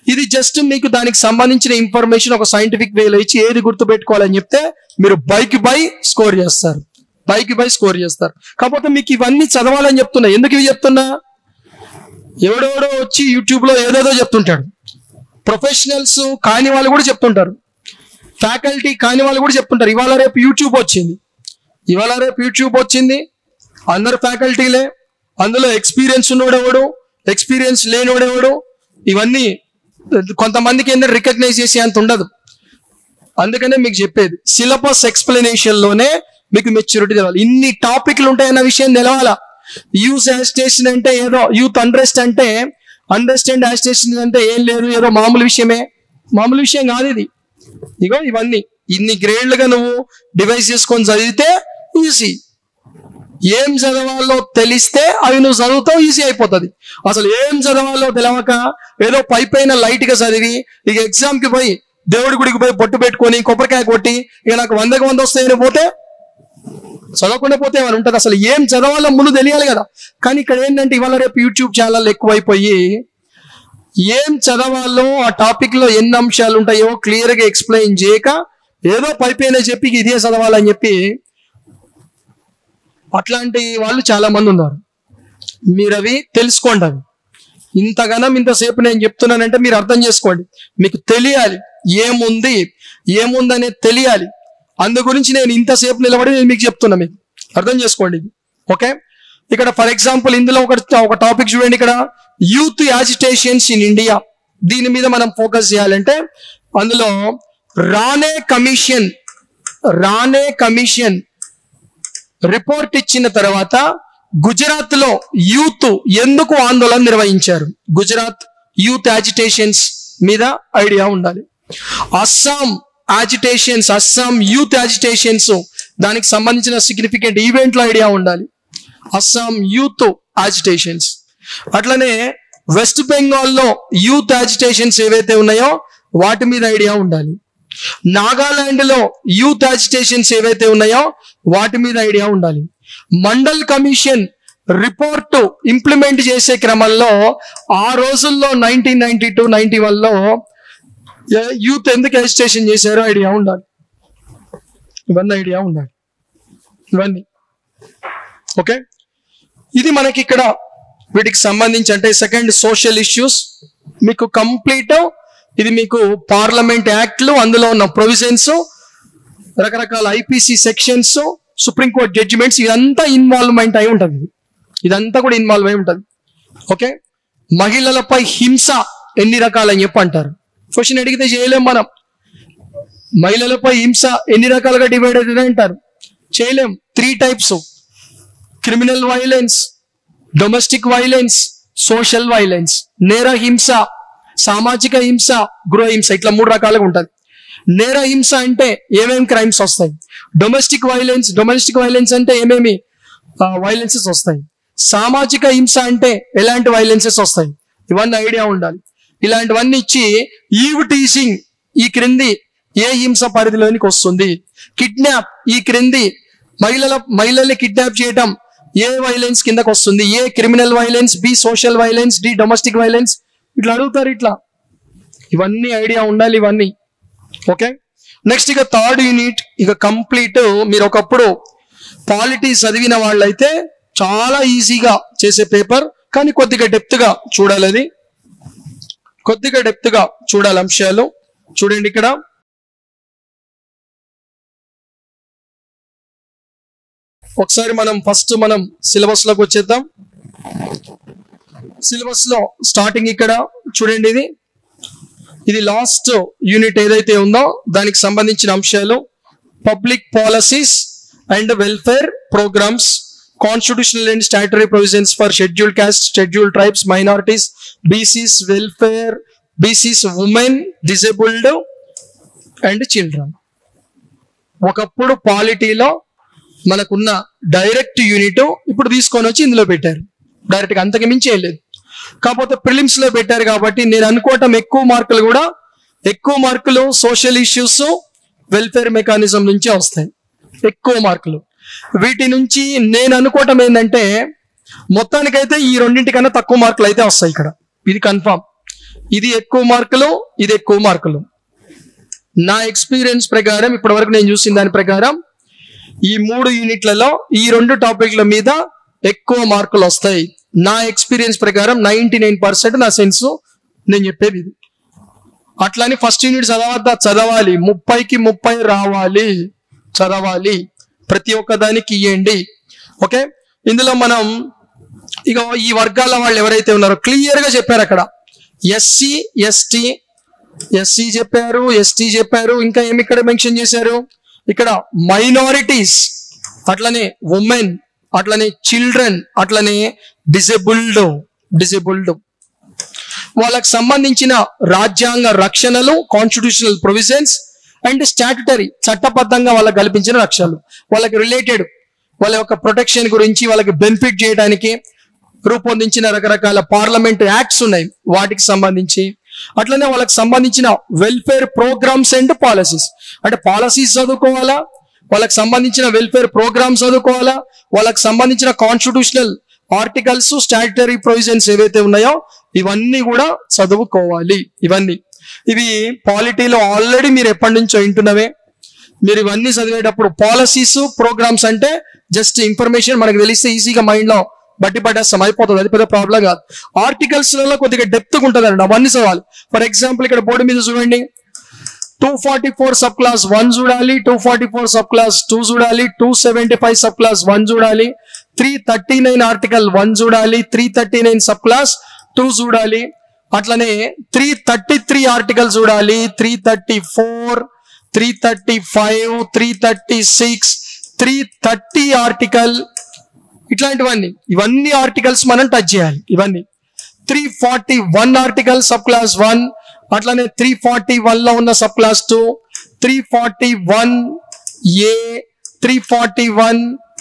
ఇది జస్ట్ మీకు దానికి సంబంధించిన ఇన్ఫర్మేషన్ ఒక సైంటిఫిక్ వేలో ఇచ్చి ఏది గుర్తు పెట్టుకోవాలని చెప్తే మీరు బైక్ బై స్కోర్ చేస్తారు బైక్ బై స్కోర్ చేస్తారు కాకపోతే మీకు ఇవన్నీ చదవాలని చెప్తున్నా ఎందుకు ఇవి చెప్తున్నా ఎవడెవడో వచ్చి యూట్యూబ్ లో ఏదేదో చెప్తుంటాడు ప్రొఫెషనల్స్ కాని వాళ్ళు కూడా చెప్తుంటారు ఫ్యాకల్టీ కాని వాళ్ళు కూడా చెప్తుంటారు ఇవాళ రేపు యూట్యూబ్ వచ్చింది ఇవాళ రేపు యూట్యూబ్ వచ్చింది అందరు ఫ్యాకల్టీలే అందులో ఎక్స్పీరియన్స్ ఉన్నోడెవడు ఎక్స్పీరియన్స్ లేనివాడెవడు ఇవన్నీ కొంతమందికి ఏంటంటే రికగ్నైజ్ చేసే అంత ఉండదు అందుకనే మీకు చెప్పేది సిలబస్ ఎక్స్ప్లెనేషన్ లోనే మీకు మెచ్యూరిటీ తెలవాలి ఇన్ని టాపిక్లు ఉంటాయన్న విషయం తెలవాలా యూస్ యాజిటేషన్ అంటే ఏదో యూత్ అండర్స్ట్ అంటే అండర్స్టాండ్ యాజిటేషన్ అంటే ఏం లేదు ఏదో మామూలు విషయమే మామూలు విషయం కాదు ఇది ఇగో ఇవన్నీ ఇన్ని గ్రేడ్లుగా నువ్వు డివైస్ చేసుకొని చదివితే ఈజీ ఏం చదవాలో తెలిస్తే అవి నువ్వు చదువుతావు ఈజీ అయిపోతుంది అసలు ఏం చదవాలో తెలవక ఏదో పై పైన లైట్ గా చదివి ఇక ఎగ్జామ్ కి పోయి దేవుడి గుడికి పోయి బొట్టు పెట్టుకొని కొబ్బరికాయ కొట్టి ఇక నాకు వందకి వంద వస్తాయని పోతే చదవకుండా పోతే ఏమైనా ఉంటుంది అసలు ఏం చదవాలో ముందు తెలియాలి కదా కానీ ఇక్కడ ఏంటంటే ఇవాళ రేపు యూట్యూబ్ ఛానల్ ఎక్కువైపోయి ఏం చదవాలో ఆ టాపిక్ లో ఎన్ని అంశాలు ఉంటాయో క్లియర్ గా ఎక్స్ప్లెయిన్ చేయక ఏదో పైపైన చెప్పి ఇదే చదవాలని చెప్పి అట్లాంటి వాళ్ళు చాలా మంది ఉన్నారు మీరు అవి తెలుసుకోండి అవి ఇంతగానం ఇంతసేపు నేను చెప్తున్నానంటే మీరు అర్థం చేసుకోండి మీకు తెలియాలి ఏముంది ఏముంది అనేది తెలియాలి అందు గురించి నేను ఇంతసేపు నిలబడి నేను మీకు చెప్తున్నా మీకు అర్థం చేసుకోండి ఇది ఓకే ఇక్కడ ఫర్ ఎగ్జాంపుల్ ఇందులో ఒక ఒక టాపిక్ చూడండి ఇక్కడ యూత్ యాజిటేషన్స్ ఇన్ ఇండియా దీని మీద మనం ఫోకస్ చేయాలంటే అందులో రానే కమిషన్ రానే కమిషన్ రిపోర్ట్ ఇచ్చిన తర్వాత గుజరాత్ లో యూత్ ఎందుకు ఆందోళన నిర్వహించారు గుజరాత్ యూత్ యాజిటేషన్స్ మీద ఐడియా ఉండాలి Assam agitations Assam youth agitations దానికి సంబంధించిన సిగ్నిఫికెంట్ ఈవెంట్లో ఐడియా ఉండాలి అస్సాం యూత్ యాజిటేషన్స్ అట్లనే వెస్ట్ బెంగాల్లో యూత్ యాజిటేషన్స్ ఏవైతే ఉన్నాయో వాటి మీద ఐడియా ఉండాలి నాగాలాండ్ లో యూత్ యాజిటేషన్స్ ఏవైతే ఉన్నాయో వాటి మీద ఐడియా ఉండాలి మండల్ కమిషన్ రిపోర్ట్ ఇంప్లిమెంట్ చేసే క్రమంలో ఆ రోజుల్లో nineteen ninety two ninety one లో యూత్ ఎందుకు యాజిటేషన్ చేశారో ఐడియా ఉండాలి ఇవన్నీ ఐడియా ఉండాలి ఇవన్నీ ఓకే ఇది మనకి ఇక్కడ వీటికి సంబంధించి అంటే సెకండ్ సోషల్ ఇష్యూస్ మీకు కంప్లీట్ ఇది మీకు పార్లమెంట్ యాక్ట్లు అందులో ఉన్న ప్రొవిజన్స్ రకరకాల ఐపీసీ సెక్షన్స్ సుప్రీంకోర్టు జడ్జిమెంట్స్ ఇదంతా ఇన్వాల్వ్మెంట్ అయి ఉంటుంది ఇది. ఇదంతా కూడా ఇన్వాల్వ్ అయి ఉంటుంది ఓకే మహిళలపై హింస ఎన్ని రకాలని చెప్పి అంటారు క్వశ్చన్ అడిగితే చేయలేం మనం మహిళలపై హింస ఎన్ని రకాలుగా డివైడ్ అవుతుంది అంటారు చేయలేం three types criminal violence domestic violence social violence నేర హింస సామాజిక హింస గృహ హింస ఇట్లా మూడు రకాలుగా ఉంటుంది నేర హింస అంటే ఏమేమి క్రైమ్స్ వస్తాయి డొమెస్టిక్ వైలెన్స్ డొమెస్టిక్ వైలెన్స్ అంటే ఏమేమి వైలెన్సెస్ వస్తాయి సామాజిక హింస అంటే ఎలాంటి వైలెన్సెస్ వస్తాయి ఇవన్నీ ఐడియా ఉండాలి ఇలాంటివన్నీ ఇచ్చి ఈవ్ టీసింగ్ ఈ క్రింది ఏ హింస పరిధిలోనికి వస్తుంది కిడ్నాప్ ఈ క్రింది మహిళల మహిళల్ని కిడ్నాప్ చేయటం ఏ వైలెన్స్ కిందకు వస్తుంది A criminal violence B social violence D domestic violence ఇట్లా అడుగుతారు ఇట్లా ఇవన్నీ ఐడియా ఉండాలి ఇవన్నీ ఓకే నెక్స్ట్ ఇక థర్డ్ యూనిట్ ఇక కంప్లీట్ మీరు ఒకప్పుడు పాలిటీ చదివిన వాళ్ళైతే చాలా ఈజీగా చేసే పేపర్ కానీ కొద్దిగా డెప్త్ గా చూడాలి అది కొద్దిగా డెప్త్ గా చూడాలి అంశాలు చూడండి ఇక్కడ ఒకసారి మనం ఫస్ట్ మనం సిలబస్ లోకి వచ్చేద్దాం సిలబస్ లో స్టార్టింగ్ ఇక్కడ చూడండి ఇది ఇది లాస్ట్ యూనిట్ ఏదైతే ఉందో దానికి సంబంధించిన అంశాలు public policies and welfare programmes constitutional and statutory provisions for schedule caste schedule tribes minorities BCs welfare BCs women disabled and children ఒకప్పుడు పాలిటీలో మనకున్న డైరెక్ట్ యూనిట్ ఇప్పుడు తీసుకొని వచ్చి ఇందులో పెట్టారు డైరెక్ట్ గా అంతకు మించి ఏం లేదు కాకపోతే ప్రిలిమ్స్ లో పెట్టారు కాబట్టి నేను అనుకోవటం ఎక్కువ మార్కులు కూడా ఎక్కువ మార్కులు సోషల్ ఇష్యూస్ వెల్ఫేర్ మెకానిజం నుంచే వస్తాయి ఎక్కువ మార్కులు వీటి నుంచి నేను అనుకోవటం ఏంటంటే మొత్తానికైతే ఈ రెండింటికన్నా తక్కువ మార్కులు అయితే వస్తాయి ఇక్కడ ఇది కన్ఫామ్ ఇది ఎక్కువ మార్కులు ఇది ఎక్కువ మార్కులు నా ఎక్స్పీరియన్స్ ప్రకారం ఇప్పటి వరకు నేను చూసిన దాని ప్రకారం ఈ మూడు యూనిట్లలో ఈ రెండు టాపిక్ల మీద ఎక్కువ మార్కులు వస్తాయి నా ఎక్స్పీరియన్స్ ప్రకారం నైన్టీ నైన్ పర్సెంట్ నా సెన్స్ నేను చెప్పేది ఇది అట్లని ఫస్ట్ యూనిట్ చదవద్దా చదవాలి ముప్పైకి ముప్పై రావాలి చదవాలి ప్రతి ఒక్క దానికి ఇవ్వండి ఓకే ఇందులో మనం ఇక ఈ వర్గాల వాళ్ళు ఎవరైతే ఉన్నారో క్లియర్ గా చెప్పారు అక్కడ ఎస్సీ ఎస్టీ ఎస్సీ చెప్పారు ఎస్టీ చెప్పారు ఇంకా ఏమి ఇక్కడ మెన్షన్ చేశారు ఇక్కడ మైనారిటీస్ అట్లనే ఉమెన్ అట్లనే చిల్డ్రన్ అట్లనే డిజేబుల్డ్ డిజేబుల్డ్ వాళ్ళకి సంబంధించిన రాజ్యాంగ రక్షణలు కాన్స్టిట్యూషనల్ ప్రొవిజన్స్ అండ్ స్టాట్యుటరీ చట్టబద్ధంగా వాళ్ళకి కల్పించిన రక్షణలు వాళ్ళకి రిలేటెడ్ వాళ్ళ యొక్క ప్రొటెక్షన్ గురించి వాళ్ళకి బెనిఫిట్ చేయడానికి రూపొందించిన రకరకాల పార్లమెంట్ యాక్ట్స్ ఉన్నాయి వాటికి సంబంధించి అట్లనే వాళ్ళకి సంబంధించిన వెల్ఫేర్ ప్రోగ్రామ్స్ అండ్ పాలసీస్ అంటే పాలసీస్ చదువుకోవాలా వాళ్ళకి సంబంధించిన వెల్ఫేర్ ప్రోగ్రామ్స్ చదువుకోవాలా వాళ్ళకి సంబంధించిన కాన్స్టిట్యూషనల్ ఆర్టికల్స్ స్టాట్యుటరీ ప్రొవిజన్స్ ఏవైతే ఉన్నాయో ఇవన్నీ కూడా చదువుకోవాలి ఇవన్నీ ఇవి పాలిటీలో ఆల్రెడీ మీరు ఎప్పటి నుంచో వింటున్నవే మీరు ఇవన్నీ చదివేటప్పుడు పాలసీస్ ప్రోగ్రామ్స్ అంటే జస్ట్ ఇన్ఫర్మేషన్ మనకు తెలిస్తే ఈజీగా మైండ్ లో బట్టి పట్టేస్తాం అయిపోతుంది అది పెద్ద ప్రాబ్లం కాదు ఆర్టికల్స్ లలో కొద్దిగా డెప్త్ ఉంటుంది అండి అవన్నీ చదవాలి ఫర్ ఎగ్జాంపుల్ ఇక్కడ బోర్డు మీద చూడండి two forty four sub class one చూడాలి two forty four sub class two చూడాలి two seventy five sub class one చూడాలి three thirty nine article one చూడాలి three thirty nine sub class two చూడాలి అట్లనే three thirty three article చూడాలి three thirty four three thirty five three thirty six three thirty article ఇట్లాంటివన్నీ ఇవన్నీ articles మనం touch చేయాలి ఇవన్నీ three forty one article sub class one అట్లానే three forty one లో ఉన్న sub class two three forty one A three forty one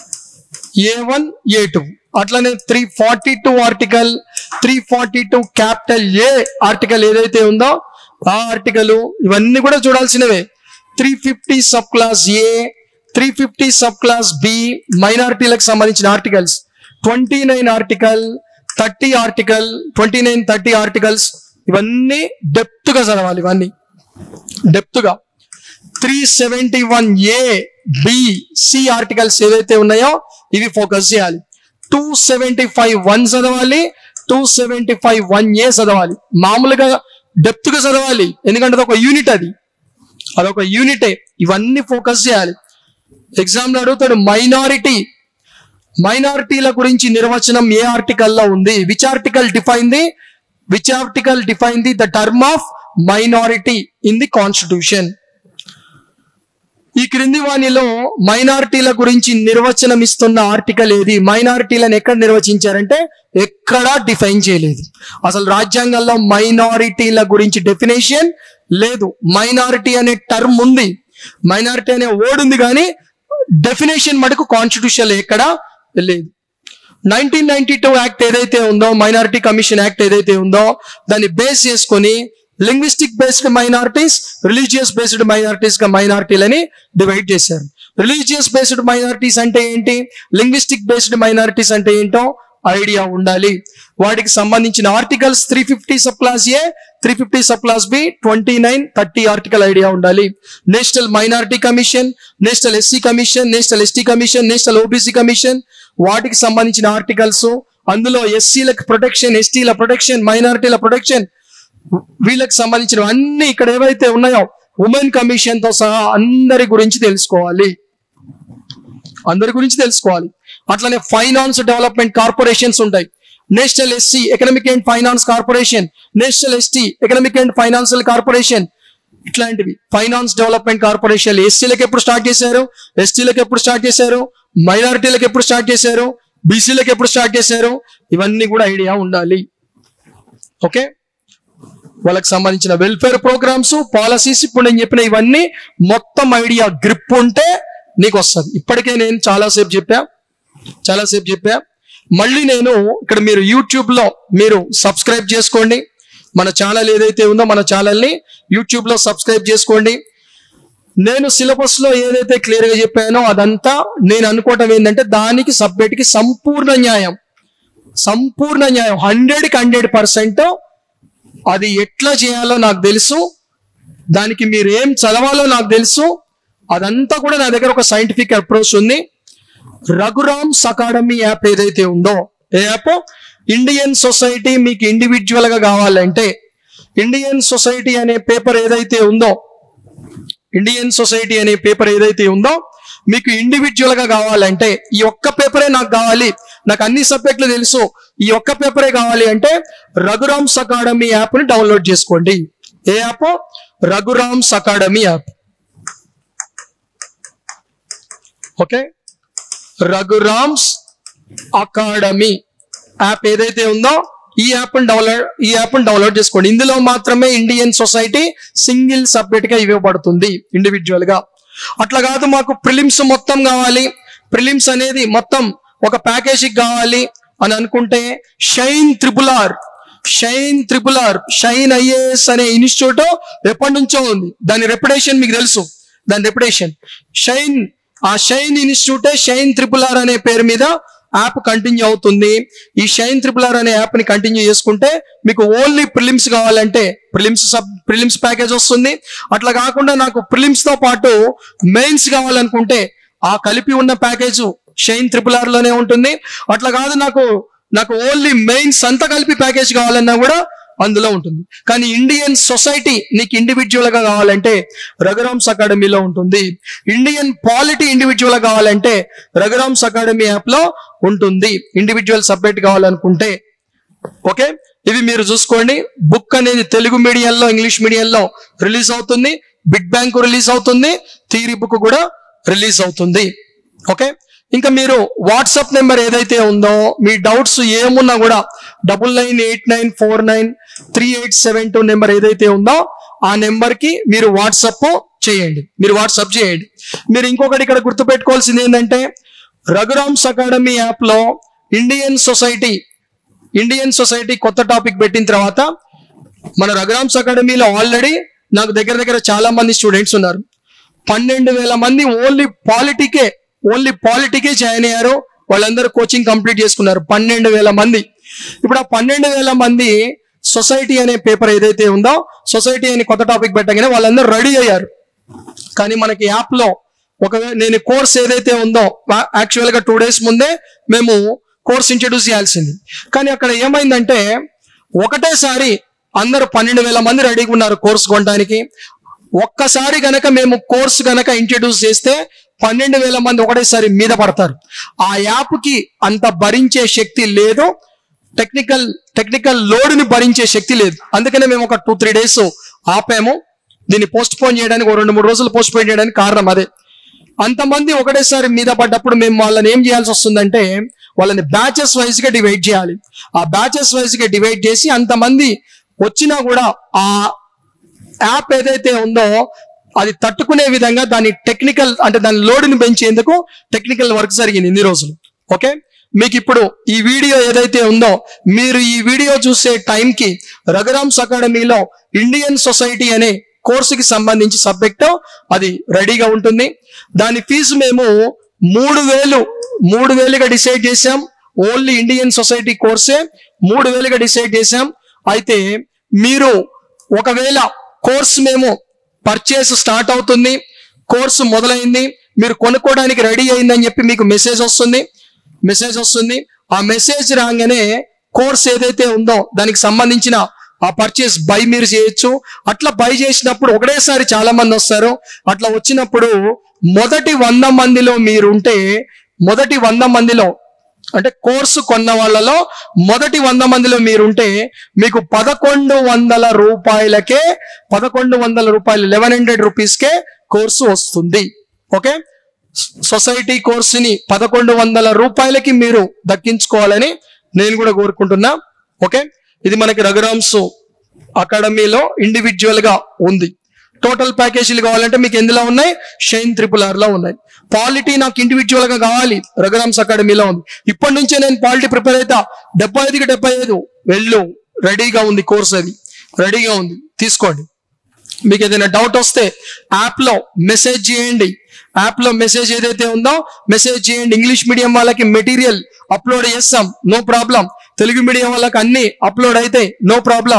A one A two అట్లనే three forty two article three forty two capital A article ఏదైతే ఉందో ఆ article ఇవన్నీ కూడా చూడాల్సినవే three fifty sub class A three fifty sub class B మైనారిటీలకు సంబంధించిన articles twenty nine article thirty article twenty nine thirty articles ఇవన్నీ depth గా చదవాలి ఇవన్నీ డెప్త్ గా త్రీ సెవెంటీ వన్ ఏ బి సి ఆర్టికల్స్ ఏవైతే ఉన్నాయో ఇవి ఫోకస్ చేయాలి టూ సెవెంటీ ఫైవ్ వన్ చదవాలి two seventy five one A చదవాలి మామూలుగా డెప్త్ గా చదవాలి ఎందుకంటే అది ఒక యూనిట్ అది అదొక యూనిటే ఇవన్నీ ఫోకస్ చేయాలి ఎగ్జామ్ లో అడుగుతాడు మైనారిటీ మైనారిటీల గురించి నిర్వచనం ఏ ఆర్టికల్లో ఉంది which article define the which article define the the term of minority in the constitution ఈ క్రింది వాణిలో మైనారిటీల గురించి నిర్వచనం ఇస్తున్న ఆర్టికల్ ఏది మైనారిటీలను ఎక్కడ నిర్వచించారంటే ఎక్కడా డిఫైన్ చేయలేదు అసలు రాజ్యాంగంలో మైనారిటీల గురించి డెఫినేషన్ లేదు మైనారిటీ అనే టర్మ్ ఉంది మైనారిటీ అనే వర్డ్ ఉంది కానీ డెఫినేషన్ మటుకు కాన్స్టిట్యూషన్ ఎక్కడా లేదు నైన్టీన్ నైన్టీ టూ యాక్ట్ ఏదైతే ఉందో మైనారిటీ కమిషన్ యాక్ట్ ఏదైతే ఉందో దాన్ని బేస్ చేసుకొని linguistic based minorities religious based minorities గా మైనారిటీలని డివైడ్ చేశారు రిలీజియస్ బేస్డ్ మైనారిటీస్ అంటే ఏంటి లింగ్విస్టిక్ బేస్డ్ మైనారిటీస్ అంటే ఏంటో ఐడియా ఉండాలి వాటికి సంబంధించిన articles three fifty sub class A three fifty sub class B twenty nine thirty article idea ఉండాలి national minority commission national SC commission national ST commission national OBC commission వాటికి సంబంధించిన articles అందులో ఎస్సీలకు ప్రొటెక్షన్ ఎస్టీల protection మైనారిటీల protection వీళ్ళకి సంబంధించిన అన్ని ఇక్కడ ఏవైతే ఉన్నాయో ఉమెన్ కమిషన్ తో సహా అందరి గురించి తెలుసుకోవాలి అందరి గురించి తెలుసుకోవాలి అట్లనే ఫైనాన్స్ డెవలప్మెంట్ కార్పొరేషన్స్ ఉంటాయి national SC economic and finance corporation national ST economic and financial corporation ఇట్లాంటివి ఫైనాన్స్ డెవలప్మెంట్ కార్పొరేషన్ ఎస్సీలకు ఎప్పుడు స్టార్ట్ చేశారు ఎస్టీలకు ఎప్పుడు స్టార్ట్ చేశారు మైనారిటీలకు ఎప్పుడు స్టార్ట్ చేశారు బీసీలకు ఎప్పుడు స్టార్ట్ చేశారు ఇవన్నీ కూడా ఐడియా ఉండాలి ఓకే వాళ్ళకి సంబంధించిన వెల్ఫేర్ ప్రోగ్రామ్స్ పాలసీస్ ఇప్పుడు నేను చెప్పిన ఇవన్నీ మొత్తం ఐడియా గ్రిప్ ఉంటే నీకు వస్తుంది ఇప్పటికే నేను చాలాసేపు చెప్పా చాలాసేపు చెప్పా మళ్ళీ నేను ఇక్కడ మీరు యూట్యూబ్ లో మీరు సబ్స్క్రైబ్ చేసుకోండి మన ఛానల్ ఏదైతే ఉందో మన ఛానల్ని యూట్యూబ్ లో సబ్స్క్రైబ్ చేసుకోండి నేను సిలబస్ లో ఏదైతే క్లియర్ గా చెప్పానో అదంతా నేను అనుకోవటం ఏంటంటే దానికి సబ్జెక్ట్ కి సంపూర్ణ న్యాయం సంపూర్ణ న్యాయం హండ్రెడ్ కి హండ్రెడ్ పర్సెంట్ అది ఎట్లా చేయాలో నాకు తెలుసు దానికి మీరు ఏం చదవాలో నాకు తెలుసు అదంతా కూడా నా దగ్గర ఒక సైంటిఫిక్ అప్రోచ్ ఉంది రఘురామ్స్ అకాడమీ యాప్ ఏదైతే ఉందో ఏ యాప్ ఇండియన్ సొసైటీ మీకు ఇండివిజువల్ గా కావాలంటే ఇండియన్ సొసైటీ అనే పేపర్ ఏదైతే ఉందో ఇండియన్ సొసైటీ అనే పేపర్ ఏదైతే ఉందో మీకు ఇండివిజువల్ గా కావాలంటే ఈ ఒక్క పేపరే నాకు కావాలి నాకు అన్ని సబ్జెక్టులు తెలుసు ఈ ఒక్క పేపరే కావాలి అంటే రఘురామ్స్ అకాడమీ యాప్ ని డౌన్లోడ్ చేసుకోండి ఏ app Raghuram's academy app okay Raghuram's academy app ఏదైతే ఉందో ఈ యాప్ డౌన్లోడ్ ఈ యాప్ డౌన్లోడ్ చేసుకోండి ఇందులో మాత్రమే ఇండియన్ సొసైటీ సింగిల్ సబ్జెక్ట్ గా ఇవ్వబడుతుంది ఇండివిజువల్ గా అట్లా కాదు మాకు ప్రిలిమ్స్ మొత్తం కావాలి ప్రిలిమ్స్ అనేది మొత్తం ఒక ప్యాకేజీ కావాలి అని అనుకుంటే Shine triple R Shine triple R Shine IAS అనే ఇన్స్టిట్యూట్ ఎప్పటి నుంచో ఉంది దాని రెప్యుటేషన్ మీకు తెలుసు దాని రెప్యుటేషన్ షైన్ ఆ షైన్ ఇన్స్టిట్యూటే షైన్ త్రిపుల్ ఆర్ అనే పేరు మీద యాప్ కంటిన్యూ అవుతుంది ఈ షైన్ త్రిపుల్ ఆర్ అనే యాప్ ని కంటిన్యూ చేసుకుంటే మీకు ఓన్లీ ప్రిలిమ్స్ కావాలంటే ప్రిలిమ్స్ సబ్ ప్రిలిమ్స్ ప్యాకేజ్ వస్తుంది అట్లా కాకుండా నాకు ప్రిలిమ్స్ తో పాటు మెయిన్స్ కావాలనుకుంటే ఆ కలిపి ఉన్న ప్యాకేజ్ షైన్ త్రిపుల్ ఆర్ లోనే ఉంటుంది అట్లా కాదు నాకు నాకు ఓన్లీ మెయిన్స్ అంతా కలిపి ప్యాకేజ్ కావాలన్నా కూడా అందులో ఉంటుంది కానీ ఇండియన్ సొసైటీ నీకు ఇండివిజువల్ గా కావాలంటే రఘురామ్స్ అకాడమీలో ఉంటుంది ఇండియన్ పాలిటీ ఇండివిజువల్ గా కావాలంటే రఘురామ్స్ అకాడమీ యాప్ లో ఉంటుంది ఇండివిజువల్ సబ్జెక్ట్ కావాలనుకుంటే ఓకే ఇవి మీరు చూసుకోండి బుక్ అనేది తెలుగు మీడియంలో ఇంగ్లీష్ మీడియంలో రిలీజ్ అవుతుంది బిగ్ బ్యాంక్ రిలీజ్ అవుతుంది థియరీ బుక్ కూడా రిలీజ్ అవుతుంది ఓకే ఇంకా మీరు వాట్సాప్ నెంబర్ ఏదైతే ఉందో మీ డౌట్స్ ఏమున్నా కూడా double nine eight nine four nine three eight seven two number ఏదైతే ఉందో ఆ నెంబర్ కి మీరు వాట్సాప్ చేయండి మీరు వాట్సాప్ చేయండి మీరు ఇంకొకటి ఇక్కడ గుర్తుపెట్టుకోవాల్సింది ఏంటంటే రఘురామ్స్ అకాడమీ యాప్ లో ఇండియన్ సొసైటీ ఇండియన్ సొసైటీ కొత్త టాపిక్ పెట్టిన తర్వాత మన రఘురామ్స్ అకాడమీలో ఆల్రెడీ నాకు దగ్గర దగ్గర చాలా మంది స్టూడెంట్స్ ఉన్నారు పన్నెండు వేల మంది ఓన్లీ పాలిటికే ఓన్లీ పాలిటికే జాయిన్ అయ్యారు వాళ్ళందరూ కోచింగ్ కంప్లీట్ చేసుకున్నారు పన్నెండు వేల మంది ఇప్పుడు ఆ పన్నెండు వేల మంది సొసైటీ అనే పేపర్ ఏదైతే ఉందో సొసైటీ అని కొత్త టాపిక్ పెట్టగానే వాళ్ళందరూ రెడీ అయ్యారు కానీ మనకి యాప్ లో ఒకవేళ నేను కోర్స్ ఏదైతే ఉందో యాక్చువల్ గా టూ డేస్ ముందే మేము కోర్స్ ఇంట్రడ్యూస్ చేయాల్సింది కానీ అక్కడ ఏమైందంటే ఒకటేసారి అందరూ పన్నెండు వేల మంది రెడీగా ఉన్నారు కోర్స్ కొనడానికి ఒక్కసారి గనక మేము కోర్స్ గనక ఇంట్రడ్యూస్ చేస్తే పన్నెండు వేల మంది ఒకటేసారి మీద పడతారు ఆ యాప్ కి అంత భరించే శక్తి లేదు టెక్నికల్ టెక్నికల్ లోడ్ ని భరించే శక్తి లేదు అందుకనే మేము ఒక టూ త్రీ డేస్ ఆపాము దీన్ని పోస్ట్ పోన్ చేయడానికి ఒక రెండు మూడు రోజులు పోస్ట్ పోన్ చేయడానికి కారణం అదే అంతమంది ఒకటేసారి మీద పడ్డప్పుడు మేము వాళ్ళని ఏం చేయాల్సి వస్తుందంటే వాళ్ళని బ్యాచెస్ వైజ్ గా డివైడ్ చేయాలి ఆ బ్యాచెస్ వైజ్ గా డివైడ్ చేసి అంతమంది వచ్చినా కూడా ఆ యాప్ ఏదైతే ఉందో అది తట్టుకునే విధంగా దాని టెక్నికల్ అంటే దాని లోడ్ని పెంచేందుకు టెక్నికల్ వర్క్ జరిగింది ఇన్ని రోజులు ఓకే మీకు ఇప్పుడు ఈ వీడియో ఏదైతే ఉందో మీరు ఈ వీడియో చూసే టైంకి రఘురామ్స్ అకాడమీలో ఇండియన్ సొసైటీ అనే కోర్సుకి సంబంధించి సబ్జెక్ట్ అది రెడీగా ఉంటుంది దాని ఫీజు మేము మూడు వేలు మూడు వేలుగా డిసైడ్ చేసాం ఓన్లీ ఇండియన్ సొసైటీ కోర్సే మూడు వేలుగా డిసైడ్ చేసాం అయితే మీరు ఒకవేళ కోర్స్ మేము పర్చేస్ స్టార్ట్ అవుతుంది కోర్సు మొదలైంది మీరు కొనుక్కోవడానికి రెడీ అయిందని చెప్పి మీకు మెసేజ్ వస్తుంది మెసేజ్ వస్తుంది ఆ మెసేజ్ రాగానే కోర్స్ ఏదైతే ఉందో దానికి సంబంధించిన ఆ పర్చేస్ బై మీరు చేయొచ్చు అట్లా బై చేసినప్పుడు ఒకటేసారి చాలా మంది వస్తారు అట్లా వచ్చినప్పుడు మొదటి వంద మందిలో మీరుంటే మొదటి వంద మందిలో అంటే కోర్సు కొన్న వాళ్ళలో మొదటి వంద మందిలో మీరుంటే మీకు పదకొండు వందల రూపాయలకే పదకొండు వందల రూపాయలు లెవెన్ హండ్రెడ్ రూపీస్కే కోర్సు వస్తుంది ఓకే సొసైటీ కోర్సుని పదకొండు వందల రూపాయలకి మీరు దక్కించుకోవాలని నేను కూడా కోరుకుంటున్నా ఓకే ఇది మనకి రఘురామ్స్ అకాడమీలో ఇండివిజువల్ గా ఉంది టోటల్ ప్యాకేజీలు కావాలంటే మీకు ఎందులో ఉన్నాయి షైన్ త్రిపుల్ ఆర్ లో ఉన్నాయి పాలిటీ నాకు ఇండివిజువల్ గా కావాలి రఘురామ్స్ అకాడమీలో ఉంది ఇప్పటి నుంచే నేను పాలిటీ ప్రిపేర్ అవుతా డెబ్బై ఐదుకి డెబ్బై ఐదు వెళ్ళు రెడీగా ఉంది కోర్స్ అది రెడీగా ఉంది తీసుకోండి మీకు ఏదైనా డౌట్ వస్తే యాప్ లో మెసేజ్ చేయండి యాప్ లో మెసేజ్ ఏదైతే ఉందో మెసేజ్ చేయండి ఇంగ్లీష్ మీడియం వాళ్ళకి మెటీరియల్ అప్లోడ్ చేస్తాం నో ప్రాబ్లం తెలుగు మీడియం వాళ్ళకి అన్ని అప్లోడ్ అయితే నో ప్రాబ్లం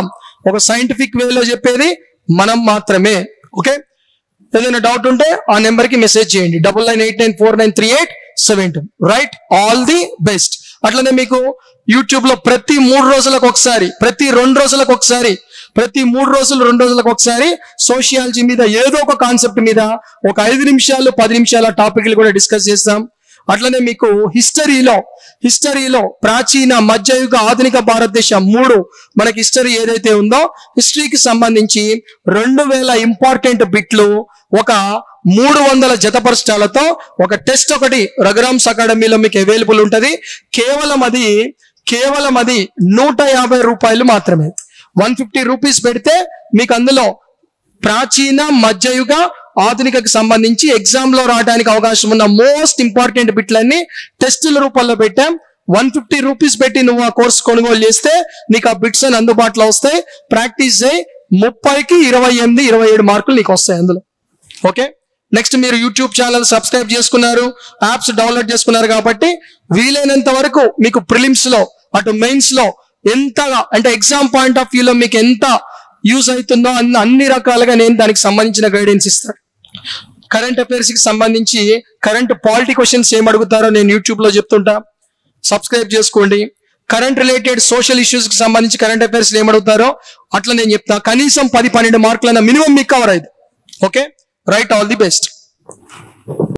ఒక సైంటిఫిక్ వేలో చెప్పేది మనం మాత్రమే ఓకే ఏదైనా డౌట్ ఉంటే ఆ నెంబర్ కి మెసేజ్ చేయండి double nine eight nine four nine three eight seven two right all the best అట్లనే మీకు యూట్యూబ్ లో ప్రతి మూడు రోజులకు ఒకసారి ప్రతి రెండు రోజులకు ఒకసారి ప్రతి మూడు రోజులు రెండు రోజులకు ఒకసారి సోషియాలజీ మీద ఏదో ఒక కాన్సెప్ట్ మీద ఒక ఐదు నిమిషాలు పది నిమిషాల టాపిక్లు కూడా డిస్కస్ చేస్తాం అట్లనే మీకు హిస్టరీలో హిస్టరీలో ప్రాచీన మధ్యయుగ ఆధునిక భారతదేశం మూడు మనకి హిస్టరీ ఏదైతే ఉందో హిస్టరీకి సంబంధించి రెండు వేల ఇంపార్టెంట్ బిట్లు ఒక మూడు వందల జతపరచటాలతో ఒక టెస్ట్ ఒకటి రఘురామ్స్ అకాడమీలో మీకు అవైలబుల్ ఉంటది కేవలం అది కేవలం అది నూట యాభై రూపాయలు మాత్రమే వన్ ఫిఫ్టీ రూపీస్ పెడితే మీకు అందులో ప్రాచీన మధ్యయుగ ఆధునికకు సంబంధించి ఎగ్జామ్ లో రావడానికి అవకాశం ఉన్న మోస్ట్ ఇంపార్టెంట్ బిట్లన్నీ టెస్టుల రూపంలో పెట్టాం వన్ ఫిఫ్టీ రూపీస్ పెట్టి నువ్వు ఆ కోర్స్ కొనుగోలు చేస్తే నీకు ఆ బిట్స్ అని అందుబాటులో వస్తాయి ప్రాక్టీస్ చేయి ముప్పైకి ఇరవై ఎనిమిది ఇరవై ఏడు మార్కులు నీకు వస్తాయి అందులో ఓకే నెక్స్ట్ మీరు యూట్యూబ్ ఛానల్ సబ్స్క్రైబ్ చేసుకున్నారు యాప్స్ డౌన్లోడ్ చేసుకున్నారు కాబట్టి వీలైనంత వరకు మీకు ప్రిలిమ్స్ లో అటు మెయిన్స్ లో ఎంతగా అంటే ఎగ్జామ్ పాయింట్ ఆఫ్ వ్యూలో మీకు ఎంత యూజ్ అవుతుందో అన్ని అన్ని రకాలుగా నేను దానికి సంబంధించిన గైడెన్స్ ఇస్తాను కరెంట్ అఫైర్స్ కి సంబంధించి కరెంట్ పాలిటీ క్వశ్చన్స్ ఏం అడుగుతారో నేను యూట్యూబ్ లో చెప్తుంటా సబ్స్క్రైబ్ చేసుకోండి కరెంట్ రిలేటెడ్ సోషల్ ఇష్యూస్ కి సంబంధించి కరెంట్ అఫైర్స్ ఏం అడుగుతారో అట్లా నేను చెప్తా కనీసం పది పన్నెండు మార్కులైనా మినిమం మీకు కవర్ అయింది okay right all the best